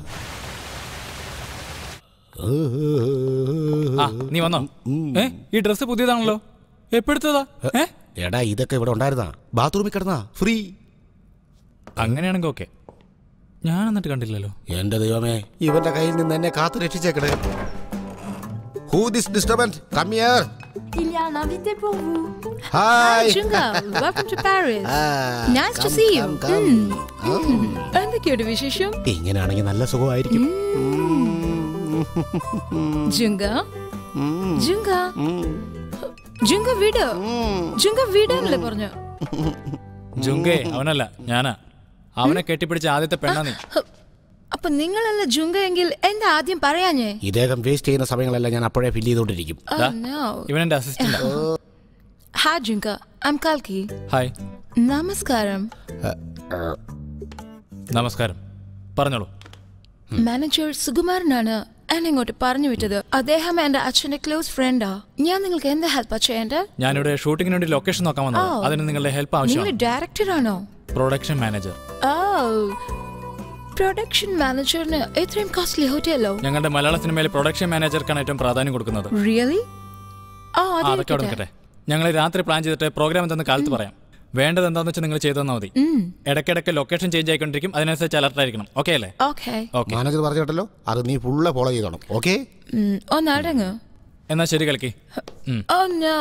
ആ നീ വന്നോ ഏ ഈ ഡ്രസ്സ് പുതിയതാണല്ലോ എപ്പെടുത്തതാ ഏ എടാ ഇതൊക്കെ ഇവിടെ ഉണ്ടായിരുന്നാ ബാത്റൂമിൽ കിടന്നാ ഫ്രീ അങ്ങനെയാണെങ്കിൽ ഓക്കെ ഞാൻ എന്നിട്ട് കണ്ടില്ലല്ലോ എന്റെ ദൈവമേ ഇവന്റെ കയ്യിൽ നിന്ന് എന്നെ കാത്തു രക്ഷിച്ചേക്കണേ who this disturbance come here Il y a un invité pour vous. Hi. Junga. Welcome to Paris. Ah, nice to come, see you. come, come. Mm. Mm. എന്തൊക്കെയുണ്ട് വിശേഷം ഇങ്ങനെയാണെങ്കിൽ നല്ല സുഖമായിരിക്കും ജുങ്ക ജുങ്ക ജുങ്ക വീട് ജുങ്ക വീടാണല്ലേ പറഞ്ഞു ജുങ്കേ അവനല്ല ഞാനാ അവനെ കെട്ടിപ്പിടിച്ച ആദ്യത്തെ പെണ്ണാ നീ അപ്പൊ നിങ്ങളല്ല ജുങ്ക എങ്കിൽ എന്താ ആദ്യം പറയാഞ്ഞേ ഇദ്ദേഹം വേസ്റ്റ് ചെയ്യുന്ന സമയങ്ങളെല്ലാം ഞാൻ അപ്പോഴേ ഫില്ല് ചെയ്തോണ്ടിരിക്കും Oh, no. ഇവൻ എന്റെ അസിസ്റ്റന്റ് ഹായ് ജുങ്ക ഐം കാൽക്കി ഹായ് നമസ്കാരം നമസ്കാരം പറഞ്ഞോളൂ മാനേജർ സുകുമാരനാണ് എന്നെ ഇങ്ങോട്ട് പറഞ്ഞു വിട്ടത് അദ്ദേഹം എന്റെ അച്ഛന്റെ ക്ലോസ് ഫ്രണ്ടാ ഞാൻ നിങ്ങൾക്ക് എന്താ ഹെൽപ്പാ ചെയ്യേണ്ടത് ഞാനിവിടെ ഷൂട്ടിങ്ങിന് വേണ്ടി ലൊക്കേഷൻ നോക്കാൻ വന്നത് ഓ. അതിന് നിങ്ങളുടെ ഹെൽപ്പ് നിങ്ങൾ ആവശ്യമാണ് ഡയറക്ടർ ആണോ പ്രൊഡക്ഷൻ മാനേജർ ഓ പ്രൊഡക്ഷൻ മാനേജറിന് ഇത്രയും കോസ്റ്റ്ലി ഹോട്ടലോ ഞങ്ങളുടെ മലയാള സിനിമയിൽ പ്രൊഡക്ഷൻ മാനേജർക്കാണ് ഏറ്റവും പ്രാധാന്യം കൊടുക്കുന്നത് റിയലി ആ ആ, അതെ അതൊക്കെ അവിടെ നിൽക്കട്ടെ ഞങ്ങൾ രാത്രി പ്ലാൻ ചെയ്തിട്ട് പ്രോഗ്രാം എന്തെന്ന് കാലത്ത് പറയാം വേണ്ടത് എന്താണെന്ന് വെച്ചാൽ നിങ്ങൾ ചെയ്തു തന്നാൽ മതി ഇടയ്ക്കിടയ്ക്ക് ലൊക്കേഷൻ ചേഞ്ച് ആയിക്കൊണ്ടിരിക്കും അതിനനുസരിച്ച് അലർട്ട് ആയിരിക്കണം ഓക്കെ അല്ലേ ഓക്കെ ഓക്കെ മാനേജർ പറഞ്ഞു കേട്ടല്ലോ അത് നീ ഫുള്ള് ഫോളോ ചെയ്തോണം ഓക്കെ ഒന്ന് അടങ്ങ് എന്നാ ശരി കളിക്ക് ഉം. ഓ നോ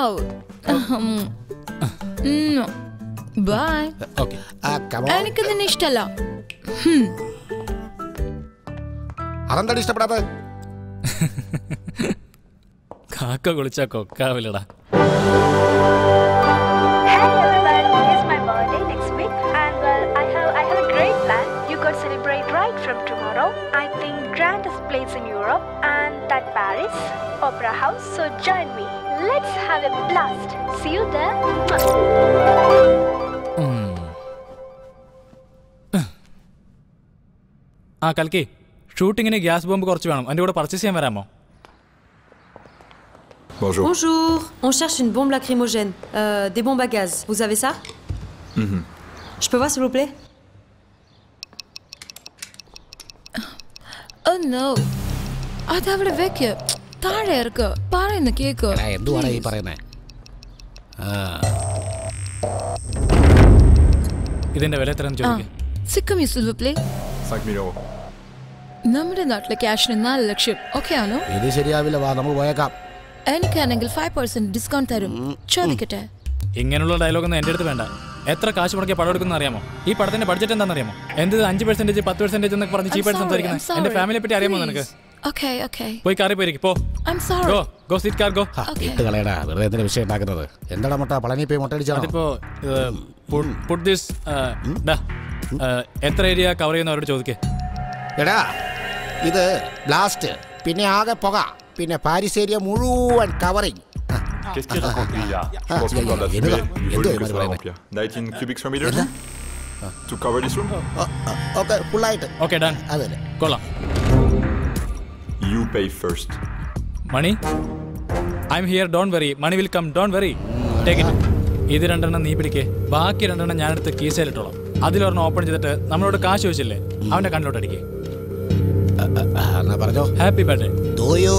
ബൈ ഓക്കെ എനിക്ക് നിന്നെ ഇഷ്ടല്ല ഹും. അതെന്താണ് ഇഷ്ടപ്പെടാത്തത് കാക്ക കുളിച്ചാ കൊക്കാവില്ലടാ It's my birthday next week, and well, I have I have a great plan. You could celebrate right from tomorrow. I think grandest place in Europe, and that Paris Opera House. So join me. Let's have a blast. See you there. ആ കൽക്കി ഷൂട്ടിങ്ങിന് ഗ്യാസ് ബോംബ് കുറച്ച് വേണം എൻ്റെ കൂടെ പർച്ചേസ് ചെയ്യാൻ വരാമോ Bonjour. Bonjour, on cherche une bombe lacrymogène, euh, des bombes à gaz. Vous avez ça Mhm. Je peux voir s'il vous plaît oh no അതവിടെ വെക്ക് താഴെ ഇറക്ക് പറയുന്ന കേക്ക് എടാ, എന്തുവാടാ ഈ പറയുന്നേ ആ ഇതിന്റെ വില എത്രയെന്ന് ആ ചോദിക്കും സിക്കം യു സിൽവർ പ്ലേ 5000 euros. നമ്മുടെ നാട്ടിലെ ക്യാഷിന് നാല് ലക്ഷം ഓക്കെ ആണോ ഇത് ശരിയാവില്ല വാ നമുക്ക് പോയേക്കാം എനിക്കാണെങ്കിൽ ഫൈവ് പെർസെന്റ് ഡിസ്കൗണ്ട് തരും ചോദിക്കട്ടെ ഇങ്ങനെയുള്ള ഡയലോഗ് ഒന്നും എൻ്റെ അടുത്ത് വേണ്ട എത്ര കാശ് മുടക്കിയ പടം എടുക്കുന്ന അറിയാമോ ഈ പടത്തിന്റെ ബഡ്ജറ്റ് എന്താണെന്ന് അറിയാമോ എന്ത് അഞ്ച് പെർസെന്റേജ് പത്ത് പെർസെന്റേജ് എന്നൊക്കെ പറഞ്ഞ് I'm ചീപ്പായിട്ട് sorry, സംസാരിക്കുന്നത് I'm എന്റെ sorry. ഫാമിലിയെ പറ്റി അറിയാമോ നിനക്ക് ഓക്കെ ഓക്കെ പോയി കാറി പോയിരിക്കും പോ I'm sorry. Go go seat car go ഇട്ട് കളയടാ വെറുതെ എന്തിനാ വിഷയം ഉണ്ടാക്കുന്നത് എന്താടാ മുട്ട പളനി പോയി മുട്ടടിച്ചാണോ അതിപ്പോ പുട്ട് ദിസ് എത്ര ഏരിയ കവർ ചെയ്യുന്നവരോട് ചോദിക്കേ എടാ ഇത് ബ്ലാസ്റ്റ് പിന്നെ ആകെ പുക പിന്നെ പാരീസ് ഏരിയ മുഴുവൻ covering Qu'est-ce qu'il raconte lui là Je pense qu'on doit l'assumer du volume que ça va remplir. 19 cubic per meter To cover this room okay ഫുള്ളായിട്ട് ഓക്കെ ഡൺ അതെ കൊള്ളാം You pay first. Money I am here don't worry money will come don't worry take it ഇത് രണ്ടെണ്ണം നീ പിടിക്കേ ബാക്കി രണ്ടെണ്ണം ഞാനെടുത്ത് കീസയിലിട്ടോളാം അതിലൊരെണ്ണം ഓപ്പൺ ചെയ്തിട്ട് നമ്മളോട് കാശ് ചോദിച്ചില്ലേ അവന്റെ കണ്ണിലോട്ട് അടിക്കേ എന്നാ പറഞ്ഞോ ഹാപ്പി ബർത്ത്ഡേ തോയോ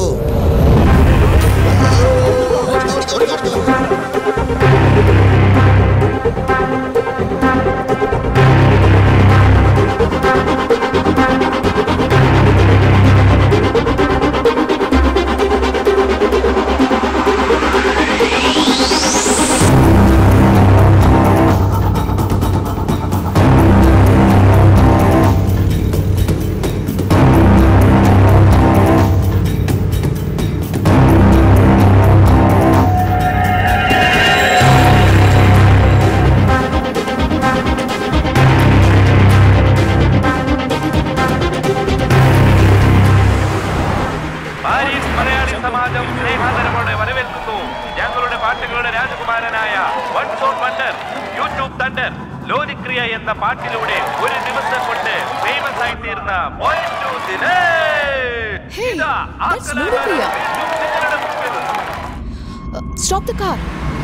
പാരീസ് മലയാളി സമാജം സ്നേഹാദരവോടെ വരവേൽക്കുന്നു ഞങ്ങളുടെ പാട്ടുകളുടെ രാജകുമാരനായ once on wonder YouTube thunder ലോലിക്രിയ എന്ന പാട്ടിലൂടെ ഒരു ദിവസം കൊണ്ട് ഫേമസ് ആയി തീർന്ന മൊയ്റ്റു ദിനേശ്. ഇതാ ആ that's Lodikriya. നിങ്ങളുടെ മുമ്പിൽ. Stop the car.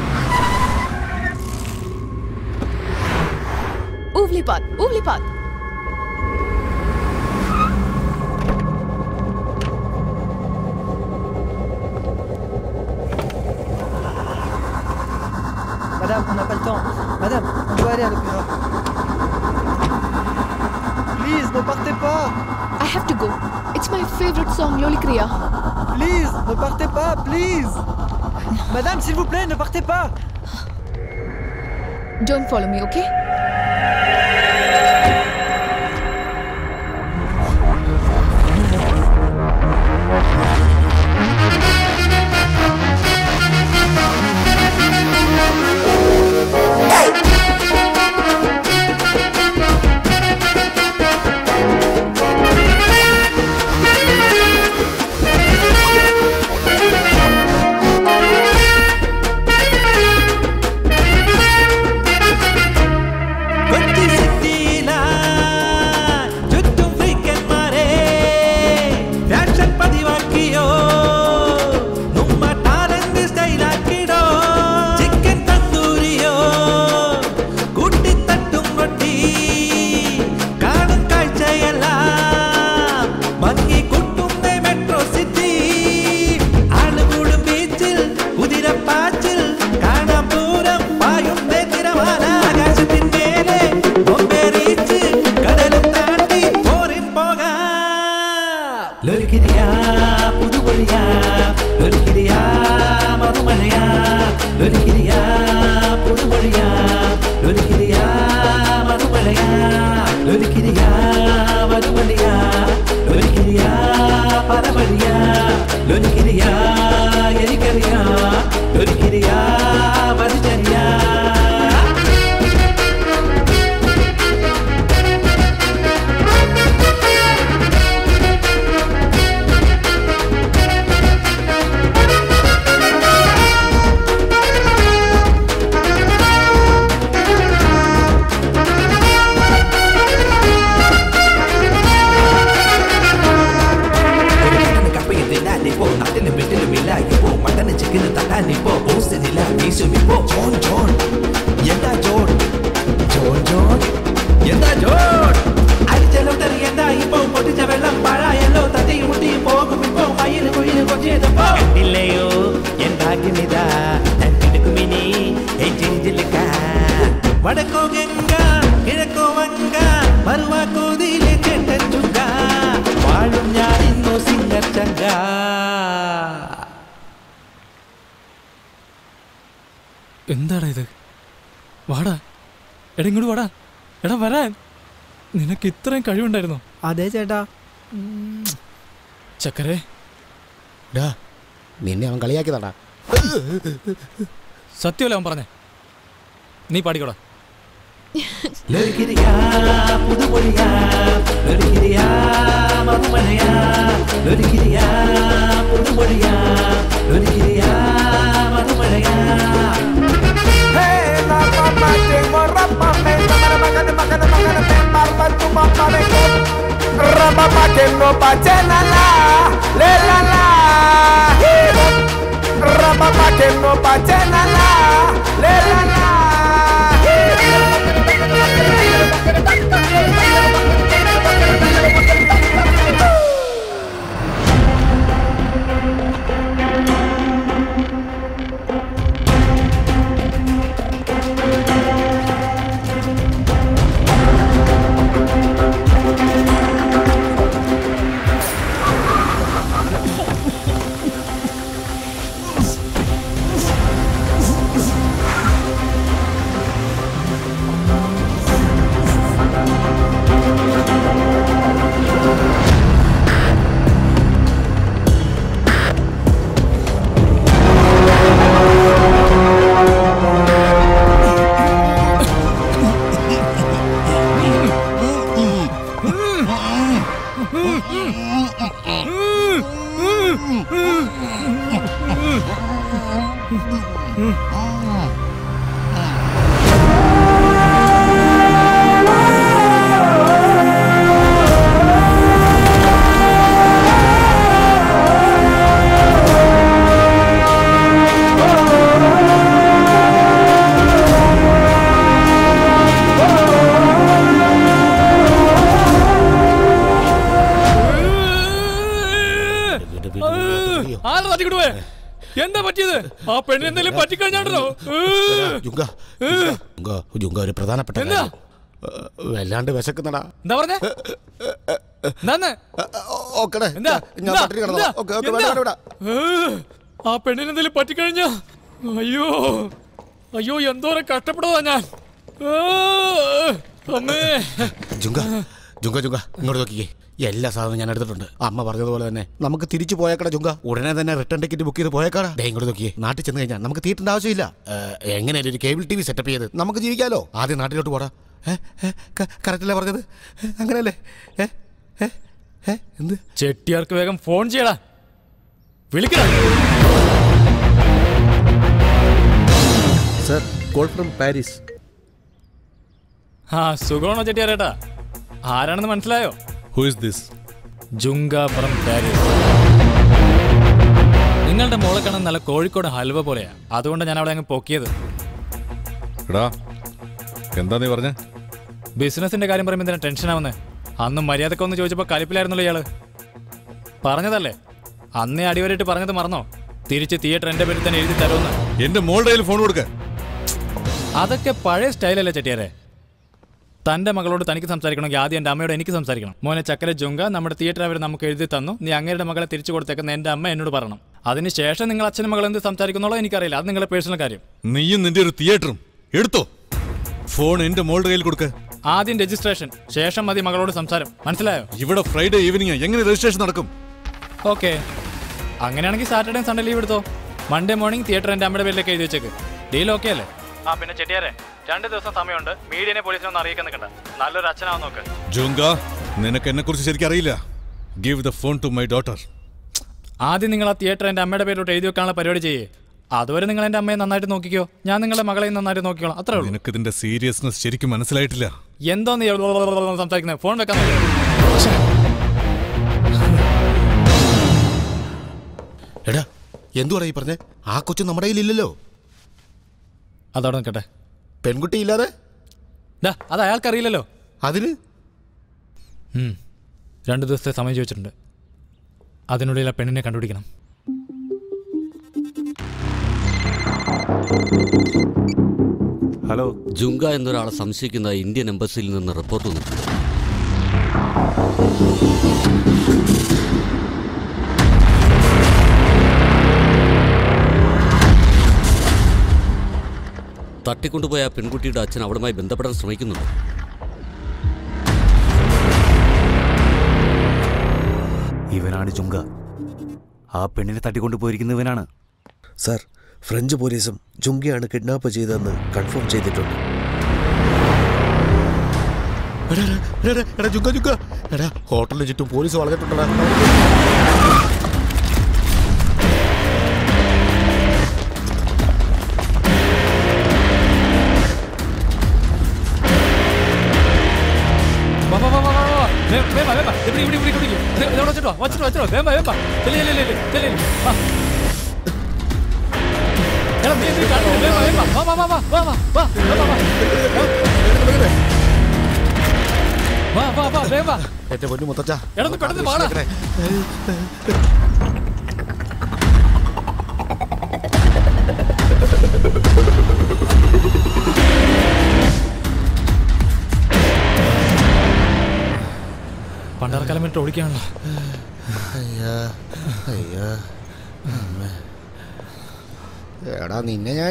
Ouvre les pattes, ouvre les pattes. Madame, on a Madame, on doit aller à l'opéra. Please, ne partez pas. I have to go. It's my favorite song, Lolikriya. Please, ne partez pas, please. Madame, s'il vous plaît, ne partez pas. Don't follow me, okay? Kochi സിറ്റിയിലാ ചുറ്റും ഫ്രീക്കന്മാരെ ഫാഷൻ പതിവാക്കിയോ നുമ്മ ടാലന്റ് സ്റ്റൈലാക്കിടോ ചിക്കൻ തന്തൂരിയോ കൂട്ടിത്തട്ടും കൊട്ടി കാണും കാഴ്ചയെല്ലാം ഭംഗി കൂട്ടുന്ന മെട്രോ സിറ്റി ആളുകൂടും ബീച്ചിൽ കുതിരപ്പാച്ചിൽ കാണാം പൂരം പായുന്ന തിരമാല ആകാശത്തിന്മേലെ ബോംബെ റീച്ച് കടലും താണ്ടി ഫോറിൻ പോകാം ലൊരുക്കിരിയാ പുതുമൊഴിയാ ലൊരുക്കിരിയാ മറുമഴയാ ലൊരുക്കിരിയാ പുതുമൊഴിയാ ലൊരുക്കിരിയാ മറുമഴയാ ലൊരുക്കിരിയാ മറുമഴയാ ലൊരുക്കിരിയാ പരമഴിയാ ലൊരുക്കിരിയാ എനിക്കറിയാ ലൊരുക്കിരിയാ പരിചരിയാ കപ്പയത്തിനാനിപ്പോ നാട്ടിലും വീട്ടിലും ഇല്ല ഇപ്പോ മട്ടന് ചിക്കന് തട്ടാനിപ്പോ പോസ്റ്റിനില്ല വീശുമിപ്പോ ജോൺ ജോൺ എന്താ ജോൺ ജോൺ ജോൺ എന്താ ജോൺ അടിച്ച ലോട്ടറി എന്താ ഇപ്പോ പൊട്ടിച്ച വെള്ളം പാഴായല്ലോ തട്ടിയും മുട്ടിയും പോകും ഇപ്പോ മയില് കുയില് കൊച്ചിയതപ്പോ കണ്ടില്ലയോ എന്താകുന്നിതാ തട്ടിടുക്കുമിനി എഞ്ചിഞ്ചിലിക്ക വടക്കോ ഗംഗ കിഴക്കോ വങ്ക മറുവാ കോതിയിലെ ചേട്ടൻ ചുങ്ക വാഴും ഞാൻ ഇന്നു സിംഗർ ചങ്ക എന്താടാ ഇത് വാടാ എടാ ഇങ്ങോട്ട് വാടാ എടാ വരാൻ നിനക്ക് ഇത്രയും കഴിവുണ്ടായിരുന്നോ അതെ ചേട്ടാ ചക്കരെ ഡാ നിന്നെ അവൻ കളിയാക്കിയതാടാ സത്യമല്ല അവൻ പറഞ്ഞേ നീ പാടിക്കോടാ ലൊരുക്കിരിയാ പുതുമൊഴിയാ ലൊരുക്കിരിയാ മറുമഴയാ ലൊരുക്കിരിയാ പുതുമൊഴിയാ ലൊരുക്കിരിയാ മറുമഴയാ Rababa que no pache la la, le la la. Rababa que no pache la la, le la la. എന്താ പറ്റിയത് ആ പെണ്ണിന് എന്തെങ്കിലും പറ്റിക്കഴിഞ്ഞാണ്ടോ ജുങ്ക ജുങ്ക ജുങ്ക ഒരു പ്രധാനപ്പെട്ട എന്താ? കാര്യം. ഏ, വല്ലാണ്ട് വിശക്കുന്നടാ എന്താ പറഞ്ഞേ എന്താന്ന്? ഓക്കെടേ എന്താ? ഞാൻ എന്താ? പട്ടിണി കിടന്നോളാം. എന്താ? ഓക്കെ, ഓക്കെ, എന്താ? വേണ്ട, വേണ്ട, ഏ, ആ പെണ്ണിന് എന്തെങ്കിലും പറ്റിക്കഴിഞ്ഞാ അയ്യോ അയ്യോ എന്തോരം കഷ്ടപ്പെടുവാ ഞാൻ ഏ, അമ്മേ ജുങ്ക ജുങ്ക ജുങ്ക ഇങ്ങോട്ട് നോക്കിക്കേ എല്ലാ സാധനവും ഞാൻ എടുത്തിട്ടുണ്ട് അമ്മ പറഞ്ഞതുപോലെ തന്നെ നമുക്ക് തിരിച്ചു പോയേക്കട ജുങ്ക ഉടനെ തന്നെ റിട്ടേൺ ടിക്കറ്റ് ബുക്ക് ചെയ്ത് പോയേക്കാടാ ദേ ഇങ്ങോട്ട് നോക്കിയേ നാട്ടിൽ ചെന്ന് കഴിഞ്ഞാൽ നമുക്ക് തീറ്റേണ്ട ആവശ്യമില്ല ഏ, എങ്ങനെയാലും ഒരു കേബിൾ ടി വി സെറ്റപ്പ് ചെയ്ത് നമുക്ക് ജീവിക്കാലോ ആദ്യം നാട്ടിലോട്ട് പോടാ കറക്റ്റല്ലേ പറഞ്ഞത് ഏ, അങ്ങനെയല്ലേ ഏ, ഏ, ഏ, എന്ത് ചെട്ടിയാർക്ക് വേഗം ഫോൺ ചെയ്യടാ വിളിക്കടാ സർ കോൾ ഫ്രം പാരീസ് ആ സുഖമാണോ ചെട്ടിയാരേട്ടാ ആരാണെന്ന് മനസ്സിലായോ who is this Junga from Paris നിങ്ങളുടെ മോളെ കാണാൻ നല്ല കോഴിക്കോട് ഹൽവ പോലെയാ അതുകൊണ്ട് ഞാൻ അവിടെ അങ്ങ് പൊക്കിയത് എടാ എന്താ നീ പറഞ്ഞ ബിസിനസിന്റെ കാര്യം പറയുമ്പോൾ എന്തിനാ ടെൻഷൻ ആവുന്നേ അന്ന് മര്യാദക്ക് ഒന്ന് ചോദിച്ചപ്പോൾ കലിപ്പിലായിരുന്നല്ലോ ഇയാള് പറഞ്ഞതല്ലേ അന്നേ അടിവരായിട്ട് പറഞ്ഞത് മറന്നോ തിരിച്ച് തിയേറ്റർ എന്റെ പേരിൽ തന്നെ എഴുതി തരുമെന്ന് എന്റെ മോളുടെ കയ്യിൽ ഫോൺ കൊടുക്ക അതൊക്കെ പഴയ സ്റ്റൈലല്ലേ ചെട്ടിയാരെ തന്റെ മകളോട് തനിക്ക് സംസാരിക്കണമെങ്കിൽ ആദ്യം എൻ്റെ അമ്മയോട് എനിക്ക് സംസാരിക്കണം മോനെ ചക്കര ജുങ്ക നമ്മുടെ തിയേറ്റർ അവർ നമുക്ക് എഴുതി തന്നു നീ അങ്ങയുടെ മകളെ തിരിച്ചു കൊടുത്തേക്കുന്ന എൻ്റെ അമ്മ എന്നോട് പറയണം അതിനുശേഷം നിങ്ങൾ അച്ഛനും മകൾ എന്ത് സംസാരിക്കുന്നുള്ളൂ എനിക്കറിയില്ല അത് നിങ്ങളുടെ പേഴ്സണൽ കാര്യം നീയും നിന്റെ ഒരു തിയേറ്ററും എടുത്തോ ഫോൺ എന്റെ മോളുടെ കയ്യിൽ കൊടുക്ക ആദ്യം രജിസ്ട്രേഷൻ ശേഷം മതി മകളോട് സംസാരം മനസ്സിലായോ ഇവിടെ ഫ്രൈഡേ ഈവനിങ് എങ്ങനെ രജിസ്ട്രേഷൻ നടക്കും ഓക്കെ അങ്ങനെയാണെങ്കിൽ സാറ്റർഡേ സൺഡേ ലീവ് എടുത്തോ മൺഡേ മോർണിംഗ് തിയേറ്റർ എൻ്റെ അമ്മയുടെ പേരിലേക്ക് എഴുതി വെച്ചേക്ക് ഡീൽ ഓക്കെ അല്ലേ ആ പിന്നെ ചെട്ടിയാരെ രണ്ട് ദിവസം സമയമുണ്ട് മീഡിയനെ പോലീസിനെ ഒന്ന് അറിയിക്കാൻ നിൽക്കണ്ട നല്ലൊരു അച്ഛനാവും നോക്ക് ജോങ്ക നിനക്ക് എന്നെ കുറിച്ച് ശരിക്കും അറിയില്ല give the phone to my daughter ആദ്യം നിങ്ങൾ ആ തിയേറ്റർ എൻ്റെ അമ്മയുടെ പേരിലോട്ട് എഴുതി വെക്കാനുള്ള പരിപാടി ചെയ്യേ അതുവരെ നിങ്ങൾ എൻ്റെ അമ്മയെ നന്നായിട്ട് നോക്കിക്കോ ഞാൻ നിങ്ങളുടെ മകളെയും നന്നായിട്ട് നോക്കിക്കോളാം അത്രേ ഉള്ളൂ നിനക്ക് ഇതിന്റെ സീരിയസ്നെസ് ശരിക്കും മനസ്സിലായിട്ടില്ല എന്തോ നീ സംസാരിക്കുന്നത് ഫോൺ വെക്കാൻ നോക്ക്. എടാ എന്തുവാടാ ഈ പറഞ്ഞേ ആ കൊച്ചു നമ്മുടെ കയ്യിലില്ലല്ലോ അതവിടെ നിൽക്കട്ടെ പെൺകുട്ടി ഇല്ലാതെ ഡാ അത് അയാൾക്കറിയില്ലല്ലോ അതിന് ഉം. രണ്ട് ദിവസത്തെ സമയം ചോദിച്ചിട്ടുണ്ട് അതിനുള്ളിൽ ആ പെണ്ണിനെ കണ്ടുപിടിക്കണം ഹലോ ജുങ്ക എന്നൊരാളെ സംശയിക്കുന്ന ഇന്ത്യൻ എംബസിയിൽ നിന്ന് റിപ്പോർട്ട് വന്നിട്ടുണ്ട് തട്ടിക്കൊണ്ടുപോയ ആ പെൺകുട്ടിയുടെ അച്ഛൻ അവളുമായി ബന്ധപ്പെടാൻ ശ്രമിക്കുന്നുണ്ട് ഇവനാണ് ജുങ്ക ആ പെണ്ണിനെ തട്ടിക്കൊണ്ടു പോയിരിക്കുന്നവനാണ് സർ ഫ്രഞ്ച് പോലീസും ജുങ്കയാണ് കിഡ്നാപ്പ് ചെയ്തതെന്ന് കൺഫേം ചെയ്തിട്ടുണ്ട് എടാ, എടാ, എടാ, എടാ, എടാ ജുങ്ക ജുങ്ക എടാ ഹോട്ടലിന് ചുറ്റും പോലീസ് വളർന്നിട്ടുണ്ടടാ വാ, വാ, വാ, വാ, വാ, വാ. വേ- വേഗം വാ, വേഗം വാ. ഇവിടെ, ഇവിടെ, ഇവിടെ, ഇവിടെ. ഇത് ഇതവിടെ വെച്ചിട്ടോ, വച്ചിട്ടോ, വച്ചിട്ടോ. വേഗം വാ, വേഗം വാ. ചെല്ല്, ചെല്ല്, ചെല്ല്, ചെല്ല്, ചെല്ല്. വാ. എടാ, നീ എന്തിനാ കാണിക്കുന്നത്? വേഗം വാ, വേഗം വാ. വാ, വാ, വാ, വാ, വാ, വാ, വാ, വാ, വാ. വാ, വാ, വാ, വേഗം വാ. എന്റെ പൊന്നു മുത്തച്ഛ എടാ, ഒന്ന് പെട്ടെന്ന് വാടാ. പണ്ടാറക്കാലം വിട്ട് ഓടിക്കാണല്ലോ അയ്യാ അയ്യാ അമ്മേ. എടാ നിന്നെ ഞാൻ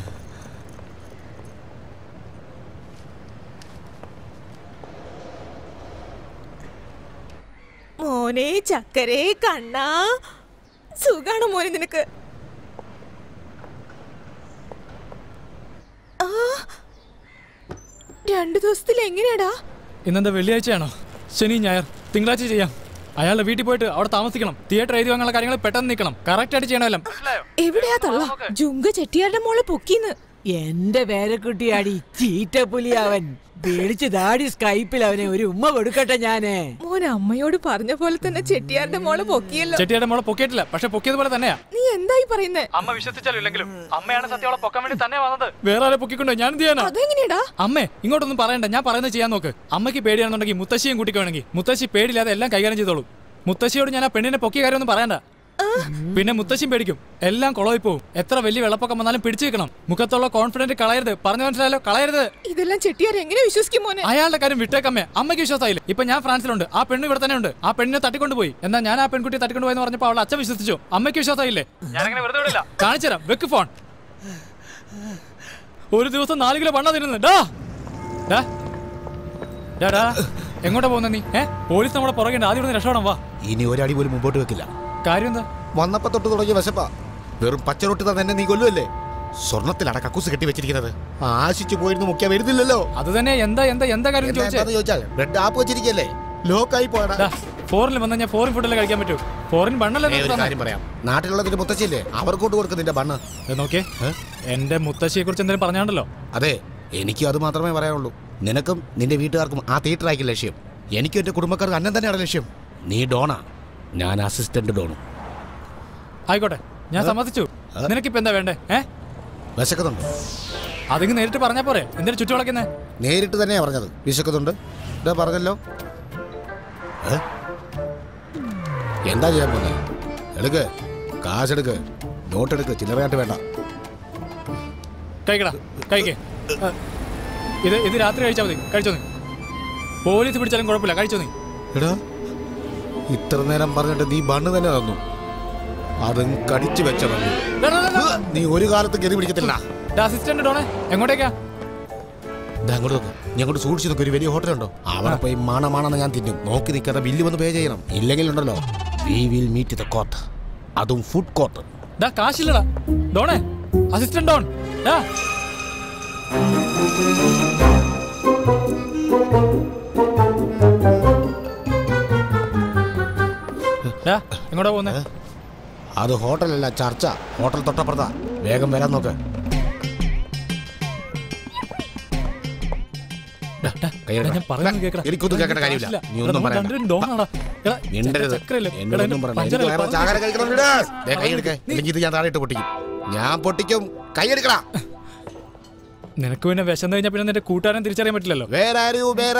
മോനെ ചക്കരേ കണ്ണാ സുഖാണോ മോനെ നിനക്ക് ആ രണ്ടു ദിവസത്തിൽ എങ്ങനെയാടാ ഇന്നെന്താ വെള്ളിയാഴ്ചയാണോ ശനി ഞായർ തിങ്കളാഴ്ച ചെയ്യാം അയാളുടെ വീട്ടിൽ പോയിട്ട് അവിടെ താമസിക്കണം തിയേറ്റർ എഴുതി വാങ്ങാനുള്ള കാര്യങ്ങൾ പെട്ടെന്ന് നിൽക്കണം കറക്റ്റ് ആയിട്ട് ചെയ്യണമെല്ലാം എവിടെയാ തള്ള ജുങ്ക ചെട്ടിയാരുടെ മോളെ പൊക്കീന്ന് എന്റെ പേരക്കുട്ടിയാടി ചീറ്റപ്പുലി അവൻ പേടിച്ച് ദാടി സ്കൈപ്പിൽ അവനെ ഒരു ഉമ്മ കൊടുക്കട്ടെ ഞാനേ മോൻ അമ്മയോട് പറഞ്ഞ പോലെ തന്നെ ചെട്ടിയാരുടെ മോളെ പൊക്കിയല്ലോ ചെട്ടിയുടെ മോളെ പൊക്കിയിട്ടില്ല പക്ഷെ പൊക്കിയതുപോലെ തന്നെയാ നീ എന്തായി പറയുന്നേ അമ്മ വിശ്വസിച്ചാലും ഇല്ലെങ്കിലും അമ്മയാണ് സത്യോളെ പൊക്കാൻ വേണ്ടി തന്നെ വന്നത് വേറെ ആരെ പൊക്കിക്കൊണ്ടോ ഞാൻ എന്ത് ചെയ്യാനാ അതെങ്ങനെയാടാ അമ്മേ ഇങ്ങോട്ടൊന്നും പറയണ്ട ഞാൻ പറയുന്നത് ചെയ്യാൻ നോക്ക് അമ്മയ്ക്ക് പേടിയാണെന്നുണ്ടെങ്കിൽ മുത്തശ്ശിയും കൂട്ടിക്കോണെങ്കിൽ മുത്തശ്ശി പേടിയില്ലാതെ എല്ലാം കൈകാര്യം ചെയ്തോളൂ മുത്തശ്ശിയോട് ഞാൻ ആ പെണ്ണിനെ പൊക്കിയ കാര്യമൊന്നും പറയണ്ട പിന്നെ മുത്തശ്ശിയും പേടിക്കും എല്ലാം കുളമായി പോവും എത്ര വലിയ വെള്ളപ്പൊക്കം വന്നാലും പിടിച്ചു വെക്കണം മുഖത്തുള്ള കോൺഫിഡന്റ് കളയരുത് പറഞ്ഞു മനസ്സിലായാലോ കളയരുത് ഇതെല്ലാം ചെട്ടിയാർ എങ്ങനെ വിശ്വസിക്കും മോനെ അയാളുടെ കാര്യം വിട്ടേക്കമ്മേ അമ്മയ്ക്ക് വിശ്വാസമായില്ല ഇപ്പൊ ഞാൻ ഫ്രാൻസിലുണ്ട് ആ പെണ്ണ് ഇവിടെ തന്നെ ഉണ്ട് ആ പെണ്ണിനെ തട്ടിക്കൊണ്ടുപോയി എന്നാ ഞാൻ ആ പെൺകുട്ടി തട്ടിക്കൊണ്ടുപോയെന്ന് പറഞ്ഞപ്പോൾ അവൾ അച്ഛൻ വിശ്വസിച്ചു അമ്മയ്ക്ക് വിശ്വാസമായില്ലേ ഞാനങ്ങനെ വെറുതെ വിടില്ല കാണിച്ചുതരാം വെക്ക് ഫോൺ ഒരു ദിവസം നാല് കിലോ പണ്ണ തിരുന്നു ഡാ ഡാ ഡാ, ഡാ എങ്ങോട്ടാ പോകുന്ന നീ ഏ പോലീസ് നമ്മളെ പുറകെ ആദ്യം ഇവിടുന്ന് രക്ഷപ്പെടാൻ വാ ഇനി ഒരടി പോലും മുമ്പോട്ട് വെക്കില്ല കാര്യം എന്താ വന്നപ്പോ തൊട്ട് തുടങ്ങിയ വിശപ്പാ വെറും പച്ചറൊട്ടി തന്നെ നീ കൊല്ലുമല്ലേ സ്വർണത്തിലാണ് കക്കൂസ് കെട്ടി വെച്ചിരിക്കുന്നത് ആശിച്ചു പോയിരുന്നു മുഖ്യ വരുന്നില്ലല്ലോ അത് തന്നെ എന്താ എന്താ എന്താ കാര്യം എന്താ എന്താന്ന് ചോദിച്ചാൽ ബ്രെഡ് ആപ്പ് വെച്ചിരിക്കല്ലേ ലോക്കായി പോയടാ ഫോറിൽ വന്നാൽ ഞാൻ ഫോറിൻ ഫുഡല്ലേ കഴിക്കാൻ പറ്റൂ ഫോറിൻ ബണ്ണല്ലേ ഏയ്, ഒരു കാര്യം പറയാം നാട്ടിലുള്ളതിന്റെ മുത്തശ്ശില്ലേ അവർക്കോട്ട് കൊടുക്കും നിന്റെ ബണ്ണ് നോക്കിയേ എന്റെ മുത്തശ്ശിയെ കുറിച്ച് എന്തെങ്കിലും പറഞ്ഞാണ്ടല്ലോ അതെ എനിക്കും അത് മാത്രമേ പറയാനുള്ളൂ നിനക്കും നിന്റെ വീട്ടുകാർക്കും ആ തിയേറ്റർ ആയിരിക്കും ലക്ഷ്യം എനിക്കും എന്റെ കുടുംബക്കാർക്ക് അന്നം തന്നെയാണ് ലക്ഷ്യം നീ ഡോണാ ഞാൻ അസിസ്റ്റന്റ് ഡോണും ആയിക്കോട്ടെ ഞാൻ സമ്മതിച്ചു നിനക്കിപ്പോ എന്താ വേണ്ടേ ഏ വിശക്കുന്നുണ്ട് അതിങ്ങ് നേരിട്ട് പറഞ്ഞാ പോരെ എന്തിനു ചുറ്റുവിളക്കുന്നേ നേരിട്ട് തന്നെയാ പറഞ്ഞത് വിശക്കുന്നുണ്ട് ഇതാ പറഞ്ഞല്ലോ ഏ? എന്താ ചെയ്യാൻ പോന്നെ എടുക്ക് കാശെടുക്ക് നോട്ടെടുക്ക് ചില്ലറയായിട്ട് വേണ്ട കഴിക്കടാ കഴിക്കേ ആ, ഇത് ഇത് രാത്രി കഴിച്ചാൽ മതി കഴിച്ചോ നീ പോലീസ് പിടിച്ചാലും കുഴപ്പമില്ല കഴിച്ചോ നീ എടാ ഇത്ര നേരം പറഞ്ഞിട്ട് നീ ബണ്ണ് തന്നെ തന്നു അതും കടിച്ചു വെച്ച ബണ്ണ് നീ ഒരു കാലത്ത് കയറി പിടിക്കത്തില്ല അസിസ്റ്റന്റ് ഡോണേ എങ്ങോട്ടേക്കാ ദാ അങ്ങോട്ട് നോക്ക് നീ അങ്ങോട്ട് സൂക്ഷിച്ച് നോക്ക് ഒരു വലിയ ഹോട്ടലുണ്ടോ അവിടെ പോയി മാണമാണെന്ന് ഞാൻ തിന്നും നോക്കി നിൽക്കാതെ ബില്ല് വന്ന് പേ ചെയ്യണം ഇല്ലെങ്കിൽ ഉണ്ടല്ലോ we will meet the court അതും ഫുഡ് കോർട്ട് ഡാ കാശില്ലടാ ഡോണേ അസിസ്റ്റന്റ് ഡോൺ ഡാ ഡാ എങ്ങോട്ടാ പോകുന്നേ അത് ഹോട്ടലല്ല ചർച്ച ഹോട്ടൽ തൊട്ടപ്പുറത്താ വേഗം വരാൻ നോക്ക് കൈയെടുക്കണം. ഞാൻ പറയുന്നത് കേൾക്കടാ. എനിക്കൊന്നും കേൾക്കേണ്ട കാര്യമില്ല കാശില്ല. നീ ഒന്നും എടാ, പറയണ്ട രണ്ടുപേരും ഡോണാടാ. എടാ, മിണ്ടരുത് ചക്കരയല്ലേ? എന്നോടൊന്നും എടാ, പറയണ്ട പഞ്ചര എനിക്ക് വയറ് പഞ്ചര ചാകര കഴിക്കണം വിട്. ദേ, നീ- കൈയെടുക്ക് അല്ലെങ്കിൽ ഇത് ഞാൻ താഴെയിട്ട് പൊട്ടിക്കും ഞാൻ പൊട്ടിക്കും കൈയെടുക്കടാ നിനക്ക് പിന്നെ വിശന്ന് കഴിഞ്ഞാൽ പിന്നെ നിന്റെ കൂട്ടുകാരൻ തിരിച്ചറിയാൻ പറ്റില്ലല്ലോ വേറെ ആരും വേറെ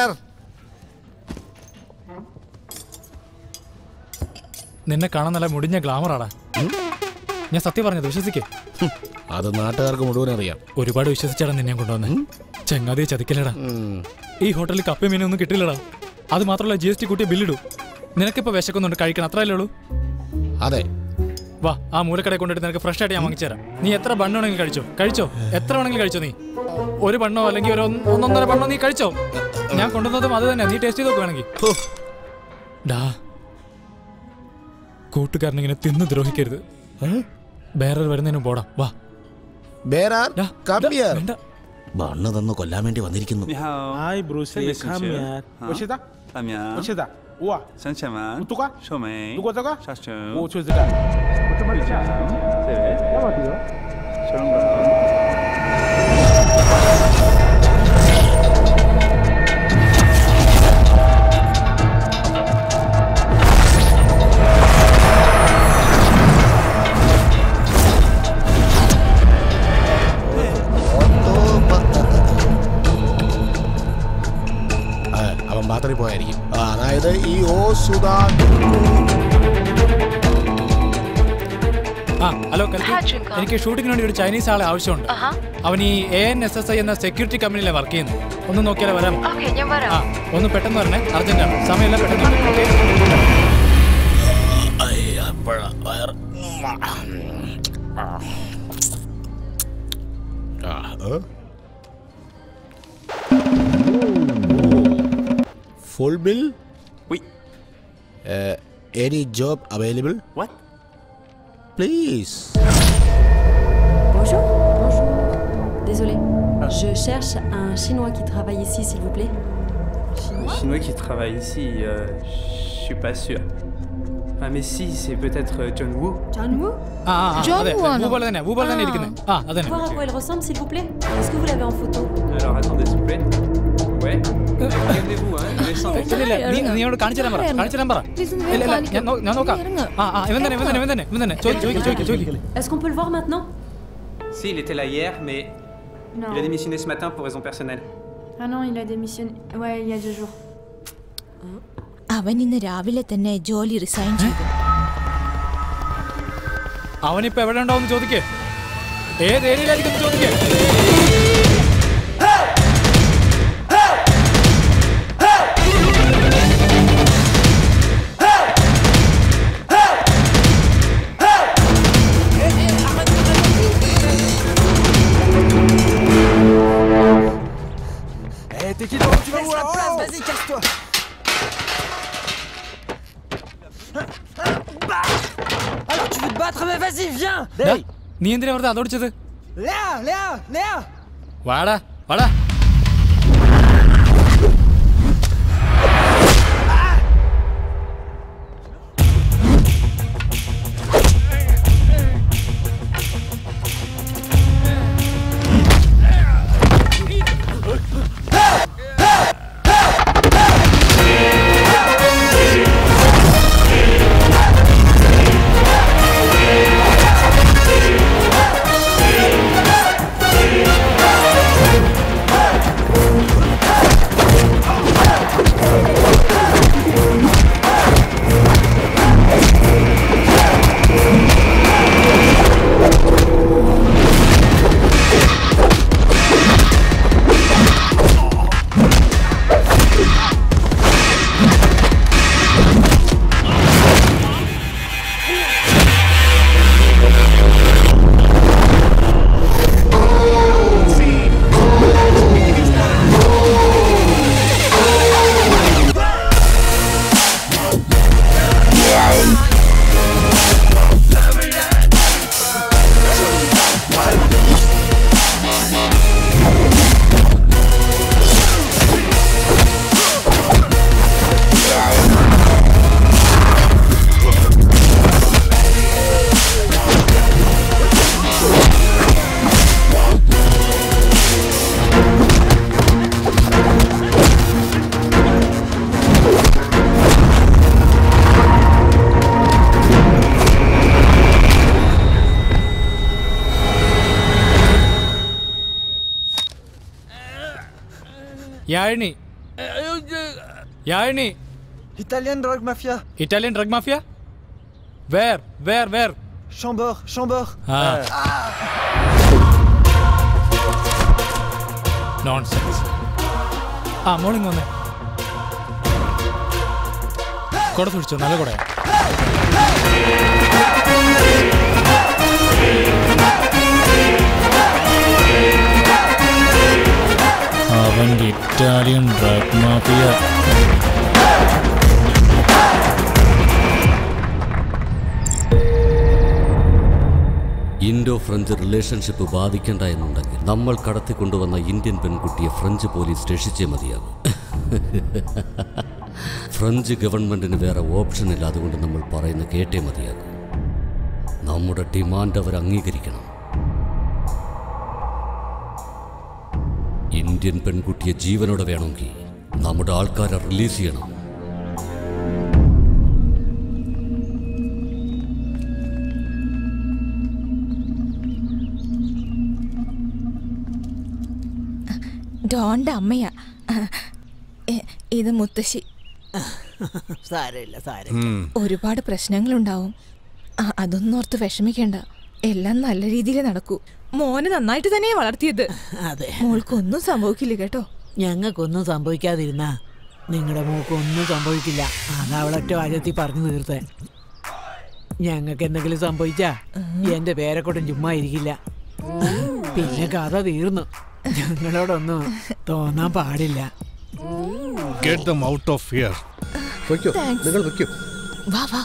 നിന്നെ കാണാൻ നല്ല മുടിഞ്ഞ ഗ്ലാമറാടാ ഞാൻ സത്യം പറഞ്ഞത് വിശ്വസിക്കേ അത് നാട്ടുകാർക്ക് മുഴുവൻ അറിയാം ഒരുപാട് വിശ്വസിച്ചാടാ നിന്നെ കൊണ്ടുവന്ന് ചങ്ങാതിയെ ചതിക്കലടാ ഈ ഹോട്ടലിൽ കപ്പയും മീനും ഒന്നും കിട്ടില്ലടാ അത് മാത്രമല്ല ജി എസ് ടി കൂട്ടിയ ബില്ലിടൂ നിനക്കിപ്പോ വിശക്കുന്നുണ്ട് കഴിക്കണം അത്രയല്ലേ ഉള്ളൂ അതെ വാ ആ മൂലക്കടയിൽ കൊണ്ടിട്ട് നിനക്ക് ഫ്രഷ് ആയിട്ട് ഞാൻ വാങ്ങിച്ചു തരാം നീ എത്ര ബണ്ണ് വേണമെങ്കിലും കഴിച്ചോ കഴിച്ചോ എത്ര വേണമെങ്കിലും കഴിച്ചോ നീ ഒരു ബണ്ണോ അല്ലെങ്കിൽ ഒരു ഒന്ന്- ഒന്നൊന്നര ബണ്ണോ നീ കഴിച്ചോ ഞാൻ കൊണ്ടുവന്നതും അത് തന്നെ നീ ടേസ്റ്റ് ചെയ്ത് നോക്ക് വേണമെങ്കിൽ ഡാ കൂട്ടുകാരനിങ്ങനെ തിന്ന് ദ്രോഹിക്കരുത് വേറെ വരുന്നതിനും പോടാ വാ ബേരാർ വേണ്ട ബണ്ണ് തന്ന് കൊല്ലാൻ വേണ്ടി വന്നിരിക്കുന്നു Hi, Bruce Lee, come here. Washida? Washida? Ua? Utuka? Utuka? O Chuzida? ആ, അവൻ ബാത്റൂമിൽ പോയായിരിക്കും ആ, അതായത് ഈ ഓ സുധാ ആ ഹലോ കൽപ്പി എനിക്ക് ഷൂട്ടിങ്ങിന് വേണ്ടി ഒരു ചൈനീസ് ആളെ ആവശ്യമുണ്ട് അവൻ ഈ A N S S I എന്ന സെക്യൂരിറ്റി കമ്പനിയിലെ വർക്ക് ചെയ്യുന്നു ഒന്ന് നോക്കിയാലോ വരാം ഞാൻ വരാം ആ ഒന്ന് പെട്ടെന്ന് വരണേ അർജന്റാണ് സമയമില്ല പെട്ടെന്ന് വരണേ. Okay? Full bill? Oui. Uh, any job available? What? Please. Bonjour. Bonjour. Désolé. Je cherche un Chinois qui travaille ici, s'il vous plaît. Les Chinois qui travaillent ici, euh, je suis pas sûr. Ah mais si, c'est peut-être euh, John Woo. John Woo ആ ആ, ആ അതെ വൂ പോലെ തന്നെ വൂ പോലെ തന്നെ ഇരിക്കുന്നത് ആ അതെ Voir à quoi elle ressemble, s'il vous plaît Est-ce que vous l'avez en photo Alors attendez s'il vous plaît. Ouais. Regardez-vous, hein. descendez. ഇല്ല, ഇല്ല, നീ നീ അവിടെ കാണിച്ചു തരാൻ പറ കാണിച്ചു തരാൻ പറ ഇല്ല ഇല്ല ഞാൻ നോ- ഞാൻ നോക്കാം ആ ആ ഇവൻ തന്നെ ഇവൻ തന്നെ ഇവൻ തന്നെ ഇവൻ തന്നെ ചോദിക്ക് ചോദിക്ക് ചോദിക്ക് ചോദിക്ക് Est-ce qu'on peut le voir maintenant Si, il était là hier, mais Non. il a démissionné ce matin pour raison personnelle. Ah non, il a démissionné. Ouais, il y a deux jours. അവൻ ഇന്ന് രാവിലെ തന്നെ ജോലി റിസൈൻ ചെയ്തു അവനിപ്പോ എവിടെ ഉണ്ടാവും ചോദിക്കേ ഏത് ഏരിയയിലായിരിക്കും ചോദിക്കേ Eh, t'es qui donc Tu vas où la place Vas-y, casse-toi Bah Alors, tu veux te battre Mais vas-y, viens ഡാ, നീ എന്തിനാ വെറുതെ അതോടിച്ചത് Léa Léa Léa വാടാ വാടാ Yazhini Yazhini Italian drug mafia Italian drug mafia where where where Chambord Chambord ആ നോൺസെൻസ് ആ മോളിങ് വന്നേ കുട പിടിച്ചോ നല്ല കുടയാ അവൻ്റെ Italian drug mafia Indo French relationship ബാധിക്കണ്ട എന്നുണ്ടെങ്കിൽ നമ്മൾ കടത്തിക്കൊണ്ടുവന്ന ഇന്ത്യൻ പെൺകുട്ടിയെ ഫ്രഞ്ച് പോലീസ് രക്ഷിച്ചേ മതിയാകും ഫ്രഞ്ച് ഗവൺമെന്റിന് വേറെ ഓപ്ഷൻ ഇല്ല അതുകൊണ്ട് നമ്മൾ പറയുന്ന കേട്ടേ മതിയാകും നമ്മുടെ ഡിമാൻഡ് അവർ അംഗീകരിക്കണം ഇന്ത്യൻ പെൺകുട്ടിയെ ജീവനോടെ വേണമെങ്കിൽ നമ്മുടെ ആൾക്കാരെ റിലീസ് ചെയ്യണം ഡോണ്ട അമ്മയാ എ- ഇത് മുത്തശ്ശി സാരമില്ല സാരമില്ല ഒരുപാട് പ്രശ്നങ്ങളുണ്ടാവും അ- അതൊന്നും ഓർത്ത് വിഷമിക്കേണ്ട എല്ലാം നല്ല രീതിയിൽ നടക്കൂ മോനെ നന്നായിട്ട് തന്നെ വളർത്തിയത് അതെ മോൾക്കൊന്നും സംഭവിക്കില്ല കേട്ടോ ഞങ്ങൾക്കൊന്നും സംഭവിക്കാതിരുന്നാ നിങ്ങളുടെ മോക്കൊന്നും സംഭവിക്കില്ല അതാ അവളൊറ്റ വാചകത്തിൽ പറഞ്ഞു തീർത്തേ ഞങ്ങൾക്ക് എന്തെങ്കിലും സംഭവിച്ചാ എന്റെ പേരക്കൊട്ടും ചുമ്മാ ഇരിക്കില്ല പിന്നെ കഥ തീർന്നു ഞങ്ങളോടൊന്നും തോന്നാൻ പാടില്ല get them out of here വയ്ക്കോ Thanks. നിങ്ങൾ വയ്ക്കോ വാ വാ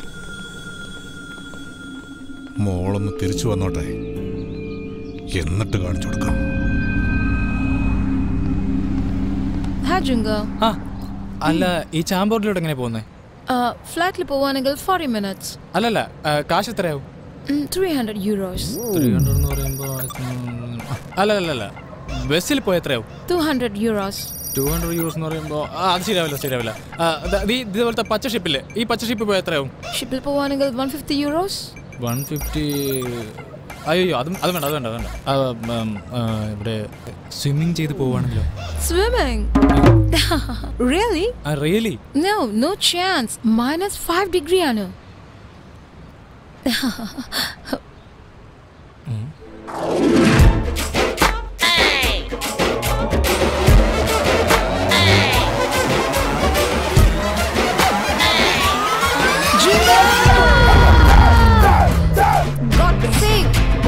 മോളൊന്ന് തിരിച്ചു വന്നോട്ടെ എന്നിട്ട് കാണിച്ചു കൊടുക്കാം ഹാ ജുങ്ക ആ അല്ല ഈ ചാമ്പോറിലൂടെ എങ്ങനെ പോകുന്നേ ഫ്ലാറ്റിൽ പോവാണെങ്കിൽ ഫോർട്ടി മിനിറ്റ്സ് അല്ലല്ല ആ, കാശ് എത്രയാവും three hundred euros three hundred എന്ന് പറയുമ്പോൾ അല്ല അല്ല അല്ല ബസ്സിൽ പോയ എത്രയാവും two hundred euros two hundred euros എന്ന് പറയുമ്പോൾ അത് ശരിയാവില്ല ശരിയാവില്ല ആ, ദാ- ഈ ഇതുപോലത്തെ പച്ച ഷിപ്പില്ലേ ഈ പച്ച ഷിപ്പ് പോയ എത്രയാവും ഷിപ്പിൽ പോവാണെങ്കിൽ one fifty euros one fifty അയ്യോ അതും അത് വേണ്ട അത് വേണ്ട അത് വേണ്ട ആ, ഉം, ആ, ഇവിടെ സ്വിമ്മിങ് ചെയ്ത് പോവുകയാണെങ്കിലോ Swimming? really? Really No, no chance. Minus 5 degree, Anu. God's sake!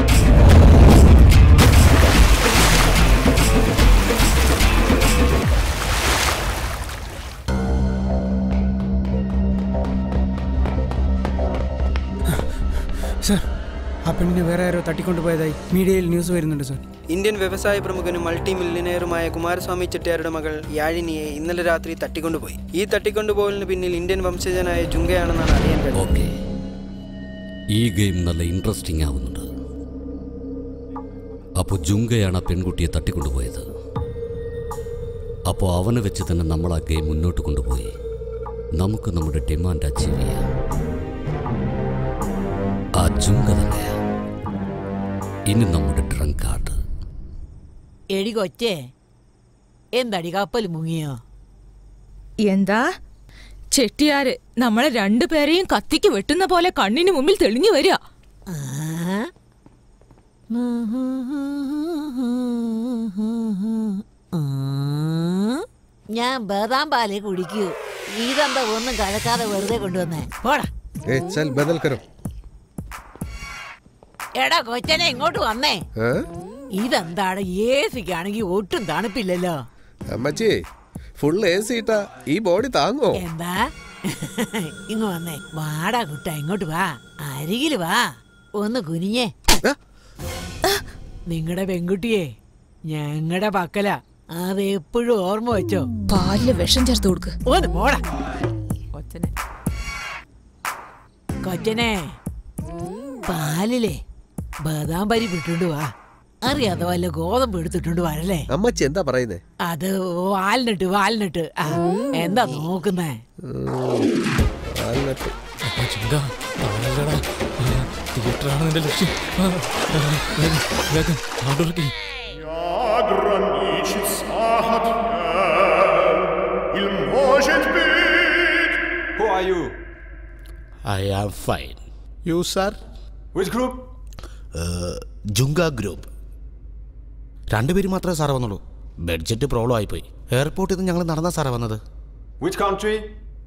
Sir ആ പെണ്ണിനെ വേറെ ആരോ തട്ടിക്കൊണ്ടുപോയതായി മീഡിയയിൽ ന്യൂസ് വരുന്നുണ്ട് സർ ഇന്ത്യൻ വ്യവസായ പ്രമുഖനും മൾട്ടി മില്യനെയറുമായ കുമാരസ്വാമി ചെട്ടിയാരുടെ മകൾ യാഴിനിയെ ഇന്നലെ രാത്രി തട്ടിക്കൊണ്ടുപോയി ഈ തട്ടിക്കൊണ്ടുപോകലിന് പിന്നിൽ ഇന്ത്യൻ വംശജനായ ജുങ്കയാണെന്നാണ് അറിയാൻ കഴിഞ്ഞത് ഈ ഗെയിം നല്ല ഇൻട്രസ്റ്റിംഗ് ആവുന്നുണ്ട് അപ്പോൾ ജുങ്കയാണ് ആ പെൺകുട്ടിയെ തട്ടിക്കൊണ്ടുപോയത് അപ്പോൾ അവനെ വെച്ച് തന്നെ നമ്മൾ ആ ഗെയിം മുന്നോട്ട് കൊണ്ടുപോയി നമുക്ക് നമ്മുടെ ഡിമാൻഡ് അച്ചീവ് ചെയ്യാം ആ ജുങ്ക തന്നെയാ ഇനി നമ്മുടെ ഡ്രങ്ക് കാർഡ് എടി കൊച്ചേ എന്താടി കപ്പൽ മുങ്ങിയോ എന്താ ചെട്ടിയാര് നമ്മളെ രണ്ടുപേരെയും കത്തിക്ക് വെട്ടുന്ന പോലെ കണ്ണിന് മുമ്പിൽ തെളിഞ്ഞു വരിക ഞാൻ ബദാം പാലേ കുടിക്കൂ ഇതെന്താ ഒന്നും കലക്കാതെ വെറുതെ കൊണ്ടുവന്നേ പോടാ ए चल बदल करो എടാ കൊച്ചനെ ഇങ്ങോട്ട് വന്നേ हाँ? ഇതെന്താണ് എ സിക്കാണെങ്കിൽ ഒട്ടും തണുപ്പില്ലല്ലോ അമ്മച്ചി ഫുൾ എ സി ഇട്ടാ ഈ ബോഡി താങ്ങോ എന്താ ഇങ്ങ് വന്നേ വാടാ കുട്ട ഇങ്ങോട്ട് വാ അരികില് വാ ഒന്ന് കുനിഞ്ഞേ നിങ്ങളുടെ പെൺകുട്ടിയെ ഞങ്ങളുടെ പക്കല അത് എപ്പോഴും ഓർമ്മ വെച്ചോ പാലില് വിഷം ചേർത്ത് കൊടുക്ക് ഒന്ന് പോടാ കൊച്ചനെ കൊച്ചനെ പാലിലെ ബദാം പരി വിട്ടുകൊണ്ട് വാ അറിയാതെ വല്ല ഗോതമ്പ് എടുത്തിട്ടുണ്ട് വരല്ലേ അമ്മച്ചി എന്താ പറയുന്നേ അത് വാൽനട്ട് വാൽനട്ട് ആ, എന്താ നോക്കുന്നേ വാൽനട്ട് തിയേറ്ററാണ് നിന്റെ ലക്ഷ്യം ആ, ആ, വേഗം, വേഗം ആണ്ടോർക്ക് Il может быть. Who are you? I am fine you sir Which group? Junga group രണ്ടുപേരും മാത്രമേ സാറേ വന്നുള്ളൂ ബഡ്ജറ്റ് പ്രോബ്ലം ആയിപ്പോയി എയർപോർട്ടിൽ നിന്ന് ഞങ്ങൾ നടന്നാ സാറേ വന്നത് Which country?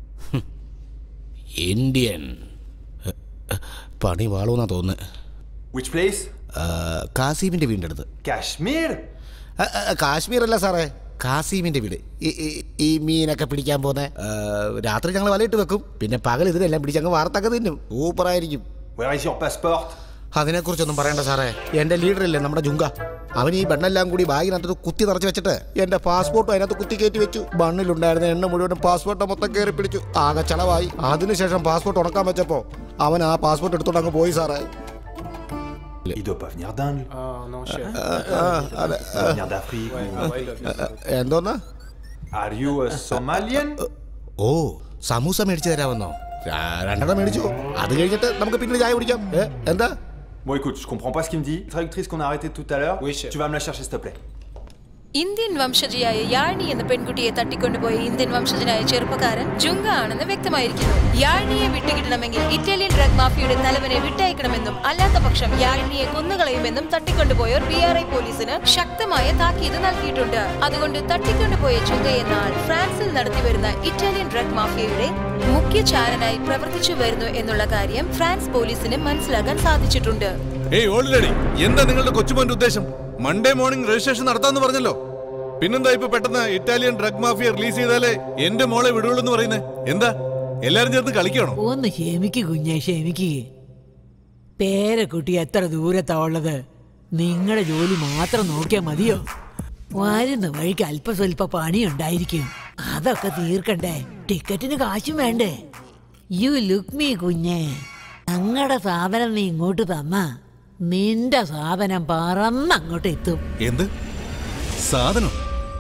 ഇന്ത്യൻ പണി വാളുമെന്നാ തോന്നുന്നത് Which place? കാസീമിന്റെ വീടിൻ്റെ അടുത്ത് Kashmir? ആ, ആ, കാശ്മീർ അല്ല സാറേ കാസീമിന്റെ വീട് ഈ- ഈ- ഈ മീനൊക്കെ പിടിക്കാൻ പോകുന്ന രാത്രി ഞങ്ങൾ വലയിട്ട് വെക്കും പിന്നെ പകൽ ഇതിനെല്ലാം പിടിച്ചങ്ങ് വാർത്തൊക്കെ തിന്നും സൂപ്പറായിരിക്കും Where is your passport? അതിനെക്കുറിച്ചൊന്നും പറയണ്ട സാറേ എൻ്റെ ലീഡറില്ലേ നമ്മുടെ ജുങ്ക അവൻ ഈ ബണ്ണെല്ലാം കൂടി ബാഗിനകത്ത് കുത്തി നിറച്ച് വെച്ചിട്ട് എൻ്റെ പാസ്പോർട്ടും അതിനകത്ത് കുത്തി കയറ്റി വെച്ചു ബണ്ണിലുണ്ടായിരുന്ന എണ്ണ മുഴുവനും പാസ്പോർട്ട് മൊത്തം കയറി പിടിച്ചു ആകെ ചളവായി അതിനുശേഷം പാസ്പോർട്ട് ഉണക്കാൻ വെച്ചപ്പോൾ അവൻ ആ പാസ്പോർട്ട് എടുത്തോണ്ട് അങ്ങ് പോയി സാറേ Il doit pas venir d'Inde. non, chef. ആ, അതെ, Il doit venir d'Afrique. ou- എന്തോന്നാ Are you a Somalian? ഓ സമൂസ മേടിച്ചു തരാമെന്നോ ര- രണ്ടെണ്ണം മേടിച്ചു അത് കഴിഞ്ഞിട്ട് നമുക്ക് പിന്നീട് ചായ കുടിക്കാം ഏ, എന്താ Bon, écoute, je comprends pas ce qu'il me dit. Traductrice qu'on a arrêtée tout à l'heure. Tu vas me la chercher, s'il te plaît. Indian വംശജയായ യാഴ്നി എന്ന പെൺകുട്ടിയെ തട്ടിക്കൊണ്ടുപോയ ഇന്ത്യൻ വംശജനായ ചെറുപ്പക്കാരൻ ജുങ്ക ആണെന്ന് വ്യക്തമായിരിക്കുന്നു യാഴ്നിയെ വിട്ടുകിട്ടണമെങ്കിൽ ഇറ്റാലിയൻ ഡ്രഗ് മാഫിയയുടെ തലവനെ വിട്ടയക്കണമെന്നും അല്ലാത്ത പക്ഷം യാഴ്നിയെ കൊന്നുകളയുമെന്നും തട്ടിക്കൊണ്ടുപോയവർ ബി ആർ ഐ പോലീസിന് ശക്തമായ താക്കീത് നൽകിയിട്ടുണ്ട് അതുകൊണ്ട് തട്ടിക്കൊണ്ടുപോയ ജുങ്ക എന്ന ആൾ ഫ്രാൻസിൽ നടത്തിവരുന്ന ഇറ്റാലിയൻ ഡ്രഗ് മാഫിയയുടെ മുഖ്യ ചാരനായി പ്രവർത്തിച്ചു വരുന്നു എന്നുള്ള കാര്യം ഫ്രാൻസ് പോലീസിന് മനസ്സിലാക്കാൻ സാധിച്ചിട്ടുണ്ട് ഏയ് ഓൾഡ് ലേഡി എന്താ നിങ്ങളുടെ കൊച്ചുമോന്റെ ഉദ്ദേശം മൺഡേ മോർണിംഗ് രജിസ്ട്രേഷൻ നടത്താന്ന് പറഞ്ഞല്ലോ പിന്നെന്താ ഇപ്പൊ പെട്ടെന്ന് ഇറ്റാലിയൻ ഡ്രഗ് മാഫിയ റിലീസ് ചെയ്താലേ എന്റെ മോളെ വിടുള്ളൂ എന്ന് പറയുന്നേ എന്താ എല്ലാരും ചേർന്ന് കളിക്കണോ ഒന്ന് ക്ഷമിക്ക് കുഞ്ഞെ ക്ഷമിക്ക് പേരക്കുട്ടി എത്ര ദൂരത്താ ഉള്ളത് നിങ്ങളുടെ ജോലി മാത്രം നോക്കിയാൽ മതിയോ വരുന്ന വഴിക്ക് അല്പ സ്വല്പ പണിയുണ്ടായിരിക്കും അതൊക്കെ തീർക്കണ്ടേ ടിക്കറ്റിന് കാശും വേണ്ടേ യു ലുക്ക് മീ കുഞ്ഞെ ഞങ്ങളുടെ സാധനം നീ ഇങ്ങോട്ട് തന്നാ നിന്റെ സാധനം പറന്ന് അങ്ങോട്ട് എത്തും എന്ത് സാധനം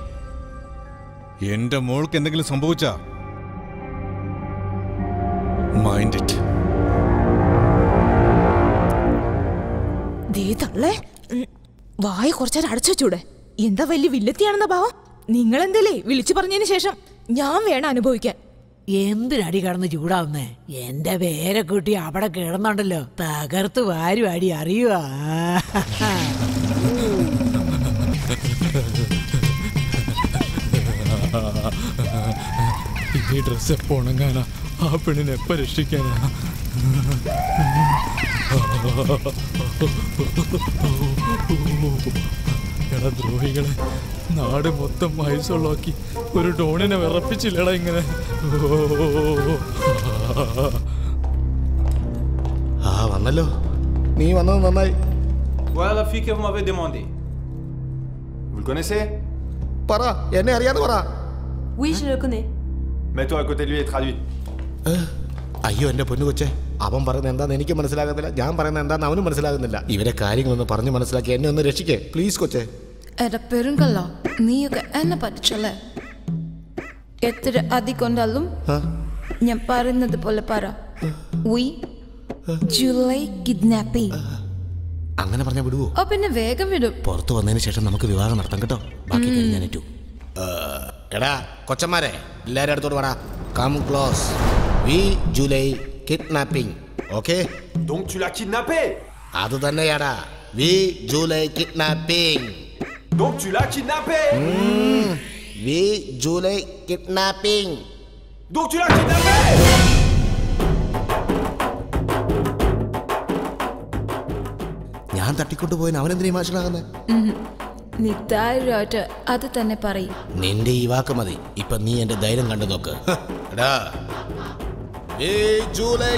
എന്റെ മോൾക്ക് എന്തെങ്കിലും സംഭവിച്ചാ മൈൻഡ് ഇറ്റ് ദേ തള്ളേ ഉം, വായ കുറച്ചേരം അടച്ചു വെച്ചൂടെ എന്താ വലിയ വില്ലത്തിയാണെന്ന ഭാവം നിങ്ങൾ എന്തേലേ വിളിച്ചു പറഞ്ഞതിന് ശേഷം ഞാൻ വേണം അനുഭവിക്കാൻ എന്തിനടി കടന്ന് ചൂടാവുന്നേ എന്റെ പേരക്കുട്ടി അവിടെ കിടന്നുണ്ടല്ലോ തകർത്ത് വാരി വാടി അറിയുവാ ഈ ഡ്രസ്സ് എപ്പോ ഉണങ്ങാനാ ആ പെണ്ണിനെ എപ്പോ രക്ഷിക്കാനാ എടാ ദ്രോഹികളെ നാട് മൊത്തം മൈസുള്ളാക്കി ഒരു ഡോണിനെ വിറപ്പിച്ചില്ലടാ ഇങ്ങനെ ആ വന്നല്ലോ നീ വന്നത് നന്നായി Voilà la fille que vous m'avez demandé. Vous le connaissez പറ എന്നെ അറിയാതെ പറ Oui, je le connais. Mets-toi à côté de lui et traduis. അയ്യോ എന്റെ പൊന്നു കൊച്ചെ അവൻ പറയുന്നത് എന്താന്ന് എനിക്ക് മനസ്സിലാകുന്നില്ല ഞാൻ പറയുന്നത് എന്താന്ന് അവനും മനസ്സിലാകുന്നില്ല ഇവരെ കാര്യങ്ങളൊന്ന് പറഞ്ഞു മനസ്സിലാക്കി എന്നെ ഒന്ന് രക്ഷിക്കേ പ്ലീസ് കൊച്ചെ എടാ പെരുങ്കല്ല നീയൊക്കെ എന്നെ പഠിച്ചല്ലേ എത്ര അതി കൊണ്ടാലും ഞാൻ പറയുന്നത് പോലെ പറ ഉയ് ജൂലൈ കിഡ്നാപ്പിംഗ് അങ്ങനെ പറഞ്ഞാൽ വിടുവോ ഓ പിന്നെ വേഗം വിടും പുറത്തു വന്നതിന് ശേഷം നമുക്ക് വിവാഹം നടത്താം കേട്ടോ ബാക്കി കാര്യം ഞാൻ ഏറ്റു എടാ കൊച്ചന്മാരെ എല്ലാവരും അടുത്തോട്ട് പറ come close we July kidnapping okay Donc tu l'as kidnappé അത് തന്നെയാടാ we July kidnapping Donc tu l'as kidnappé we July kidnapping Donc tu l'as kidnappé ഞാൻ തട്ടിക്കൊണ്ടുപോയതിന് അവനെന്തിനാ ഇമാഷനാകുന്നത് ഉം. നീ ധൈര്യമായിട്ട് അത് തന്നെ പറയും നിന്റെ ഈ വാക്ക് മതി ഇപ്പൊ നീ എന്റെ ധൈര്യം കണ്ടു നോക്ക് ഹ, എടാ വി ജൂലൈ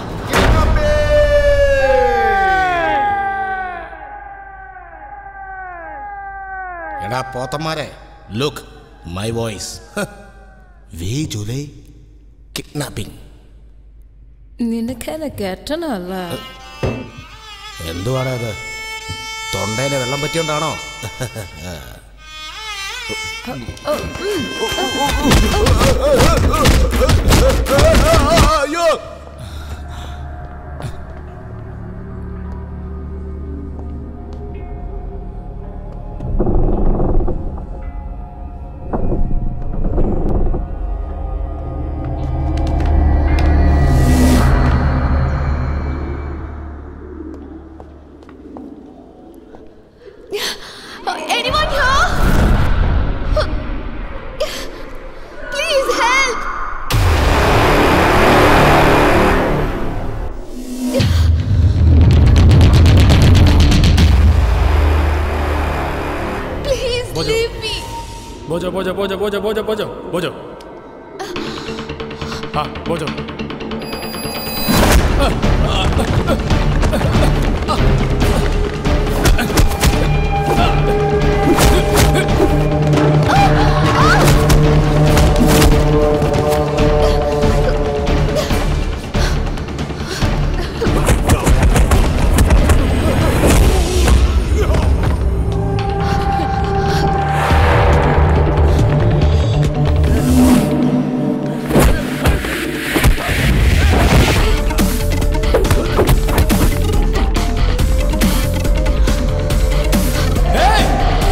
എടാ പോത്തന്മാരെ look my voice we July kidnapping നിനക്കെന്നെ കെട്ടണല്ല എന്തുവാടാ ഇത് തൊണ്ടയിലെ വെള്ളം പറ്റിയോണ്ടാണോ അയ്യോ Anyone here? Please help! Please Bojo. leave me. बोझो बोझो बोझो बोझो बोझो बोझो बोझो हाँ बोझो Hey!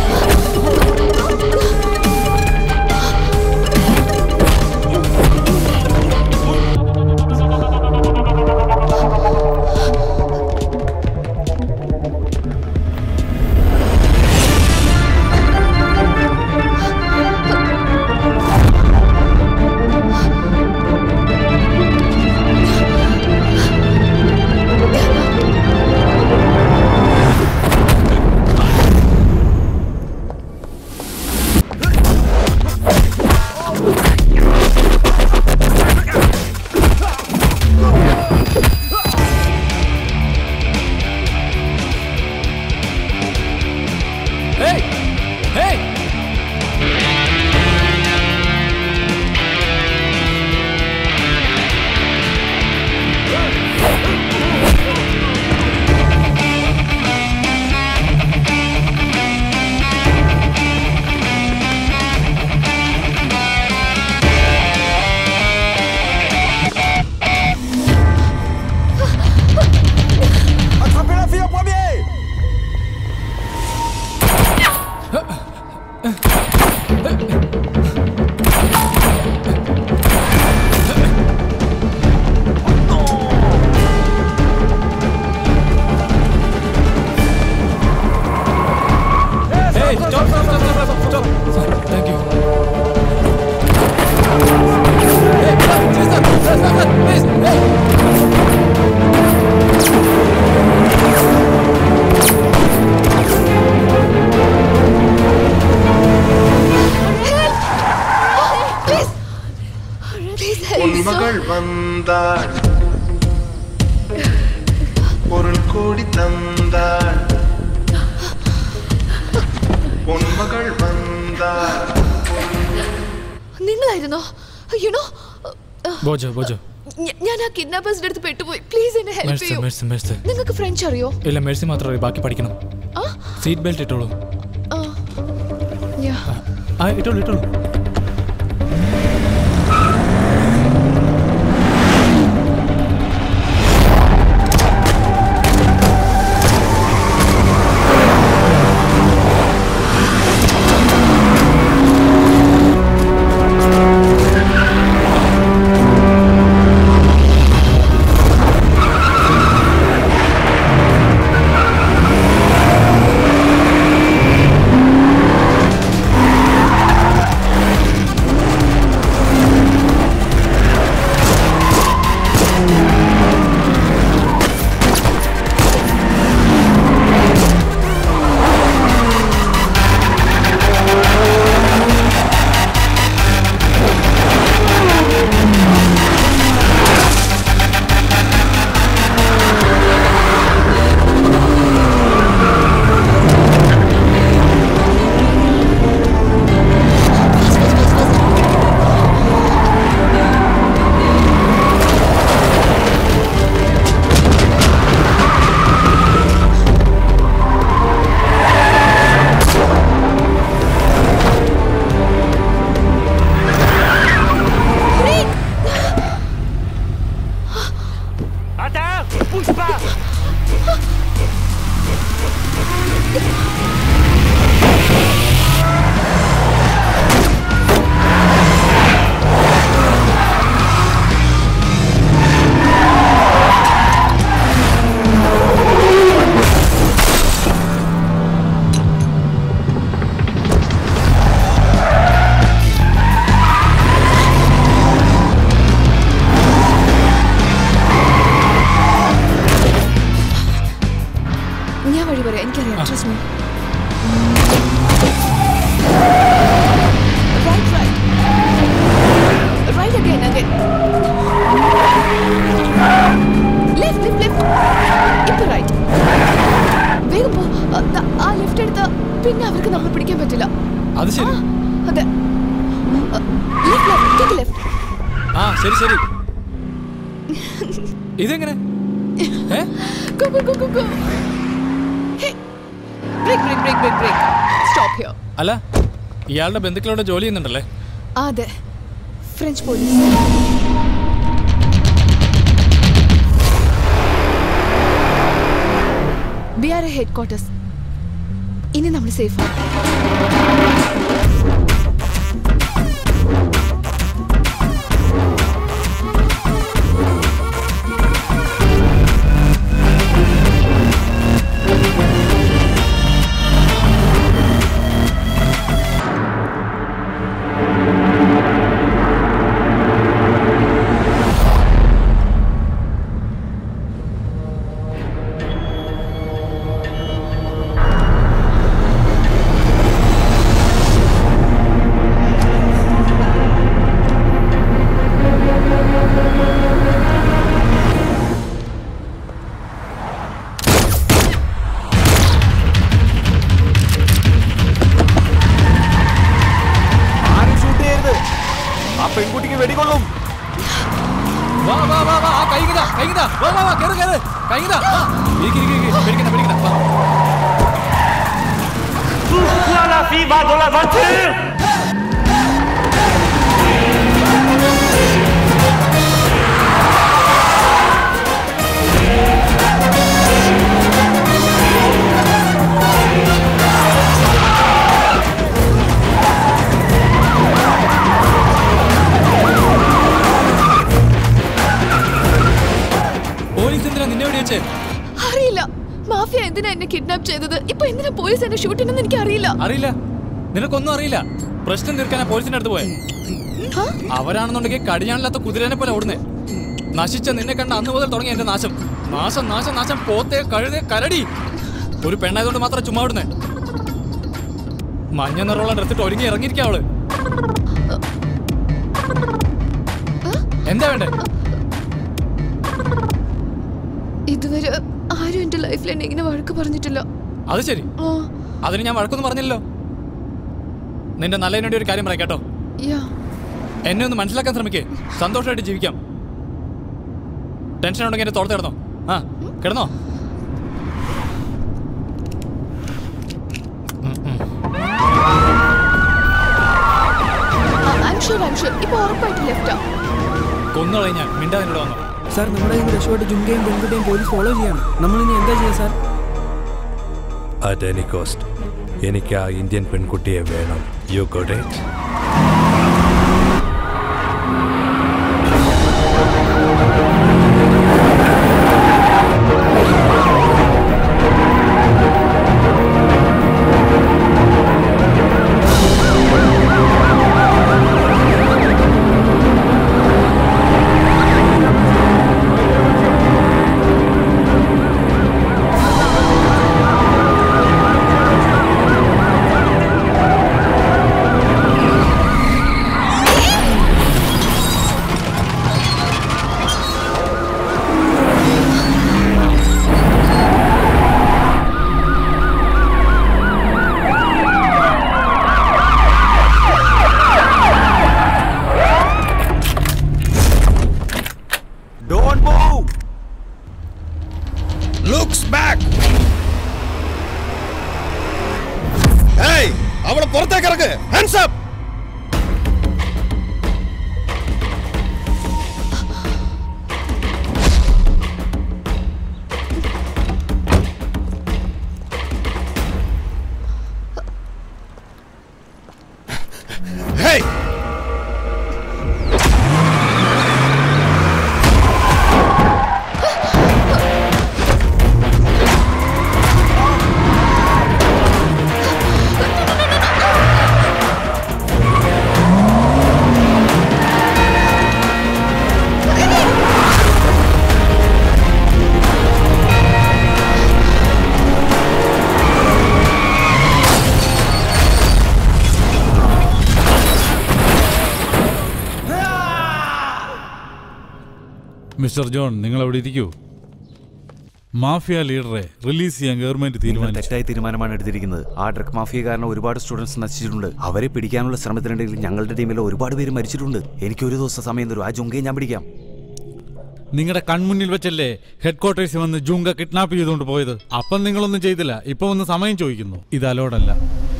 பொன்மகள் வந்தாள் பொருள் கோடி தந்தாள் பொன்மகள் வந்தாள் നിങ്ങളായിരുന്നോ യുനോ ബോജോ ബോജോ ഞാൻ ആ കിഡ്നാപ്പേഴ്സിന്റെ അടുത്ത് പെട്ടുപോയി പ്ലീസ് എന്നെ ഹെൽപ്പ് മേഴ്സി ചെയ്യൂ മേഴ്സി മേഴ്സി നിങ്ങൾക്ക് ഫ്രഞ്ച് അറിയോ ഇല്ല മേഴ്സി മാത്രം അറിയാം ബാക്കി പഠിക്കണം ആ സീറ്റ് ബെൽറ്റ് ഇട്ടോളൂ ആ യാ ആ ഇട്ടോളൂ ഇട്ടോളൂ Attends Bouge pas ഞാൻ വഴി പറയാം എനിക്കറിയാം trust me right right right again again left left left ഇപ്പൊ റൈറ്റ് വേഗം പോ അ, ദാ, ആ ലെഫ്റ്റ് എടുത്ത പിന്നെ അവർക്ക് നമ്മളെ പിടിക്കാൻ പറ്റില്ല അത് ശരി ആ, അതെ ലെഫ്റ്റ് ലെഫ്റ്റ് ടേക്ക് ലെഫ്റ്റ് ആ ശരി ശരി ഇതെങ്ങനെ ഏ Go, go, go, go, go. Hey, break, break, break, break, break. Stop here. അല്ല ഇയാളുടെ ബന്ധുക്കളോട് ജോലി ചെയ്യുന്നുണ്ടല്ലേ അതെ French police B R A headquarters ഇനി നമ്മൾ സേഫാണ് ആരും ഷൂട്ട് ചെയ്യരുത് ആ പെൺകുട്ടിക്ക് വെടികൊള്ളും വാ വാ വാ വാ ആ കൈകിതാ കൈകിതാ വാ വാ വാ കേറ് കേറ് കൈകിതാ ഇരിക്ക് ഇരിക്ക് ഇരിക്ക് പേടിക്കണ്ട പേടിക്കണ്ട വാ Pourquoi la fille va dans la voiture police എന്തിനാ നിന്നെ എവിടെ വെച്ചേ അറിയില്ല മാഫിയ എന്തിനാ എന്നെ കിഡ്നാപ്പ് ചെയ്തത് ഇപ്പൊ എന്തിനാ പോലീസ് എന്നെ ഷൂട്ട് ചെയ്യുന്നത് എനിക്ക് അറിയില്ല അറിയില്ല നിനക്കൊന്നും അറിയില്ല പ്രശ്നം തീർക്കാനാ പോലീസിന്റെ അടുത്ത് പോയെ അവരാണെന്നുണ്ടെങ്കിൽ കടിയാണില്ലാത്ത കുതിരനെ പോലെ ഓടുന്നേ നശിച്ച നിന്നെ കണ്ട അന്ന് മുതൽ തുടങ്ങി എന്റെ നാശം നാശം നാശം നാശം പോത്തേ കഴുതേ കരടി ഒരു പെണ്ണായതുകൊണ്ട് മാത്രം ചുമ്മാ വിടുന്നേ മഞ്ഞ നിറമുള്ള ഡ്രസ്സിട്ട് ഒരുങ്ങി ഇറങ്ങിയിരിക്കുക അവള് എന്താ വേണ്ടേ ഇതുവരെ ആരും എന്റെ ലൈഫിൽ എന്നെ ഇങ്ങനെ വഴക്ക് പറഞ്ഞിട്ടില്ല അത് ശരി ആ അതിന് ഞാൻ വഴക്കൊന്നും പറഞ്ഞില്ലല്ലോ നിന്റെ നല്ലതിനു വേണ്ടി ഒരു കാര്യം പറയാം കേട്ടോ യാ എന്നെ ഒന്ന് മനസ്സിലാക്കാൻ ശ്രമിക്കേ സന്തോഷമായിട്ട് ജീവിക്കാം ടെൻഷൻ ഉണ്ടെങ്കിൽ എന്റെ തോളത്ത് കിടന്നോ ആ കിടന്നോ ഐം ഷുവർ ഐം ഷുവർ ഇപ്പൊ ഉറപ്പായിട്ട് ലെഫ്റ്റാ കൊന്നുകളെ ഞാൻ മിണ്ടാതെ എന്നോട് വന്നോ സാർ നമ്മുടെ കയ്യിൽ രക്ഷപ്പെട്ട് ജുങ്കയും പെൺകുട്ടിയും പോലീസ് ഫോളോ ചെയ്യാണ് നമ്മൾ ഇനി എന്താ ചെയ്യുക സാർ അറ്റ് എനി കോസ്റ്റ് എനിക്ക് ആ ഇന്ത്യൻ പെൺകുട്ടിയെ വേണം you got it Don't move! Looks back ഏയ് അവിടെ പുറത്തേക്ക് ഇറക്ക് hands up Hey! Mister John നിങ്ങൾ അവിടെ ഇരിക്കൂ മാഫിയ ലീഡറെ റിലീസ് ചെയ്യാൻ ഗവൺമെന്റ് നിങ്ങൾ തീരുമാനിച്ചു തെറ്റായ തീരുമാനമാണ് എടുത്തിരിക്കുന്നത് ആ ഡ്രഗ് മാഫിയ കാരണം ഒരുപാട് സ്റ്റുഡൻസ് നശിച്ചിട്ടുണ്ട് അവരെ പിടിക്കാനുള്ള ശ്രമത്തിനിടയിൽ ഞങ്ങളുടെ ടീമിലെ ഒരുപാട് പേര് മരിച്ചിട്ടുണ്ട് എനിക്ക് ഒരു ദിവസം സമയം തരും ആ ജുങ്കയെ ഞാൻ പിടിക്കാം നിങ്ങളുടെ കൺമുന്നിൽ വെച്ചല്ലേ ഹെഡ് ക്വാർട്ടേഴ്സിൽ വന്ന് ജൂങ്ക കിഡ്നാപ്പ് ചെയ്തുകൊണ്ട് പോയത് അപ്പം നിങ്ങളൊന്നും ചെയ്തില്ല ഇപ്പൊ ഒന്ന് സമയം ചോദിക്കുന്നു ഇത് അലോഡല്ല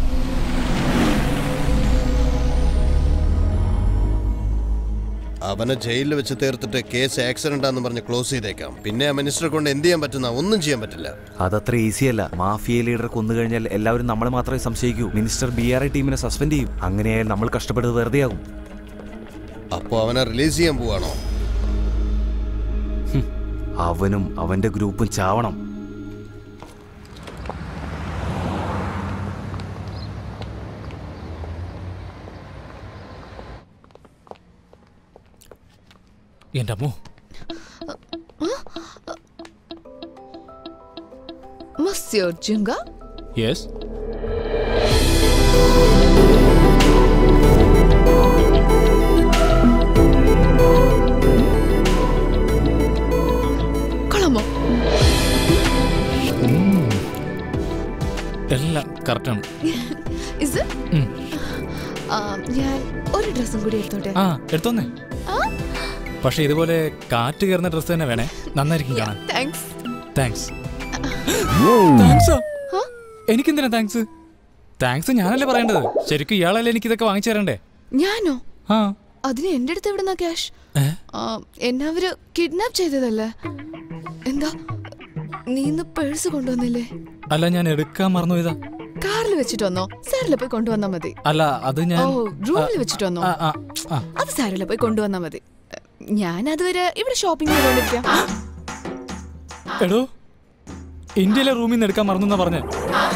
അവനെ ജയിലിൽ വെച്ച് തീർത്തിട്ട് കേസ് ആക്സിഡന്റ് ആണെന്ന് പറഞ്ഞ് ക്ലോസ് ചെയ്തേക്കാം പിന്നെ ആ മിനിസ്റ്ററെ കൊണ്ട് എന്ത് ചെയ്യാൻ പറ്റുന്ന ഒന്നും ചെയ്യാൻ പറ്റില്ല അതത്ര ഈസി അല്ല മാഫിയ ലീഡർ കൊന്നു കഴിഞ്ഞാൽ എല്ലാവരും നമ്മളെ മാത്രമേ സംശയിക്കൂ മിനിസ്റ്റർ ബി ആർ ഐ ടീമിനെ സസ്പെൻഡ് ചെയ്യും അങ്ങനെയായാൽ നമ്മൾ കഷ്ടപ്പെട്ടത് വെറുതെയാകും അപ്പോ അവനെ റിലീസ് ചെയ്യാൻ പോവാണോ അവനും അവന്റെ ഗ്രൂപ്പും ചാവണം എന്റെ അമ്മോ മസ്യോ ജുങ്ക യെസ് കൊള്ളാമോ എല്ലാം കറക്റ്റാണ് ഇസ് ഉം. ഞാൻ ഒരു ഡ്രസ്സും കൂടി എടുത്തോട്ടെ ആ എടുത്തോന്നേ ആ പക്ഷെ ഇതുപോലെ കാറ്റ് കയറുന്ന ഡ്രസ്സ് തന്നെ വേണേ നന്നായിരിക്കും കാണാൻ താങ്ക്സ് താങ്ക്സ് താങ്ക്സോ എനിക്കെന്തിനാ താങ്ക്സ് താങ്ക്സ് ഞാനല്ലേ പറയേണ്ടത് ശരിക്കും ഇയാളല്ലേ എനിക്ക് ഇതൊക്കെ വാങ്ങിച്ചു തരണ്ടേ ഞാനോ ആ അതിന് എന്റെ അടുത്ത് എവിടുന്ന ക്യാഷ് ഏ? എന്നെ അവര് കിഡ്നാപ്പ് ചെയ്തതല്ലേ എന്താ നീ ഇന്ന് പേഴ്സ് കൊണ്ടുവന്നില്ലേ അല്ല ഞാൻ എടുക്കാൻ മറന്നു ഇതാ കാറിൽ വെച്ചിട്ട് വന്നോ സാറിൽ പോയി കൊണ്ടുവന്നാ മതി അല്ല അത് ഞാൻ ഓ റൂമിൽ വെച്ചിട്ട് വന്നോ ആ, ആ, ആ. അത് സാരല്ല പോയി കൊണ്ടുവന്നാ മതി ഞാൻ അതുവരെ ഇവിടെ ഷോപ്പിംഗ് ചെയ്തോണ്ടിരിക്കാം എടോ ഇന്ത്യയിലെ റൂമിൽ നിന്ന് എടുക്കാൻ മറന്നു എന്നാ പറഞ്ഞേ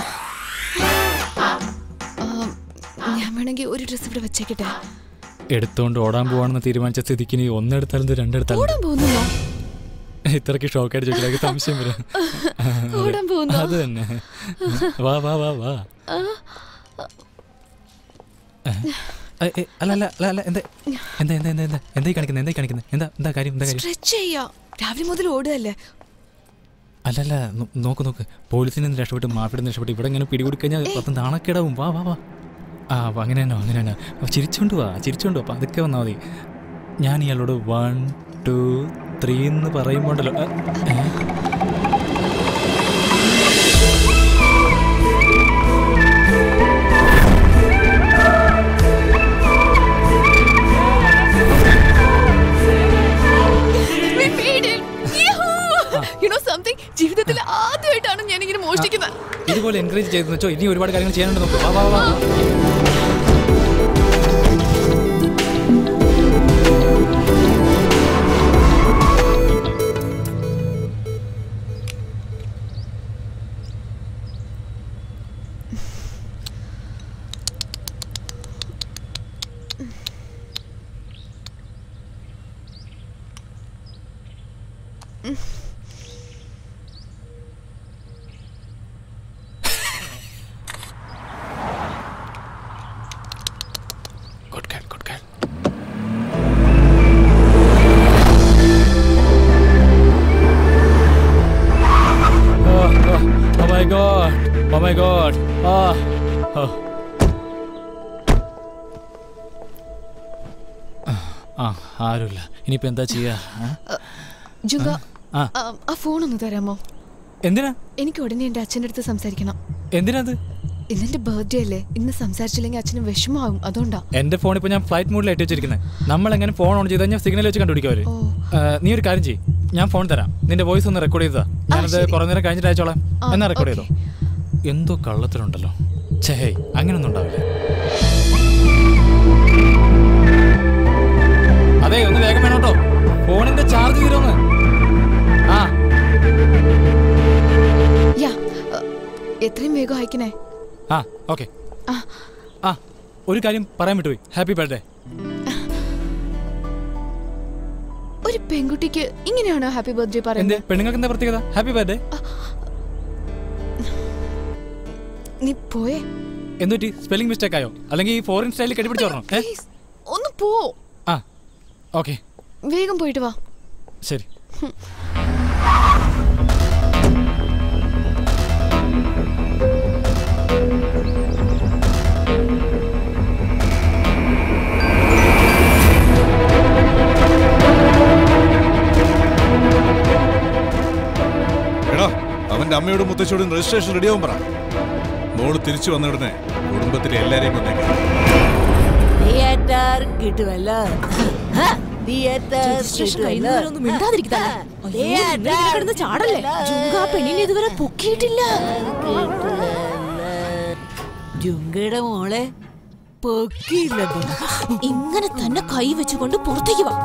ആ, ഞാൻ വേണമെങ്കിൽ ഒരു ഡ്രസ് ഇവിടെ വെച്ചേക്കട്ടെ എടുത്തോണ്ട് ഓടാൻ പോവാണെന്ന് തീരുമാനിച്ച സ്ഥിതിക്ക് നീ ഒന്നെടുത്താലും രണ്ടെടുത്താലും ഓടാൻ പോകുന്നോ ഇത്രയ്ക്ക് ഷോക്ക് അടിച്ചു എനിക്ക് സംശയം വരും ഓടാൻ പോകുന്നോ? അത് തന്നെ വാ വാ വാ വാ ആ, ഏ, ഏ, അല്ല അല്ല അല്ല അല്ല എന്താ എന്താ എന്താ എന്താ എന്താ എന്തായി കാണിക്കുന്നത് എന്തായി കാണിക്കുന്നത് എന്താ എന്താ കാര്യം എന്താ കാര്യം സ്ട്രെച്ച് ചെയ്യാ രാവിലെ മുതൽ ഓടുകയല്ലേ അല്ലല്ല നോ- നോക്ക് നോക്ക് പോലീസിൽ നിന്ന് രക്ഷപ്പെട്ട് മാഫിയിൽ നിന്ന് രക്ഷപ്പെട്ട് ഇവിടെ ഇങ്ങനെ പിടികൂടി കഴിഞ്ഞാൽ പത്ത് നാണക്കേടാവും വാ വാ വാ ആ അപ്പൊ അങ്ങനെ തന്നെ അങ്ങനെ തന്നെ അപ്പൊ ചിരിച്ചോണ്ട് വാ ചിരിച്ചോണ്ട് വാ അപ്പൊ അതൊക്കെ വന്നാൽ മതി ഞാൻ ഇയാളോട് വൺ ടു ത്രീ എന്ന് പറയുമ്പോണ്ടല്ലോ ഏ, ഏ? We made it! Yahoo! You know something? ജീവിതത്തിൽ ആദ്യമായിട്ടാണ് ഞാൻ ഇങ്ങനെ മോഷ്ടിക്കുന്നത് ഇതുപോലെ എൻകറേജ് ചെയ്തെന്ന് വെച്ചോ ഇനി ഒരുപാട് കാര്യങ്ങൾ ചെയ്യാനുണ്ട് നോക്ക് വാ വാ വാ Good girl, good girl. Oh, oh, oh my god. Oh my god. Ah. Oh. ആ ആരുമില്ല ഇനിയിപ്പോ എന്താ ചെയ്യാ ആ? ജുങ്ക ആ. ആ, ആ ഫോൺ ഒന്ന് തരാമോ എന്തിനാ എനിക്ക് ഉടനെ എന്റെ അച്ഛൻ്റെ അടുത്ത് സംസാരിക്കണം എന്തിനാ അത് ഇന്നെന്റെ ബർത്ത്ഡേ അല്ലേ ഇന്ന് സംസാരിച്ചില്ലെങ്കിൽ അച്ഛന് വിഷമാവും അതുകൊണ്ടാ എന്റെ ഫോൺ ഇപ്പൊ ഞാൻ ഫ്ലൈറ്റ് മോഡിൽ ഇട്ട് വെച്ചിരിക്കുന്നത് നമ്മൾ എങ്ങനെ ഫോൺ ഓൺ ചെയ്ത് കഴിഞ്ഞാൽ സിഗ്നൽ വെച്ച് കണ്ടുപിടിക്കും അവര് ഏ, നീ ഒരു കാര്യം ചെയ്യ് ഞാൻ ഫോൺ തരാം നിന്റെ വോയിസ് ഒന്ന് റെക്കോർഡ് ചെയ്തതാ ഞാനത് കുറെ നേരം കഴിഞ്ഞിട്ട് അയച്ചോളാം ആ, എന്നാ റെക്കോർഡ് ചെയ്തോ എന്തോ കള്ളത്തിലുണ്ടല്ലോ ഛേ അങ്ങനൊന്നും ഉണ്ടാവില്ല അതെ ഒന്ന് വേഗം വേണം കേട്ടോ ഫോണിന്റെ ചാർജ് തീരുമെന്ന് ആ യാ ആ, എത്രയും വേഗം അയക്കണേ ആ ഓക്കെ ആ. ആ ഒരു കാര്യം പറയാൻ വിട്ടുപോയി ഹാപ്പി ബർത്ത്ഡേ ഒരു പെൺകുട്ടിക്ക് ഇങ്ങനെയാണോ ഹാപ്പി ബർത്ത്ഡേ എന്തേ പറയുന്നത് പെണ്ണുങ്ങൾക്ക് എന്താ പ്രത്യേകത ഹാപ്പി ബർത്ത്ഡേ നീ പോയേ എന്തുപറ്റി സ്പെല്ലിംഗ് മിസ്റ്റേക്ക് ആയോ അല്ലെങ്കിൽ ഈ ഫോറിൻ സ്റ്റൈലിൽ കെട്ടിപ്പിടിച്ച് വരണം ഏ Please, ഒന്ന് പോ ആ ഓക്കെ വേഗം പോയിട്ട് വാ ശരി എടാ അവന്റെ അമ്മയോടും മുത്തശ്ശിയോടും രജിസ്ട്രേഷൻ റെഡിയാവും പറ മോള് തിരിച്ചു വന്ന ഉടനെ കുടുംബത്തിലെ എല്ലാരെയും വന്നേക്കാം തിയേറ്റർ കിട്ടുമല്ലോ ഹ, തിയേറ്റർ രജിസ്ട്രേഷൻ കിട്ടുമല്ലോ. കഴിയുന്നവരെ ഒന്ന് മിണ്ടാതിരിക്കുക ഹ, അയ്യോ, നിങ്ങൾ ഇങ്ങനെ തിയേറ്റർ കിടന്ന് ചാടല്ലേ ജുങ്ക ആ പെണ്ണിനെ ഇതുവരെ പൊക്കിയിട്ടില്ല ജുങ്കയുടെ മോളെ പൊക്കിയില്ലെന്നോ ഇങ്ങനെ തന്നെ കൈ വെച്ചുകൊണ്ട് പുറത്തേക്ക് വാ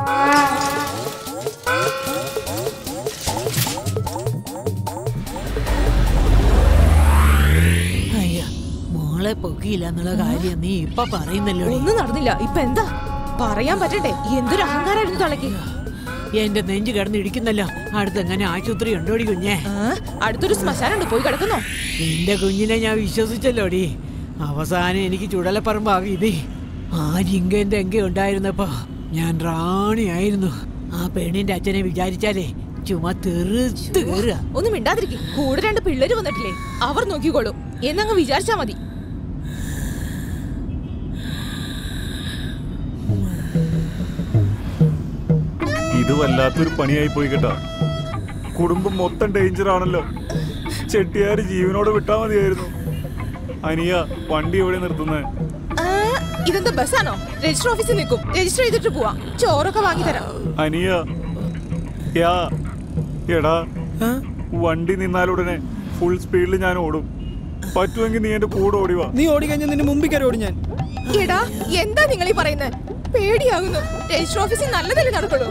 അയ്യ മോളെ പൊക്കിയില്ല എന്നുള്ള കാര്യം നീ ഇപ്പൊ പറയുന്നല്ലോ ഒന്നും നടന്നില്ല ഇപ്പൊ എന്താ പറയാൻ പറ്റണ്ടേ എന്തൊരു അഹങ്കാരായിരുന്നു തളയ്ക്ക് എന്റെ നെഞ്ചു കിടന്നിടിക്കുന്നല്ലോ അടുത്തെങ്ങനെ ആശുപത്രി ഉണ്ടോടി കുഞ്ഞെ അടുത്തൊരു ശ്മശാനുണ്ട് പോയി കിടക്കുന്നോ നിന്റെ കുഞ്ഞിനെ ഞാൻ വിശ്വസിച്ചല്ലോടി അവസാനം എനിക്ക് ചുടലപ്പറമ്പാവി ഇതേ ആ ജിങ്കന്റെ എങ്കെ ഉണ്ടായിരുന്നപ്പോ ഞാൻ റാണിയായിരുന്നു ആ പെണ്ണിന്റെ അച്ഛനെ വിചാരിച്ചാലേ ചുമ തെറുത്ത് കയറുക ഒന്നും മിണ്ടാതിരിക്കും കൂടെ രണ്ട് പിള്ളേര് വന്നിട്ടില്ലേ അവർ നോക്കിക്കോളും എന്നങ്ങ് വിചാരിച്ചാ മതി ഇത് വല്ലാത്തൊരു പണിയായി പോയി കേട്ടോ കുടുംബം മൊത്തം ഡേഞ്ചർ ആണല്ലോ ചെട്ടിയാര് ജീവനോട് വിട്ടാ മതിയായിരുന്നു അനിയ വണ്ടി എവിടെ നിർത്തുന്നത് ആ, ഇതെന്താ ബസ്സാണോ രജിസ്റ്റർ ഓഫീസിൽ നിൽക്കും രജിസ്റ്റർ ചെയ്തിട്ട് പോവാം ചോറൊക്കെ വാങ്ങി തരാം അനിയ യാ എടാ വണ്ടി നിന്നാലുടനെ ഫുൾ സ്പീഡിൽ ഞാൻ ഓടും പറ്റുമെങ്കിൽ നീ എന്റെ കൂടെ ഓടിവാ നീ ഓടി കഴിഞ്ഞാൽ നിന്റെ മുമ്പിൽ കയറി ഓടി ഞാൻ എടാ എന്താ നിങ്ങൾ ഈ പറയുന്നത് പേടിയാകുന്നു രജിസ്റ്റർ ഓഫീസിൽ നല്ലതല്ലേ നടക്കുള്ളൂ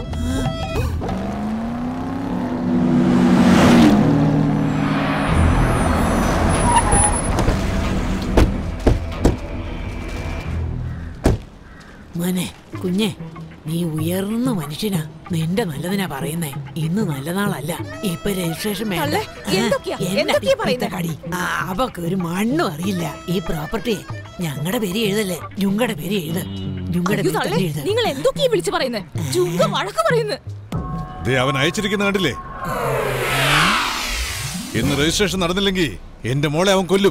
മോനെ കുഞ്ഞെ നീ ഉയർന്ന മനുഷ്യനാ നിന്റെ നല്ലതിനാ പറയുന്നേ ഇന്ന് നല്ല നാളല്ല ഇപ്പൊ രജിസ്ട്രേഷൻ വേണ്ട തള്ളേ, എന്തൊക്കെയാ? ആ, എന്നാ എന്തൊക്കെയാ ഇപ്പത്തെ പറയുന്നെ? കടി ആ, അവക്ക് ഒരു മണ്ണും അറിയില്ല ഈ പ്രോപ്പർട്ടി ഞങ്ങളുടെ പേര് എഴുതല്ലേ ഞുങ്ങളുടെ പേര് എഴുത് ജുങ്കയുടെ അയ്യോ, പേര് തള്ളേ, തന്നെ എഴുതാം. നിങ്ങൾ എന്തൊക്കെയാ വിളിച്ചു പറയുന്നത് ജുങ്ക വഴക്ക് പറയുന്നത് ദേ അവൻ അയച്ചിരിക്കുന്ന കണ്ടില്ലേ ഇന്ന് രജിസ്ട്രേഷൻ നടന്നില്ലെങ്കിൽ എന്റെ മോളെ അവൻ കൊല്ലും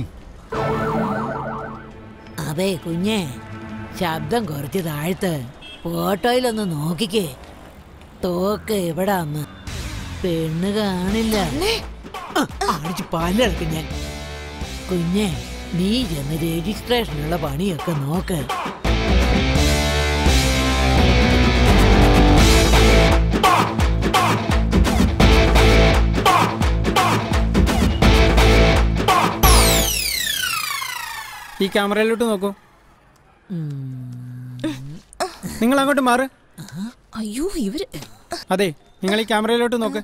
അതെ കുഞ്ഞെ ശബ്ദം കുറച്ച് താഴ്ത്ത് ഫോട്ടോയിലൊന്ന് നോക്കിക്കേ തോക്ക് എവിടാന്ന് പെണ്ണ് കാണില്ല ആ, അടിച്ച് പല്ലിളക്കും ഞാൻ കുഞ്ഞെ നീ ചെന്ന് രജിസ്ട്രേഷനുള്ള പണിയൊക്കെ നോക്ക് ഈ ക്യാമറയിലോട്ട് നോക്കൂ നിങ്ങൾ അങ്ങോട്ട് മാറ് അയ്യോ ഇവര് അതെ നിങ്ങൾ ഈ ക്യാമറയിലോട്ട് നോക്ക്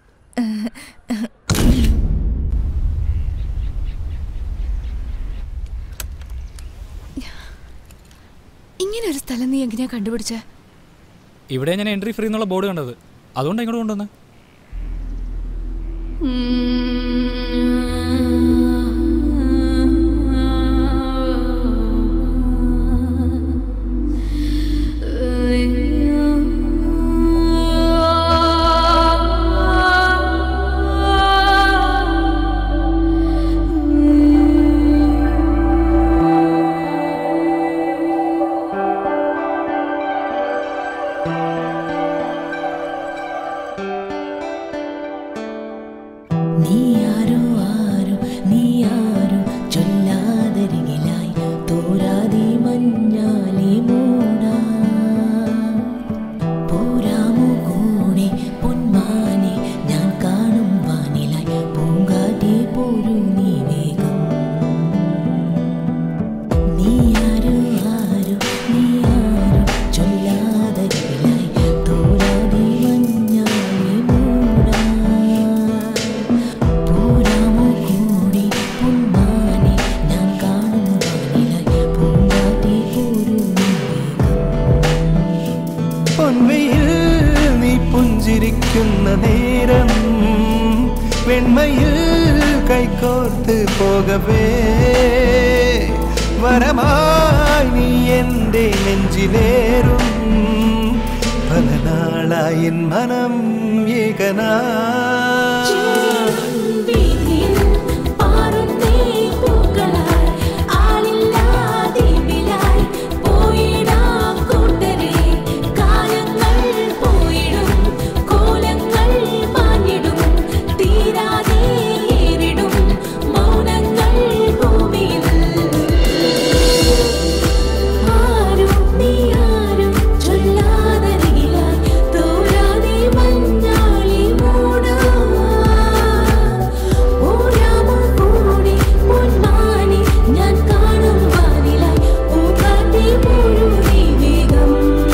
ഇങ്ങനെ ഒരു സ്ഥലം നീ എങ്ങനെയാ കണ്ടുപിടിച്ചേ ഇവിടെ ഞാൻ എൻട്രി ഫ്രീ എന്നുള്ള ബോർഡ് കണ്ടത് അതുകൊണ്ടാണ് ഇങ്ങോട്ട് കൊണ്ടുവന്നത് നീ ആരോ ആരോ നീ ആരോ ചൊല്ലാതരികിലായി തോരാതെ മഞ്ഞാലെ മൂടാ പോരാമോ കൂടെ പൊന്മാനെ ഞാൻ കാണും വാനിലായി പൂങ്കാറ്റെ പോരൂ നീ വേഗം നീ ആരോ ആരോ നീ ആരോ ചൊല്ലാതരികിലായി തോരാതെ മഞ്ഞാലെ മൂടാ പോരാമോ കൂടി പൊന്മാനെ ഞാൻ കാണും വാനിലായി പൂങ്കാറ്റെ പോരൂ നീ പൊൻവയിൽ നീ പുഞ്ചിരിക്കുന്ന നേരം വെണ്മയിൽ കൈകോർത്ത് പോകവേ വരമായി നീ എൻ്റെ നെഞ്ചിലേറും പല നാളായി എൻ മനം ഏകനാ പാറുന്നേ പൂക്കളായി ആളില്ലാതിവിലായി പോയിടാം കൂട്ടരെ കാലങ്ങൾ പോയിടും കോലങ്ങൾ മാഞ്ഞിടും തീരാതെ ഏറിടും മൗനങ്ങൾ ഭൂമിയിൽ ആരും നീ ആരും ചൊല്ലാതരികിലായി തോരാതെ മഞ്ഞാളി മൂടാ ഓരാമോ കൂടി പൊന്മാനെ ഞാൻ കാണും വാനിലായി പൂക്കാട്ടി മുഴുവി വേഗം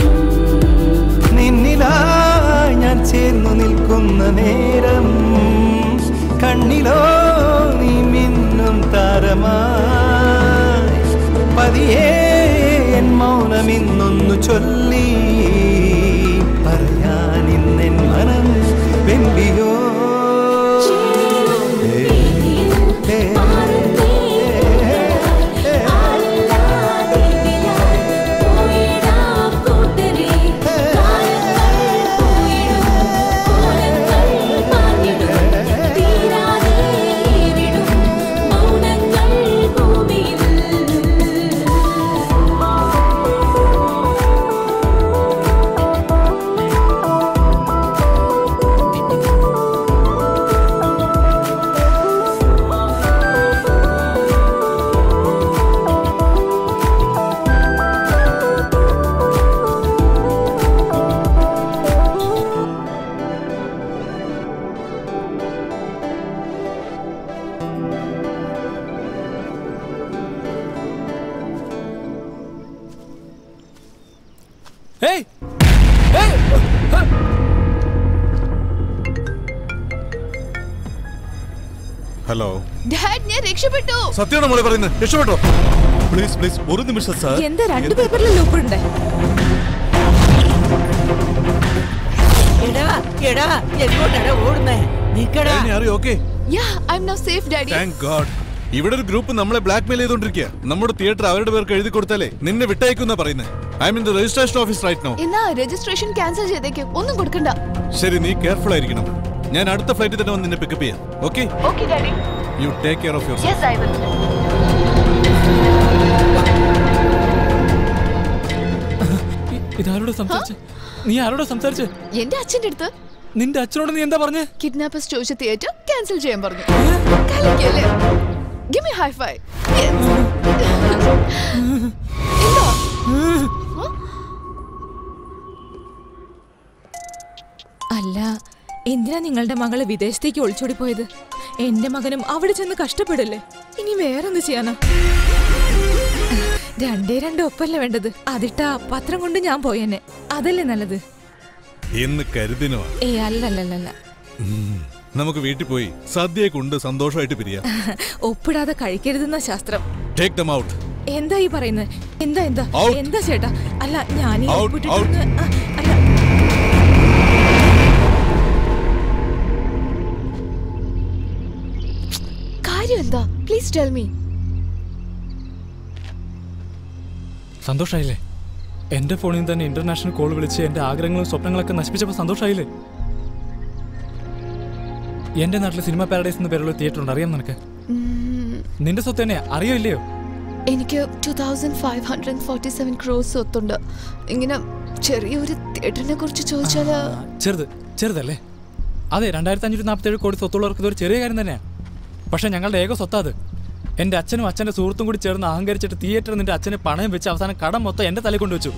നിന്നിലായി ഞാൻ ചേർന്നു നിൽക്കുന്ന നേരം കണ്ണിലോ നീ മിന്നും താരമായി പതിയെ എൻ മൗനമിന്നൊന്നു ചൊല്ലി പറയാൻ ഇന്നെൻ മനം വെമ്പിയോ പോയിടാം കൂട്ടരെ കാലങ്ങൾ പോയിടും കോലങ്ങൾ മാഞ്ഞിടും തീരാതെ ഏറിടും മൗനങ്ങൾ ഭൂമിയിൽ ഏയ് ഹലോ ഡാഡ് ഞാൻ രക്ഷപ്പെട്ടു സത്യമാണ് മോളെ പറയുന്നത് രക്ഷപ്പെട്ടോ പ്ലീസ് പ്ലീസ് ഒരു നിമിഷം സാർ എന്താ രണ്ട് പേപ്പറിൽ ലൂപ്പുണ്ട് എടാ എടാ എങ്ങോട്ടാടാ ഓടുന്നേ നിക്കടാ okay yeah I am now safe daddy thank God ഇവിടെ ഒരു ഗ്രൂപ്പ് നമ്മളെ ബ്ലാക്ക് മെയിൽ ചെയ്തോണ്ടിരിക്കുക നമ്മുടെ തിയേറ്റർ അവരുടെ പേർക്ക് എഴുതി കൊടുത്താലേ നിന്നെ വിട്ടയക്കുന്ന പറയുന്നത് I mean the registration office right no എന്നാ രജിസ്ട്രേഷൻ ക്യാൻസൽ ചെയ്തേക്കും ഒന്നും കൊടുക്കണ്ട ശരി നീ കെയർഫുൾ ആയിരിക്കണം ഞാൻ അടുത്ത ഫ്ലൈറ്റിൽ തന്നെ വന്ന് നിന്നെ പിക്കപ്പ് ചെയ്യാം okay okay daddy you take care of your yes I will ഇതാരോട് സംസാരിച്ച് നീ ആരോട് സംസാരിച്ച് എന്റെ അച്ഛന്റെ അടുത്ത് നിന്റെ അച്ഛനോട് നീ എന്താ പറഞ്ഞേ കിഡ്നാപ്പേഴ്സ് ചോദിച്ച തിയേറ്റർ ക്യാൻസൽ ചെയ്യാൻ പറഞ്ഞു കളിക്കല്ലേ ഗിവ് മീ ഹൈ ഫൈ അല്ല എന്തിനാ നിങ്ങളുടെ മകള് വിദേശത്തേക്ക് ഒളിച്ചോടി പോയത് എന്റെ മകനും അവിടെ ചെന്ന് കഷ്ടപ്പെടല്ലേ ഇനി വേറെന്ത് ചെയ്യാനാ രണ്ടേ രണ്ട് ഒപ്പല്ലേ വേണ്ടത് അതിട്ടാ പത്രം കൊണ്ട് ഞാൻ പോയെന്നെ അതല്ലേ നല്ലത് എന്ന് കരുതിനോ ഏ അല്ലല്ലല്ല നമുക്ക് വീട്ടിൽ പോയി സദ്യയെ കൊണ്ട് സന്തോഷമായിട്ട് പിരിയാം ഒപ്പിടാതെ കഴിക്കരുതെന്ന ശാസ്ത്രം ടേക്ക് ദം ഔട്ട് എന്താ ഈ പറയുന്നത് എന്താ എന്താ Out. എന്താ ചേട്ടാ അല്ല ഞാൻ ഈ Out, ഒപ്പിട്ടിട്ടൊന്ന് ആ, അല്ല കാര്യം എന്താ പ്ലീസ് ടെൽ മീ സന്തോഷായില്ലേ എന്റെ ഫോണിൽ നിന്ന് തന്നെ ഇന്റർനാഷണൽ കോൾ വിളിച്ച് എന്റെ ആഗ്രഹങ്ങളും സ്വപ്നങ്ങളൊക്കെ നശിപ്പിച്ചപ്പോൾ സന്തോഷായില്ലേ എന്റെ നാട്ടിൽ സിനിമ പാരഡൈസ് എന്ന പേരുള്ള തിയേറ്റർ ഉണ്ട് അറിയാം നിനക്ക് നിന്റെ സ്വത്ത് തന്നെയാ അറിയോ ഇല്ലയോ എനിക്ക് two thousand five hundred forty seven crores സ്വത്തുണ്ട് ഇങ്ങനെ ചെറിയൊരു തിയേറ്ററിനെ കുറിച്ച് ചോദിച്ചാല് ചെറുത് ചെറുതല്ലേ അതെ രണ്ടായിരത്തി അഞ്ഞൂറ്റി നാൽപ്പത്തേഴ് കോടി സ്വത്തുള്ളവർക്ക് ഇതൊരു ചെറിയ കാര്യം തന്നെയാണ് പക്ഷെ ഞങ്ങളുടെ ഏക സ്വത്താ അത് എൻ്റെ അച്ഛനും അച്ഛൻ്റെ സുഹൃത്തും കൂടി ചേർന്ന് അഹങ്കരിച്ചിട്ട് തിയേറ്ററിൽ നിന്റെ അച്ഛനെ പണയം വെച്ച് അവസാനം കടം മൊത്തം എൻ്റെ തലയിൽ കൊണ്ടുവച്ചു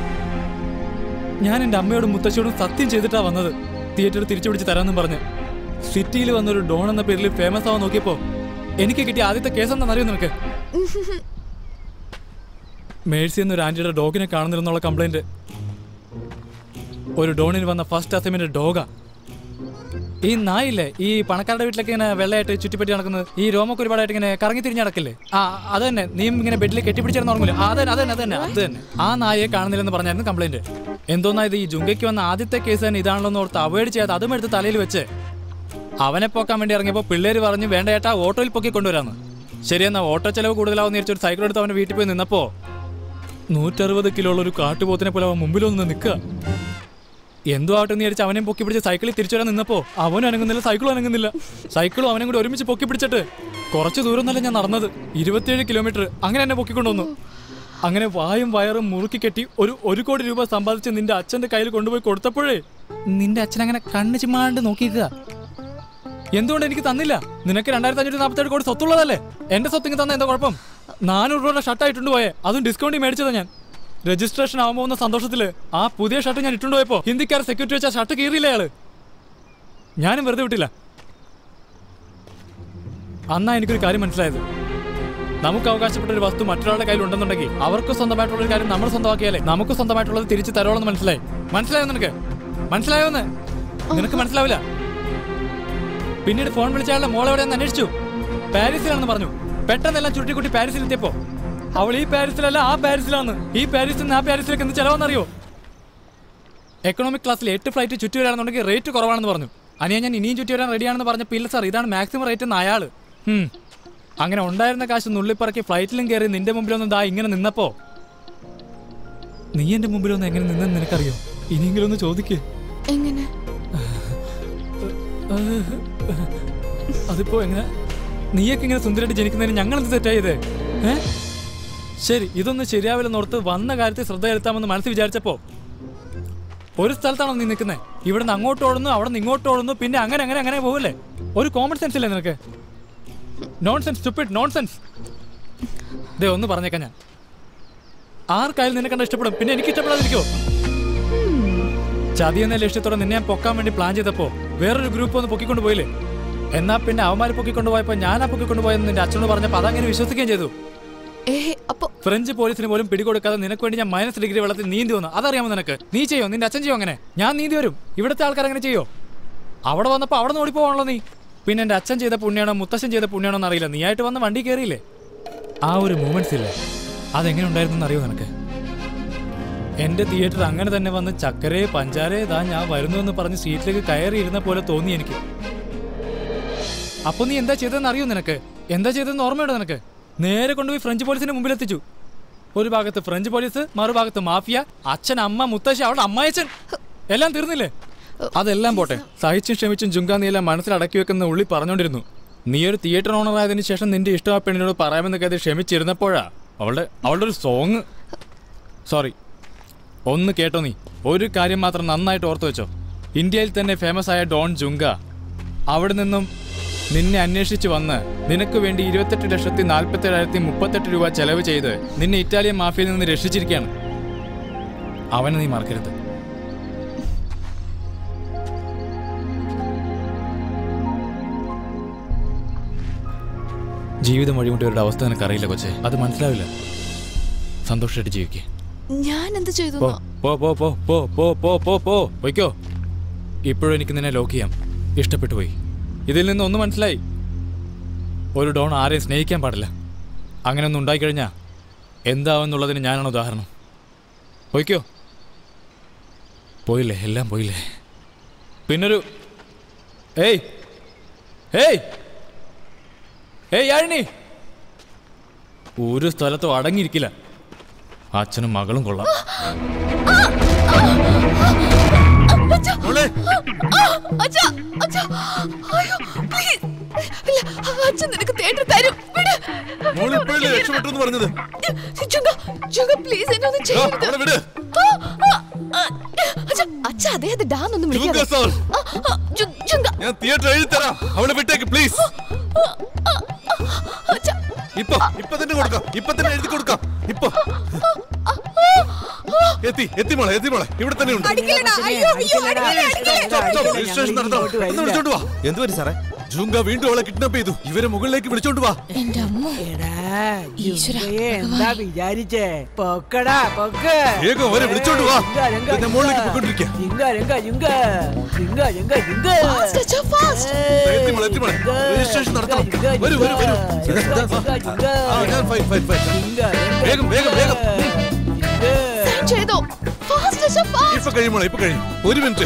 ഞാൻ എൻ്റെ അമ്മയോടും മുത്തശ്ശിയോടും സത്യം ചെയ്തിട്ടാ വന്നത് തിയേറ്റർ തിരിച്ചു പിടിച്ച് തരാമെന്നും പറഞ്ഞ് സിറ്റിയിൽ വന്നൊരു ഡോൺ എന്ന പേരിൽ ഫേമസ് ആവാൻ നോക്കിയപ്പോൾ എനിക്ക് കിട്ടിയ ആദ്യത്തെ കേസ് എന്താണെന്നറിയോ നിനക്ക് മേഴ്സി എന്നൊരു ആന്റിയുടെ ഡോഗിനെ കാണുന്നില്ലെന്നുള്ള കംപ്ലൈന്റ് ഒരു ഡോണിന് വന്ന ഫസ്റ്റ് അസൈൻമെന്റ് ഡോഗാ ഈ നായില്ലേ ഈ പണക്കാരുടെ വീട്ടിലൊക്കെ ഇങ്ങനെ വെള്ളയായിട്ട് ചുറ്റിപ്പറ്റി നടക്കുന്നത് ഈ രോമൊക്കെ ഒരുപാടായിട്ട് ഇങ്ങനെ കറങ്ങി തിരിഞ്ഞ് നടക്കില്ലേ ആ അത് തന്നെ നീയും ഇങ്ങനെ ബെഡിൽ കെട്ടിപ്പിടിച്ചിരുന്ന് ഉറങ്ങില്ല അത് തന്നെ അത് തന്നെ അത് തന്നെ അത് തന്നെ ആ നായയെ കാണുന്നില്ലെന്ന് പറഞ്ഞായിരുന്നു കംപ്ലൈന്റ് എന്തോന്നാ ഇത് ഈ ജുങ്കയ്ക്ക് വന്ന ആദ്യത്തെ കേസ് തന്നെ ഇതാണല്ലോ എന്ന് ഓർത്ത് അവോയ്ഡ് ചെയ്യാതെ അതും എടുത്ത് തലയിൽ വെച്ച് അവനെ പോക്കാൻ വേണ്ടി ഇറങ്ങിയപ്പോൾ പിള്ളേര് പറഞ്ഞു വേണ്ട ഏട്ടാ ഓട്ടോയിൽ പൊക്കി കൊണ്ടുവരാന്ന് ശരിയെന്നാ ഓട്ടോ ചെലവ് കൂടുതലാവും വിചാരിച്ച് ഒരു സൈക്കിൾ എടുത്ത് അവന്റെ വീട്ടിൽ പോയി നിന്നപ്പോ നൂറ്ററുപത് കിലോ ഉള്ള ഒരു കാട്ടുപോത്തിനെ പോലെ അവൻ മുമ്പിൽ ഒന്ന് നിൽക്കുക എന്തോ ആവട്ടെ എന്ന് വിചാരിച്ച് അവനെ പൊക്കി പിടിച്ച് സൈക്കിളിൽ തിരിച്ചു വരാൻ നിന്നപ്പോ അവനും അനങ്ങുന്നില്ല സൈക്കിളും അനങ്ങുന്നില്ല സൈക്കിളും അവനും കൂടി ഒരുമിച്ച് പൊക്കി പിടിച്ചിട്ട് കുറച്ച് ദൂരം ഒന്നല്ല ഞാൻ നടന്നത് ഇരുപത്തിയേഴ് കിലോമീറ്റർ അങ്ങനെ എന്നെ പൊക്കിക്കൊണ്ടുവന്നു അങ്ങനെ വായും വയറും മുറുക്കി കെട്ടി ഒരു ഒരു കോടി രൂപ സമ്പാദിച്ച് നിന്റെ അച്ഛന്റെ കയ്യിൽ കൊണ്ടുപോയി കൊടുത്തപ്പോഴേ നിന്റെ അച്ഛൻ അങ്ങനെ കണ്ണ് ചിമ്മാണ്ട് നോക്കിക്കുക എന്തുകൊണ്ട് എനിക്ക് തന്നില്ല നിനക്ക് രണ്ടായിരത്തി അഞ്ഞൂറ്റി നാൽപ്പത്തേഴ് കോടി സ്വത്തുള്ളതല്ലേ എന്റെ സ്വത്തിങ് തന്ന എന്താ കുഴപ്പം നാനൂറ് രൂപയുടെ ഷർട്ടായിട്ടുണ്ട് പോയെ അതും ഡിസ്കൗണ്ടിൽ മേടിച്ചതാ ഞാൻ രജിസ്ട്രേഷൻ ആവാൻ പോകുന്ന സന്തോഷത്തില് ആ പുതിയ ഷർട്ട് ഞാൻ ഇട്ടുകൊണ്ട് പോയപ്പോ ഹിന്ദിക്കാർ സെക്യൂരിറ്റി വെച്ച ഷർട്ട് കീറിയില്ല അയാള് ഞാനും വെറുതെ വിട്ടില്ല അന്നാ എനിക്കൊരു കാര്യം മനസ്സിലായത് നമുക്ക് അവകാശപ്പെട്ട ഒരു വസ്തു മറ്റൊരാളുടെ കയ്യിൽ ഉണ്ടെന്നുണ്ടെങ്കിൽ അവർക്ക് സ്വന്തമായിട്ടുള്ള ഒരു കാര്യം നമ്മൾ സ്വന്തമാക്കിയാലേ നമുക്ക് സ്വന്തമായിട്ടുള്ളത് തിരിച്ചു തരോളെന്ന് മനസ്സിലായി മനസ്സിലായോ നിനക്ക് മനസ്സിലായോന്ന് നിനക്ക് മനസ്സിലാവില്ല പിന്നീട് ഫോൺ വിളിച്ച അയാളുടെ മോളെവിടെയെന്ന് അന്വേഷിച്ചു പാരീസിലാണെന്ന് പറഞ്ഞു പെട്ടെന്നെല്ലാം ചുരുട്ടിക്കുട്ടി പാരീസിൽ എത്തിയപ്പോ അവൾ ഈ പാരീസിലല്ല ആ പാരീസിലാണ് ഈ പാരീസിൽ നിന്ന് ആ പാരീസിലേക്ക് എന്ത് ചെലവെന്നറിയോ എക്കണോമിക് ക്ലാസ്സിൽ എട്ട് ഫ്ലൈറ്റ് ചുറ്റി വരാണെന്നുണ്ടെങ്കിൽ റേറ്റ് കുറവാണെന്ന് പറഞ്ഞു അനിയാ ഞാൻ ഇനിയും ചുറ്റി വരാൻ റെഡിയാണെന്ന് പറഞ്ഞപ്പോൾ ഇല്ല സാർ ഇതാണ് മാക്സിമം റേറ്റ് എന്ന് അയാള് ഹും. അങ്ങനെ ഉണ്ടായിരുന്ന കാശ് നുള്ളിപ്പറക്കി ഫ്ലൈറ്റിലും കയറി നിന്റെ മുമ്പിലൊന്നും ദാ ഇങ്ങനെ നിന്നപ്പോ നീ എന്റെ മുമ്പിലൊന്നും എങ്ങനെ നിന്നെന്ന് നിനക്കറിയോ ഇനിയെങ്കിലും ഒന്ന് ചോദിക്കേ എങ്ങനെ അതിപ്പോ എങ്ങനെ നീയൊക്കെ ഇങ്ങനെ സുന്ദരമായിട്ട് ജനിക്കുന്നതിന് ഞങ്ങൾ എന്ത് തെറ്റായത് ഏ ശരി ഇതൊന്നും ശരിയാവില്ലെന്ന് ഓർത്ത് വന്ന കാര്യത്തിൽ ശ്രദ്ധ ചെലുത്താമെന്ന് മനസ്സിൽ വിചാരിച്ചപ്പോ ഒരു സ്ഥലത്താണോ നീ നിൽക്കുന്നത് ഇവിടെ നിന്ന് അങ്ങോട്ട് ഓടുന്നു അവിടെ നിന്ന് ഇങ്ങോട്ട് ഓടുന്നു പിന്നെ അങ്ങനെ അങ്ങനെ അങ്ങനെ പോകല്ലേ ഒരു കോമൺ സെൻസ് ഇല്ലേ നിനക്ക് nonsense stupid nonsense ദേ ഒന്ന് പറഞ്ഞേക്കാം ഞാൻ ആർക്കായാലും നിന്നെ കണ്ട ഇഷ്ടപ്പെടും പിന്നെ എനിക്ക് ഇഷ്ടപ്പെടാതിരിക്കോ ചതി എന്ന ലക്ഷ്യത്തോടെ നിന്നെ ഞാൻ പൊക്കാൻ വേണ്ടി പ്ലാൻ ചെയ്തപ്പോ വേറൊരു ഗ്രൂപ്പ് ഒന്ന് പൊക്കിക്കൊണ്ട് പോയില്ലേ എന്നാ പിന്നെ അവന്മാർ പൊക്കിക്കൊണ്ട് പോയപ്പോ ഞാൻ ആ പൊക്കിക്കൊണ്ട് പോയെന്ന് നിന്റെ അച്ഛനോട് പറഞ്ഞപ്പോ അതങ്ങനെ വിശ്വസിക്കുകയും ചെയ്തു ഏ അപ്പൊ ഫ്രഞ്ച് പോലീസിന് പോലും പിടികൊടുക്കാതെ നിനക്ക് വേണ്ടി ഞാൻ മൈനസ് ഡിഗ്രി വെള്ളത്തിൽ നീന്തി വന്നു അതറിയാമോ നിനക്ക് നീ ചെയ്യോ നിന്റെ അച്ഛൻ ചെയ്യോ അങ്ങനെ ഞാൻ നീന്തി വരും ഇവിടുത്തെ ആൾക്കാർ അങ്ങനെ ചെയ്യോ അവിടെ വന്നപ്പോ അവിടെ നിന്ന് ഓടിപ്പോവാണല്ലോ നീ പിന്നെ എന്റെ അച്ഛൻ ചെയ്ത പുണ്യാണോ മുത്തശ്ശൻ ചെയ്ത പുണ്യാണോ എന്നറിയില്ല നീ ആയിട്ട് വന്ന് വണ്ടി കയറിയില്ലേ ആ ഒരു മൂമെന്റ്സ് ഇല്ലേ അതെങ്ങനെ ഉണ്ടായിരുന്നു അറിയോ നിനക്ക് എന്റെ തിയേറ്റർ അങ്ങനെ തന്നെ വന്ന് ചക്കരേ പഞ്ചാരേ ഇതാ ഞാൻ വരുന്നു എന്ന് പറഞ്ഞ് സീറ്റിലേക്ക് കയറി ഇരുന്ന പോലെ തോന്നി എനിക്ക് അപ്പൊ നീ എന്താ ചെയ്തതെന്ന് അറിയോ നിനക്ക് എന്താ ചെയ്തതെന്ന് ഓർമ്മയുണ്ടോ നിനക്ക് നേരെ കൊണ്ടുപോയി ഫ്രഞ്ച് പോലീസിന് മുമ്പിൽ എത്തിച്ചു ഒരു ഭാഗത്ത് ഫ്രഞ്ച് പോലീസ് മറുഭാഗത്ത് മാഫിയ അച്ഛൻ അമ്മ മുത്തശ്ശി അവളുടെ അമ്മായച്ചൻ എല്ലാം തീർന്നില്ലേ അതെല്ലാം പോട്ടെ സഹിച്ചും ക്ഷമിച്ചും ജുങ്ക നീ എല്ലാം മനസ്സിലടക്കി വെക്കുന്ന ഉള്ളി പറഞ്ഞോണ്ടിരുന്നു നീ ഒരു തിയേറ്റർ ഓണർ ആയതിനു ശേഷം നിന്റെ ഇഷ്ടം ആ പെണ്ണിനോട് പറയാമെന്ന് കരുതി ക്ഷമിച്ചിരുന്നപ്പോഴാ അവളുടെ അവളുടെ ഒരു സോങ് സോറി ഒന്ന് കേട്ടോ നീ ഒരു കാര്യം മാത്രം നന്നായിട്ട് ഓർത്തു വെച്ചോ ഇന്ത്യയിൽ തന്നെ ഫേമസ് ആയ ഡോൺ ജുങ്ക അവിടെ നിന്നും നിന്നെ അന്വേഷിച്ച് വന്ന് നിനക്ക് വേണ്ടി ഇരുപത്തെട്ട് ലക്ഷത്തി നാൽപ്പത്തേഴായിരത്തി മുപ്പത്തെട്ട് രൂപ ചെലവ് ചെയ്ത് നിന്നെ ഇറ്റാലിയൻ മാഫിയയിൽ നിന്ന് രക്ഷിച്ചിരിക്കുകയാണ് അവനെ നീ മറക്കരുത് ജീവിതം വഴിമുട്ടിയവരുടെ അവസ്ഥ നിനക്കറിയില്ല കൊച്ചെ അത് മനസ്സിലാവില്ല സന്തോഷമായിട്ട് ജീവിക്കേ ഞാൻ എന്ത് ചെയ്തു പോ പോ പോ പോ പോ പോ പോ പോ പോ പൊയ്ക്കോ ഇപ്പോഴും എനിക്ക് നിന്നെ ലോക്ക് ചെയ്യാം ഇഷ്ടപ്പെട്ടു പോയി ഇതിൽ നിന്ന് ഒന്ന് മനസ്സിലായി ഒരു ഡോൺ ആരെയും സ്നേഹിക്കാൻ പാടില്ല അങ്ങനെ ഒന്നും ഉണ്ടായിക്കഴിഞ്ഞാൽ എന്താവെന്നുള്ളതിന് ഞാനാണ് ഉദാഹരണം പോയിക്കോ പോയില്ലേ എല്ലാം പോയില്ലേ പിന്നൊരു ഏയ് ഏയ് ഏയ് യാഴിനി ഒരു സ്ഥലത്തും അടങ്ങിയിരിക്കില്ല അച്ഛനും മകളും കൊള്ളാം അച്ഛാ, അച്ഛാ, അയ്യോ, please. ഇല്ല, അച്ഛൻ നിനക്ക് theatre തരും. വിട്. മോളിപ്പോഴല്ലേ രക്ഷപ്പെട്ടു എന്ന് പറഞ്ഞത് ജുങ്ക, ജുങ്ക, please, എന്നെ ഒന്നും ചെയ്യരുത്. അവളെ വിട്. ആ, ആ, ആ, അച്ഛാ, അച്ഛാ, അദ്ദേഹത്തെ ഡാന്നൊന്നും വിളിക്കാതെ. ജുങ്ക, sir. ആ, ആ, ജു- ജുങ്ക. ഞാൻ തിയേറ്റർ എഴുതി തരാം അവളെ വിട്ടേക്ക് പ്ലീസ് ഇപ്പൊ ഇപ്പൊ തന്നെ കൊടുക്കാം ഇപ്പൊ തന്നെ എഴുതി കൊടുക്കാം ഇപ്പൊ എത്തി എത്തി മോളെ എത്തി മോളെ ഇവിടെ തന്നെ ഉണ്ട് രജിസ്ട്രേഷൻ നടത്തണം ഒന്ന് വിളിച്ചോണ്ട് വാ എന്ത് പറ്റി സാറേ ജൂങ്ക വീണ്ടും അവളെ കിഡ്നാപ്പ് ചെയ്തു ഇവരെ മുകളിലേക്ക് വിളിച്ചോണ്ട് വാ എന്റെ അമ്മ എടാ ജുങ്കയെ എന്താ വിചാരിച്ചേ പൊക്കടാ പൊക്ക് വേഗം അവരെ വിളിച്ചോണ്ട് വാ ഞാൻ മുകളിലേക്ക് പോയിക്കൊണ്ടിരിക്കാം ജിങ്ക ജങ്ക ജുങ്ക ജിങ്ക ജങ്ക ജുങ്ക Fast, അച്ഛാ, fast. എത്തി മോളെ എത്തി മോളെ രജിസ്ട്രേഷൻ നടത്തണം വരൂ വരൂ വരൂ ആ ഞാൻ ഫൈൻ ഫൈൻ ഫൈൻ വേഗം വേഗം വേഗം Sign ചെയ്തോ? Fast, അച്ഛാ, fast. ഇപ്പൊ കഴിയും മോളെ ഇപ്പൊ കഴിയും ഒരു മിനിറ്റ്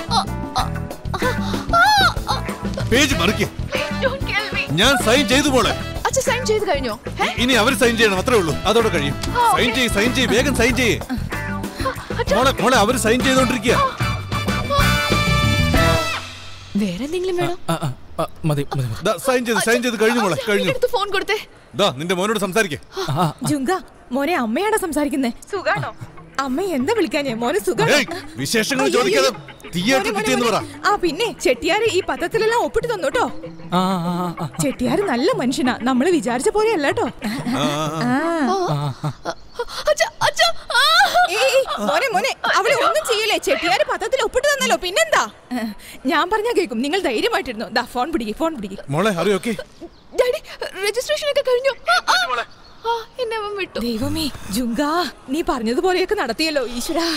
പേജ് മറിക്ക Please don't kill me. ഞാൻ സൈൻ ചെയ്തു മോളെ അച്ഛാ, sign ചെയ്ത് കഴിഞ്ഞോ ഏ? ഇനി അവർ സൈൻ ചെയ്യണം അത്രേ ഉള്ളൂ അതോടെ കഴിയും ആ, സൈൻ okay. ചെയ്യ് സൈൻ ചെയ്യ് വേഗം സൈൻ ചെയ്യ് മോളെ മോളെ അവർ സൈൻ ചെയ്തോണ്ടിരിക്കുക വേറെ എന്തെങ്കിലും വേണോ മതി മതി മതി. സൈൻ ചെയ്ത് സൈൻ ചെയ്ത് കഴിഞ്ഞു മോളെ കഴിഞ്ഞു എടുത്ത് ഫോൺ കൊടുത്തേ ദാ നിന്റെ മോനോട് സംസാരിക്കേ ജുങ്ക മോനെ അമ്മയാണോ സംസാരിക്കുന്നേ സുഖാണോ അമ്മ എന്താ വിളിക്കാഞ്ഞേ മോനെ സുഖാണോ ഏയ്, വിശേഷങ്ങൾ ചോദിക്കാതെ തീയാക്കി കിട്ടിയെന്ന് പറ ആ പിന്നെ ചെട്ടിയാര് ഈ പത്രത്തിലെല്ലാം ഒപ്പിട്ട് തന്നോട്ടോ ആ, ആ, ആ, ആ. ചെട്ടിയാര് നല്ല മനുഷ്യനാ നമ്മള് വിചാരിച്ച പോലെ അല്ല കേട്ടോ മോനെ മോനെ അവിടെ ഒന്നും ചെയ്യല്ലേ ചെട്ടിയാര് പത്രത്തിൽ ഒപ്പിട്ട് തന്നല്ലോ പിന്നെന്താ ഞാൻ പറഞ്ഞാ കേക്കും നിങ്ങൾ ധൈര്യമായിട്ടിരുന്നു ദാ ഫോൺ പിടിക്ക് ഫോൺ പിടിക്ക് മോളെ അറിയോ ഓക്കെ ഡാഡി രജിസ്ട്രേഷൻ ഒക്കെ കഴിഞ്ഞു ആ, ആ. ആ, എന്നെ അവൻ വിട്ടു ദൈവമേ ജുങ്ക നീ പറഞ്ഞതുപോലെയൊക്കെ നടത്തിയല്ലോ ഈശ്വരാ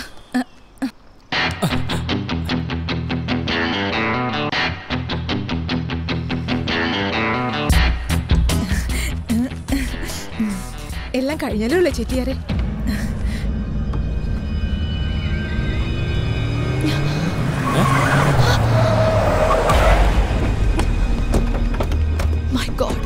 എല്ലാം കഴിഞ്ഞല്ലോ അല്ലേ ചെട്ടിയാരെ my God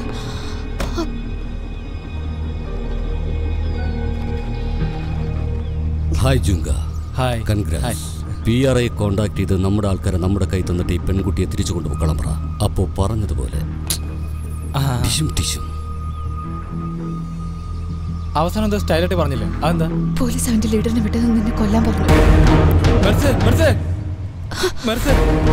hi Junga hi congrats P R I contact ചെയ്ത് നമ്മുടെ ആൾക്കാരെ നമ്മുടെ കൈ തന്നിട്ട് ഈ പെൺകുട്ടിയെ തിരിച്ചു കൊണ്ടുപോകണം പറ അപ്പോ പറഞ്ഞതുപോലെ ടിശും ടിശും അവസാനം എന്തോ സ്റ്റൈലായിട്ട് പറഞ്ഞില്ലേ അതെന്താ പോലീസ് അവന്റെ ലീഡറിനെ വിട്ടത് നിന്നെ കൊല്ലാൻ പറഞ്ഞു മെർസേ മെർസേ മെർസേ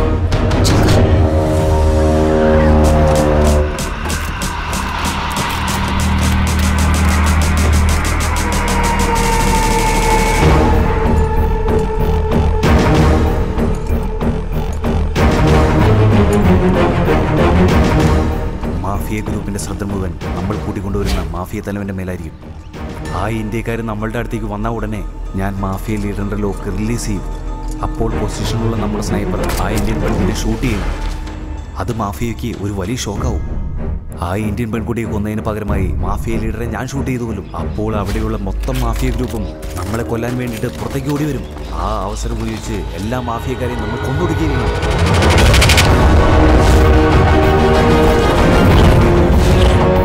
മാഫിയ ഗ്രൂപ്പിന്റെ ശ്രദ്ധ മുഴുവൻ നമ്മൾ കൂട്ടിക്കൊണ്ടുവരുന്ന മാഫിയ തലവന്റെ മേലായിരിക്കും ആ ഇന്ത്യക്കാർ നമ്മളുടെ അടുത്തേക്ക് വന്ന ഉടനെ ഞാൻ മാഫിയ ലീഡറിന്റെ ലോക്ക് റിലീസ് ചെയ്യും അപ്പോൾ പൊസിഷനിലുള്ള നമ്മുടെ സ്നൈപ്പർ ആ ഇന്ത്യൻ പെൺകുട്ടിയെ ഷൂട്ട് ചെയ്യും അത് മാഫിയയ്ക്ക് ഒരു വലിയ ഷോക്കാവും ആ ഇന്ത്യൻ പെൺകുട്ടിയെ കൊന്നതിന് പകരമായി മാഫിയ ലീഡറെ ഞാൻ ഷൂട്ട് ചെയ്തു പോലും അപ്പോൾ അവിടെയുള്ള മൊത്തം മാഫിയ ഗ്രൂപ്പും നമ്മളെ കൊല്ലാൻ വേണ്ടിയിട്ട് പുറത്തേക്ക് ഓടി വരും ആ അവസരം ഉപയോഗിച്ച് എല്ലാ മാഫിയക്കാരെയും നമ്മൾ കൊന്നൊടുക്കുകയും ചെയ്യും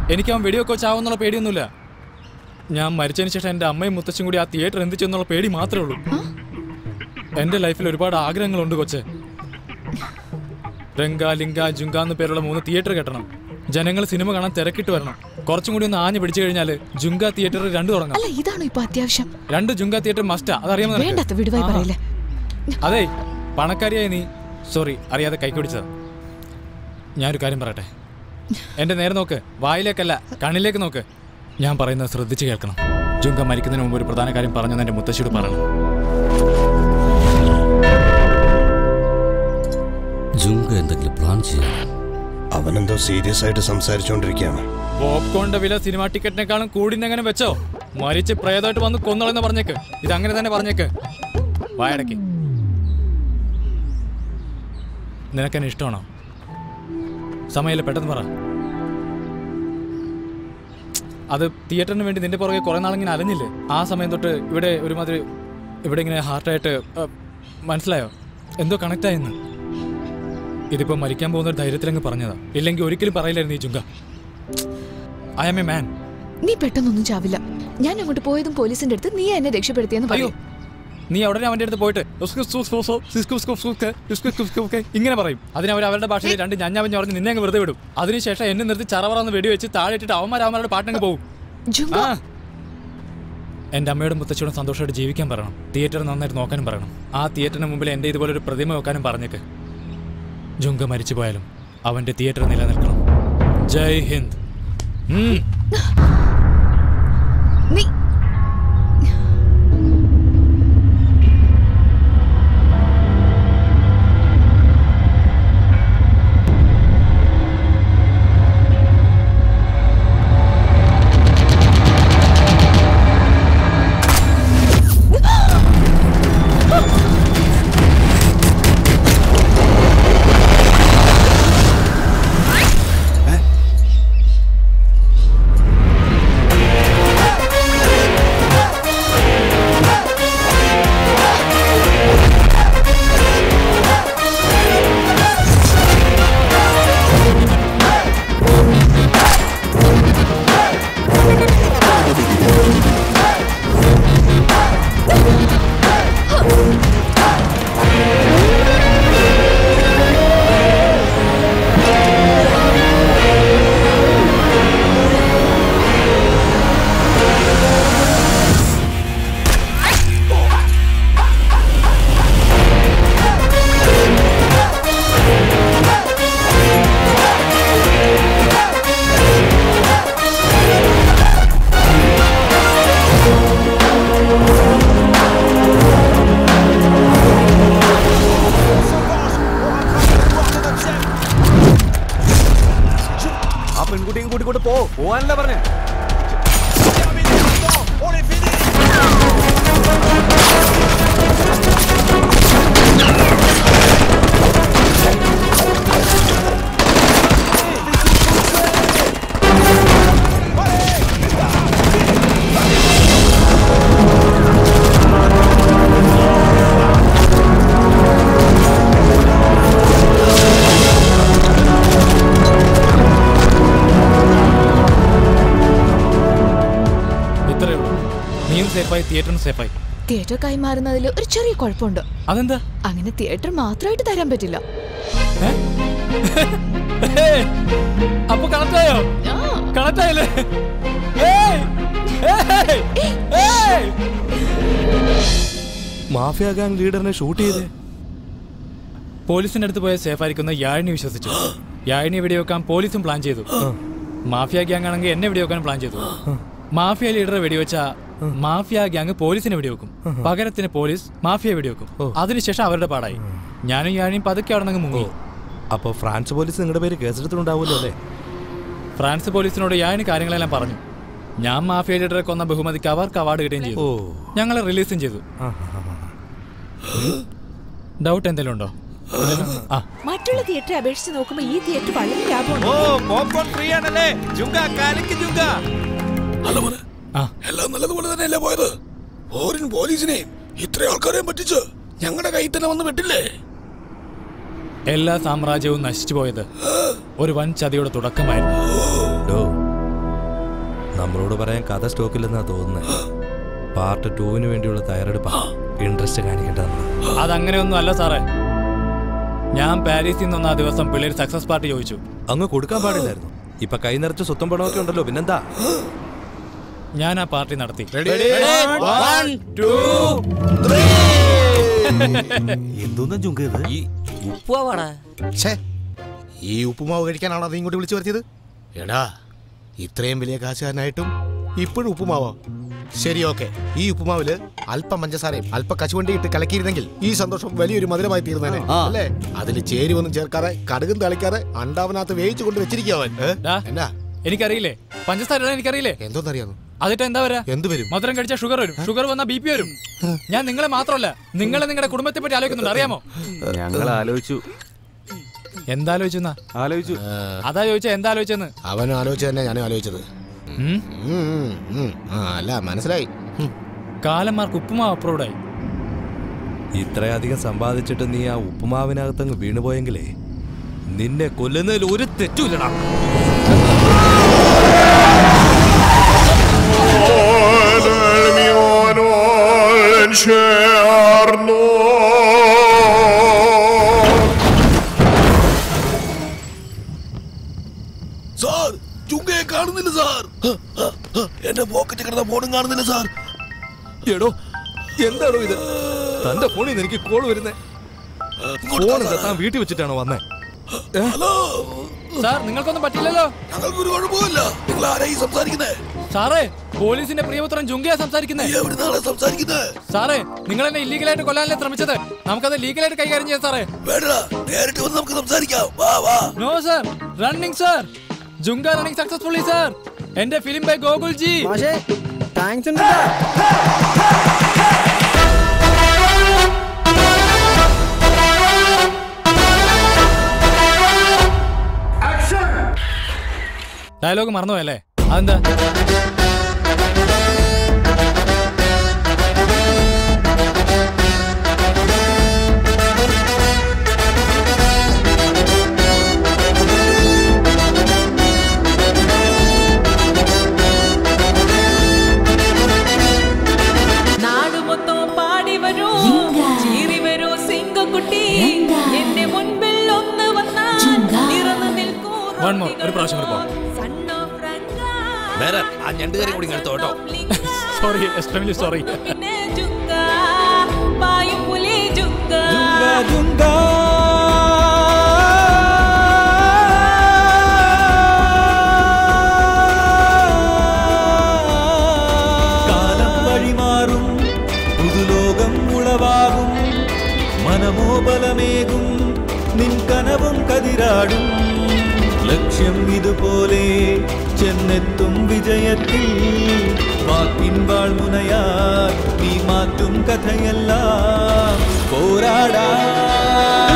എനിക്ക് അവൻ വെടിയൊക്കെ വെച്ചാവുന്നുള്ള പേടിയൊന്നുമില്ല ഞാൻ മരിച്ചതിന് ശേഷം എൻ്റെ അമ്മയും മുത്തച്ഛനും കൂടി ആ തിയേറ്റർ എന്ത് ചെയ്യുന്നുള്ള പേടി മാത്രമേ ഉള്ളൂ എൻ്റെ ലൈഫിൽ ഒരുപാട് ആഗ്രഹങ്ങളുണ്ട് കൊച്ചെ രംഗ ലിംഗ ജുങ്ക എന്ന് പേരുള്ള മൂന്ന് തിയേറ്റർ കെട്ടണം ജനങ്ങൾ സിനിമ കാണാൻ തിരക്കിട്ട് വരണം കുറച്ചും കൂടി ഒന്ന് ആഞ്ഞു പിടിച്ചു കഴിഞ്ഞാൽ ജുങ്ക തിയേറ്റർ രണ്ട് തുടങ്ങാം അല്ല ഇതാണോ ഇപ്പൊ അത്യാവശ്യം രണ്ട് ജുങ്ക തിയേറ്റർ മസ്റ്റാ അതറിയാമോ നിനക്ക്? വേണ്ടാത്ത വിടുവായി ആ. പറയില്ലേ അതെ പണക്കാരിയായി നീ സോറി അറിയാതെ കൈക്കുടിച്ചത് ഞാനൊരു കാര്യം പറയട്ടെ എന്റെ നേരെ നോക്ക് വായിലേക്കല്ല കണ്ണിലേക്ക് നോക്ക് ഞാൻ പറയുന്നത് ശ്രദ്ധിച്ച് കേൾക്കണം ജുങ്ക മരിക്കുന്നതിന് മുമ്പ് ഒരു പ്രധാന കാര്യം പറഞ്ഞെന്ന് എന്റെ മുത്തശ്ശിയോട് പറയണം ജുങ്ക എന്തെങ്കിലും പ്ലാൻ ചെയ്യണം അവനെന്തോ സീരിയസ് ആയിട്ട് സംസാരിച്ചുകൊണ്ടിരിക്കുകയാണ് പോപ്കോണിന്റെ വില സിനിമാ ടിക്കറ്റിനേക്കാളും കൂടിന്നെങ്ങനെ വെച്ചോ മരിച്ച് പ്രേതമായിട്ട് വന്ന് കൊന്നളെന്ന് പറഞ്ഞേക്ക് ഇത് അങ്ങനെ തന്നെ പറഞ്ഞേക്ക് വായടക്കി നിനക്കെന്നെ ഇഷ്ടമാണോ സമയമില്ല പെട്ടെന്ന് പറ അത് തിയേറ്ററിന് വേണ്ടി നിന്റെ പുറകെ കുറെ നാളിങ്ങനെ അലഞ്ഞില്ലേ ആ സമയം തൊട്ട് ഇവിടെ ഒരുമാതിരി ഇവിടെ ഇങ്ങനെ ഹാർട്ടായിട്ട് മനസ്സിലായോ എന്തോ കണക്ട് ആയെന്ന് ഇതിപ്പോ മരിക്കാൻ പോകുന്ന ഒരു ധൈര്യത്തിലങ്ങ് പറഞ്ഞതാ ഇല്ലെങ്കിൽ ഒരിക്കലും പറയില്ലായിരുന്നു ഈ ചുങ്ക ഐ ആം എ മാൻ നീ പെട്ടെന്നൊന്നും ചാവില്ല ഞാൻ അങ്ങോട്ട് പോയതും പോലീസിന്റെ അടുത്ത് നീ എന്നെ രക്ഷപ്പെടുത്തിയെന്ന് പറയൂ നീ ഉടനെ അവന്റെ അടുത്ത് പോയിട്ട് ഉസ്കു സ്കു സ്കു സ്കു സിസ്കു സ്കു സ്കു സ്കു ഉസ്കു സ്കു സ്കു സ്കു ഇങ്ങനെ പറയും അതിന് അവർ അവരുടെ ഭാഷയിൽ രണ്ട് ഞഞ്ഞാവഞ്ഞ് പറഞ്ഞ് നിന്നെ അങ്ങ് വെറുതെ വിടും അതിനുശേഷം എന്നെ നിർത്തി ചറവറന്ന് വെടിവെച്ച് താഴെ ഇട്ടിട്ട് അവന്മാർ അവന്മാരുടെ പാട്ടങ്ങ് പോകും ആ എന്റെ അമ്മയോടും മുത്തച്ഛയോടും സന്തോഷമായിട്ട് ജീവിക്കാൻ പറയണം തിയേറ്റർ നന്നായിട്ട് നോക്കാനും പറയണം ആ തിയേറ്ററിന് മുമ്പിൽ എന്റെ ഇതുപോലെ ഒരു പ്രതിമ വെക്കാനും പറഞ്ഞേക്ക് ജുങ്ക മരിച്ചു പോയാലും അവന്റെ തിയേറ്റർ നിലനിൽക്കണം ജയ് ഹിന്ദ് ഉം. നീ ആ പെൺകുട്ടിയും കൂട്ടിക്കൊണ്ട് പോ പോവാനല്ല പറഞ്ഞേ ഇത്രയേ ഉള്ളൂ നീയും സേഫായി തിയേറ്ററും സേഫായി തിയേറ്റർ കൈമാറുന്നതിൽ ഒരു ചെറിയ കുഴപ്പമുണ്ട് അതെന്താ അങ്ങനെ തിയേറ്റർ മാത്രമായിട്ട് തരാൻ പറ്റില്ല അപ്പൊ കണക്റ്റായോ കണക്റ്റായില്ലേ ഏയ്! ഏയ്! ഏയ്! മാഫിയ ഗാങ് ലീഡറിനെ ഷൂട്ട് ചെയ്തേ പോലീസിന്റെ അടുത്ത് പോയ സേഫ് ആയിരിക്കുന്ന യാഴിനി വിശ്വസിച്ചു യാഴിനി വെടിവെക്കാൻ പോലീസും പ്ലാൻ ചെയ്തു മാഫിയ ഗ്യാങ് ആണെങ്കിൽ എന്നെ വെടിവെക്കാൻ പ്ലാൻ ചെയ്തു മാഫിയ ലീഡറെ വെടിവെച്ച മാഫിയ ഗ്യാങ് പോലീസിനെ വെടിവെക്കും പകരത്തിന് പോലീസ് മാഫിയ വെടിവെക്കും അതിനുശേഷം അവരുടെ പാടായി ഞാനും യാഴിനിയും പതുക്കെ അവിടെ നിന്ന് മുങ്ങി അപ്പോൾ ഫ്രാൻസ് പോലീസ് നിങ്ങളുടെ പേര് കേസെടുത്തിട്ടുണ്ടാവുമല്ലോ അല്ലേ ഫ്രാൻസ് പോലീസിനോട് യാഴിനി കാര്യങ്ങളെല്ലാം പറഞ്ഞു ഞാൻ മാഫിയ ലീഡറെ കൊന്ന ബഹുമതിക്ക് അവർക്ക് അവാർഡ് കിട്ടുകയും ചെയ്തു ഞങ്ങളെ റിലീസും ചെയ്തു ഡൗട്ട് എന്തെങ്കിലും ഉണ്ടോ ഇല്ലല്ലോ? ആ മറ്റുള്ള തിയേറ്ററെ അപേക്ഷിച്ച് നോക്കുമ്പോൾ ഈ തിയേറ്റർ വളരെ ലാഭമുണ്ട് പോപ്കോൺ ഫ്രീ ആണല്ലേ ജുങ്ക കാലിക്ക് ജുങ്ക എല്ലാം നല്ലതുപോലെ തന്നെയല്ലേ പോയത് ഓരൻ പോലീസിനെയും ഇത്ര ആൾക്കാരെയും പറ്റിച്ച് ഞങ്ങളുടെ കയ്യിൽ തന്നെ വന്ന് വിട്ടില്ലേ എല്ലാ സാമ്രാജ്യവും നശിച്ചു പോയത് ഒരു വൻ ചതിയുടെ തുടക്കമായിരുന്നു ഡോ നമ്മളോട് പറയാൻ കഥ സ്റ്റോക്കില്ലെന്നാ തോന്നുന്നത് പാർട്ട് ടൂവിന് വേണ്ടിയുള്ള തയ്യാറെടുപ്പാ ഇൻട്രസ്റ്റ് കാണിക്കേണ്ടതെന്ന് അതങ്ങനെയൊന്നും അല്ല സാറേ ഞാൻ പാരീസിൽ നിന്ന് വന്ന ആ ദിവസം പിള്ളേർ സക്സസ് പാർട്ടി ചോദിച്ചു അങ്ങ് കൊടുക്കാൻ പാടില്ലായിരുന്നു ഇപ്പൊ കൈ നിറച്ച് സ്വത്തം പണമൊക്കെ ഉണ്ടല്ലോ പിന്നെന്താ ഞാൻ ആ പാർട്ടി നടത്തി എന്തോന്നാ ജുങ്ക ഇത് ഈ ഉപ്പുമാവാടാ ഛേ ഈ ഉപ്പുമാവ് കഴിക്കാനാണോ അത് ഇങ്ങോട്ട് വിളിച്ചു വരുത്തിയത് എടാ ഇത്രയും വലിയ കാശുകാരനായിട്ടും ഇപ്പോഴും ഉപ്പുമാവോ ശരി ഓക്കെ ഈ ഉപ്പുമാവില് അല്പം പഞ്ചസാരയും അല്പം കശുവണ്ടി ഇട്ട് കലക്കിയിരുന്നെങ്കിൽ ഈ സന്തോഷം വലിയൊരു മധുരമായി തീർന്നേനെ അല്ലേ അതിൽ ചേരുവൊന്നും ചേർക്കാതെ കടുകും തളിക്കാതെ അണ്ടാവനകത്ത് വേവിച്ചു കൊണ്ട് വെച്ചിരിക്കവൻ എന്നാ എനിക്കറിയില്ലേ പഞ്ചസാര ഇടാൻ എനിക്കറിയില്ലേ എന്തോന്നറിയാന്നു അതിട്ട് എന്താ വരാ എന്ത് വരും മധുരം കഴിച്ചാൽ ഷുഗർ വരും ഷുഗർ വന്നാൽ ബി പി വരും ഞാൻ നിങ്ങളെ മാത്രമല്ല നിങ്ങളെ നിങ്ങളുടെ കുടുംബത്തെ പറ്റി ആലോചിക്കുന്നുണ്ട് അറിയാമോ ഞങ്ങൾ ആലോചിച്ചു എന്താലോചിച്ചെന്നാ ആലോചിച്ചു അതാ ചോദിച്ച എന്താ ആലോചിച്ചെന്ന് അവനും ആലോചിച്ച് തന്നെ ഞാനും ആലോചിച്ചത് ഉം, ഉം, ഉം. ആ, അല്ല മനസ്സിലായി ഉം. കാലന്മാർക്ക് ഉപ്പുമാവ് അപ്രൂവ്ഡായി ഇത്രയധികം സമ്പാദിച്ചിട്ട് നീ ആ ഉപ്പുമാവിനകത്തങ്ങ് വീണുപോയെങ്കിലേ നിന്നെ കൊല്ലുന്നതിൽ ഒരു തെറ്റുമില്ലടാ സാർ ചുങ്കയെ കാണുന്നില്ല സാർ എന്റെ പോക്കറ്റ് കിടന്ന ഫോണും കാണുന്നില്ല സാർ എടോ എന്താണോ ഇത് തന്റെ ഫോണിൽ നിന്ന് എനിക്ക് കോൾ വരുന്നേ ഫോൺ താൻ വീട്ടിൽ വെച്ചിട്ടാണോ വന്നേ സാർ നിങ്ങൾക്കൊന്നും പറ്റില്ലല്ലോ ഞങ്ങൾക്കൊരു കുഴപ്പമില്ല നിങ്ങൾ ആരായി സംസാരിക്കുന്നേ സാറേ പോലീസിന്റെ പ്രിയപുത്രൻ ജുങ്കയാ സംസാരിക്കുന്നേ സംസാരിക്കുന്നത് സാറേ നിങ്ങൾ എന്നെ ഇല്ലീഗലായിട്ട് കൊല്ലാനല്ലേ ശ്രമിച്ചത് നമുക്കത് ലീഗലായിട്ട് കൈകാര്യം ചെയ്യാം സാറേ നേരിട്ട് വന്ന് നമുക്ക് സംസാരിക്കാം വാ വാ no sir running sir Junga running successfully sir എന്റെ film by Gokul ji thanks ഉണ്ട് ഡയലോഗ് മറന്നുപോയല്ലേ അതെന്താ നാട് മൊത്തം പാടി വരൂ ചീറി വരൂ സിംഗക്കുട്ടി എന്റെ മുൻപിൽ ഒന്ന് വന്നാൽ നിറന്നു നിൽക്കൂ വൺ മോർ ഒരു പ്രാവശ്യം കൂടി പോവാം വേറെ ആ ഞണ്ടുകറി കൂടി എടുത്തോ കേട്ടോ സോറി എക്സ്ട്രീംലി സോറി പിന്നെ ജുങ്ക പായും പുലി ജുങ്ക കാലം വഴിമാറും പുതുലോകം ഉളവാകും മനമോബലമേകും നിൻ കനവും കതിരാടും ലക്ഷ്യം ഇതുപോലെ ചെന്നെത്തും വിജയത്തിൽ വാക്കിൻ വാൾമുനയാൽ നീ മാറ്റും കഥയെല്ലാം പോരാടാ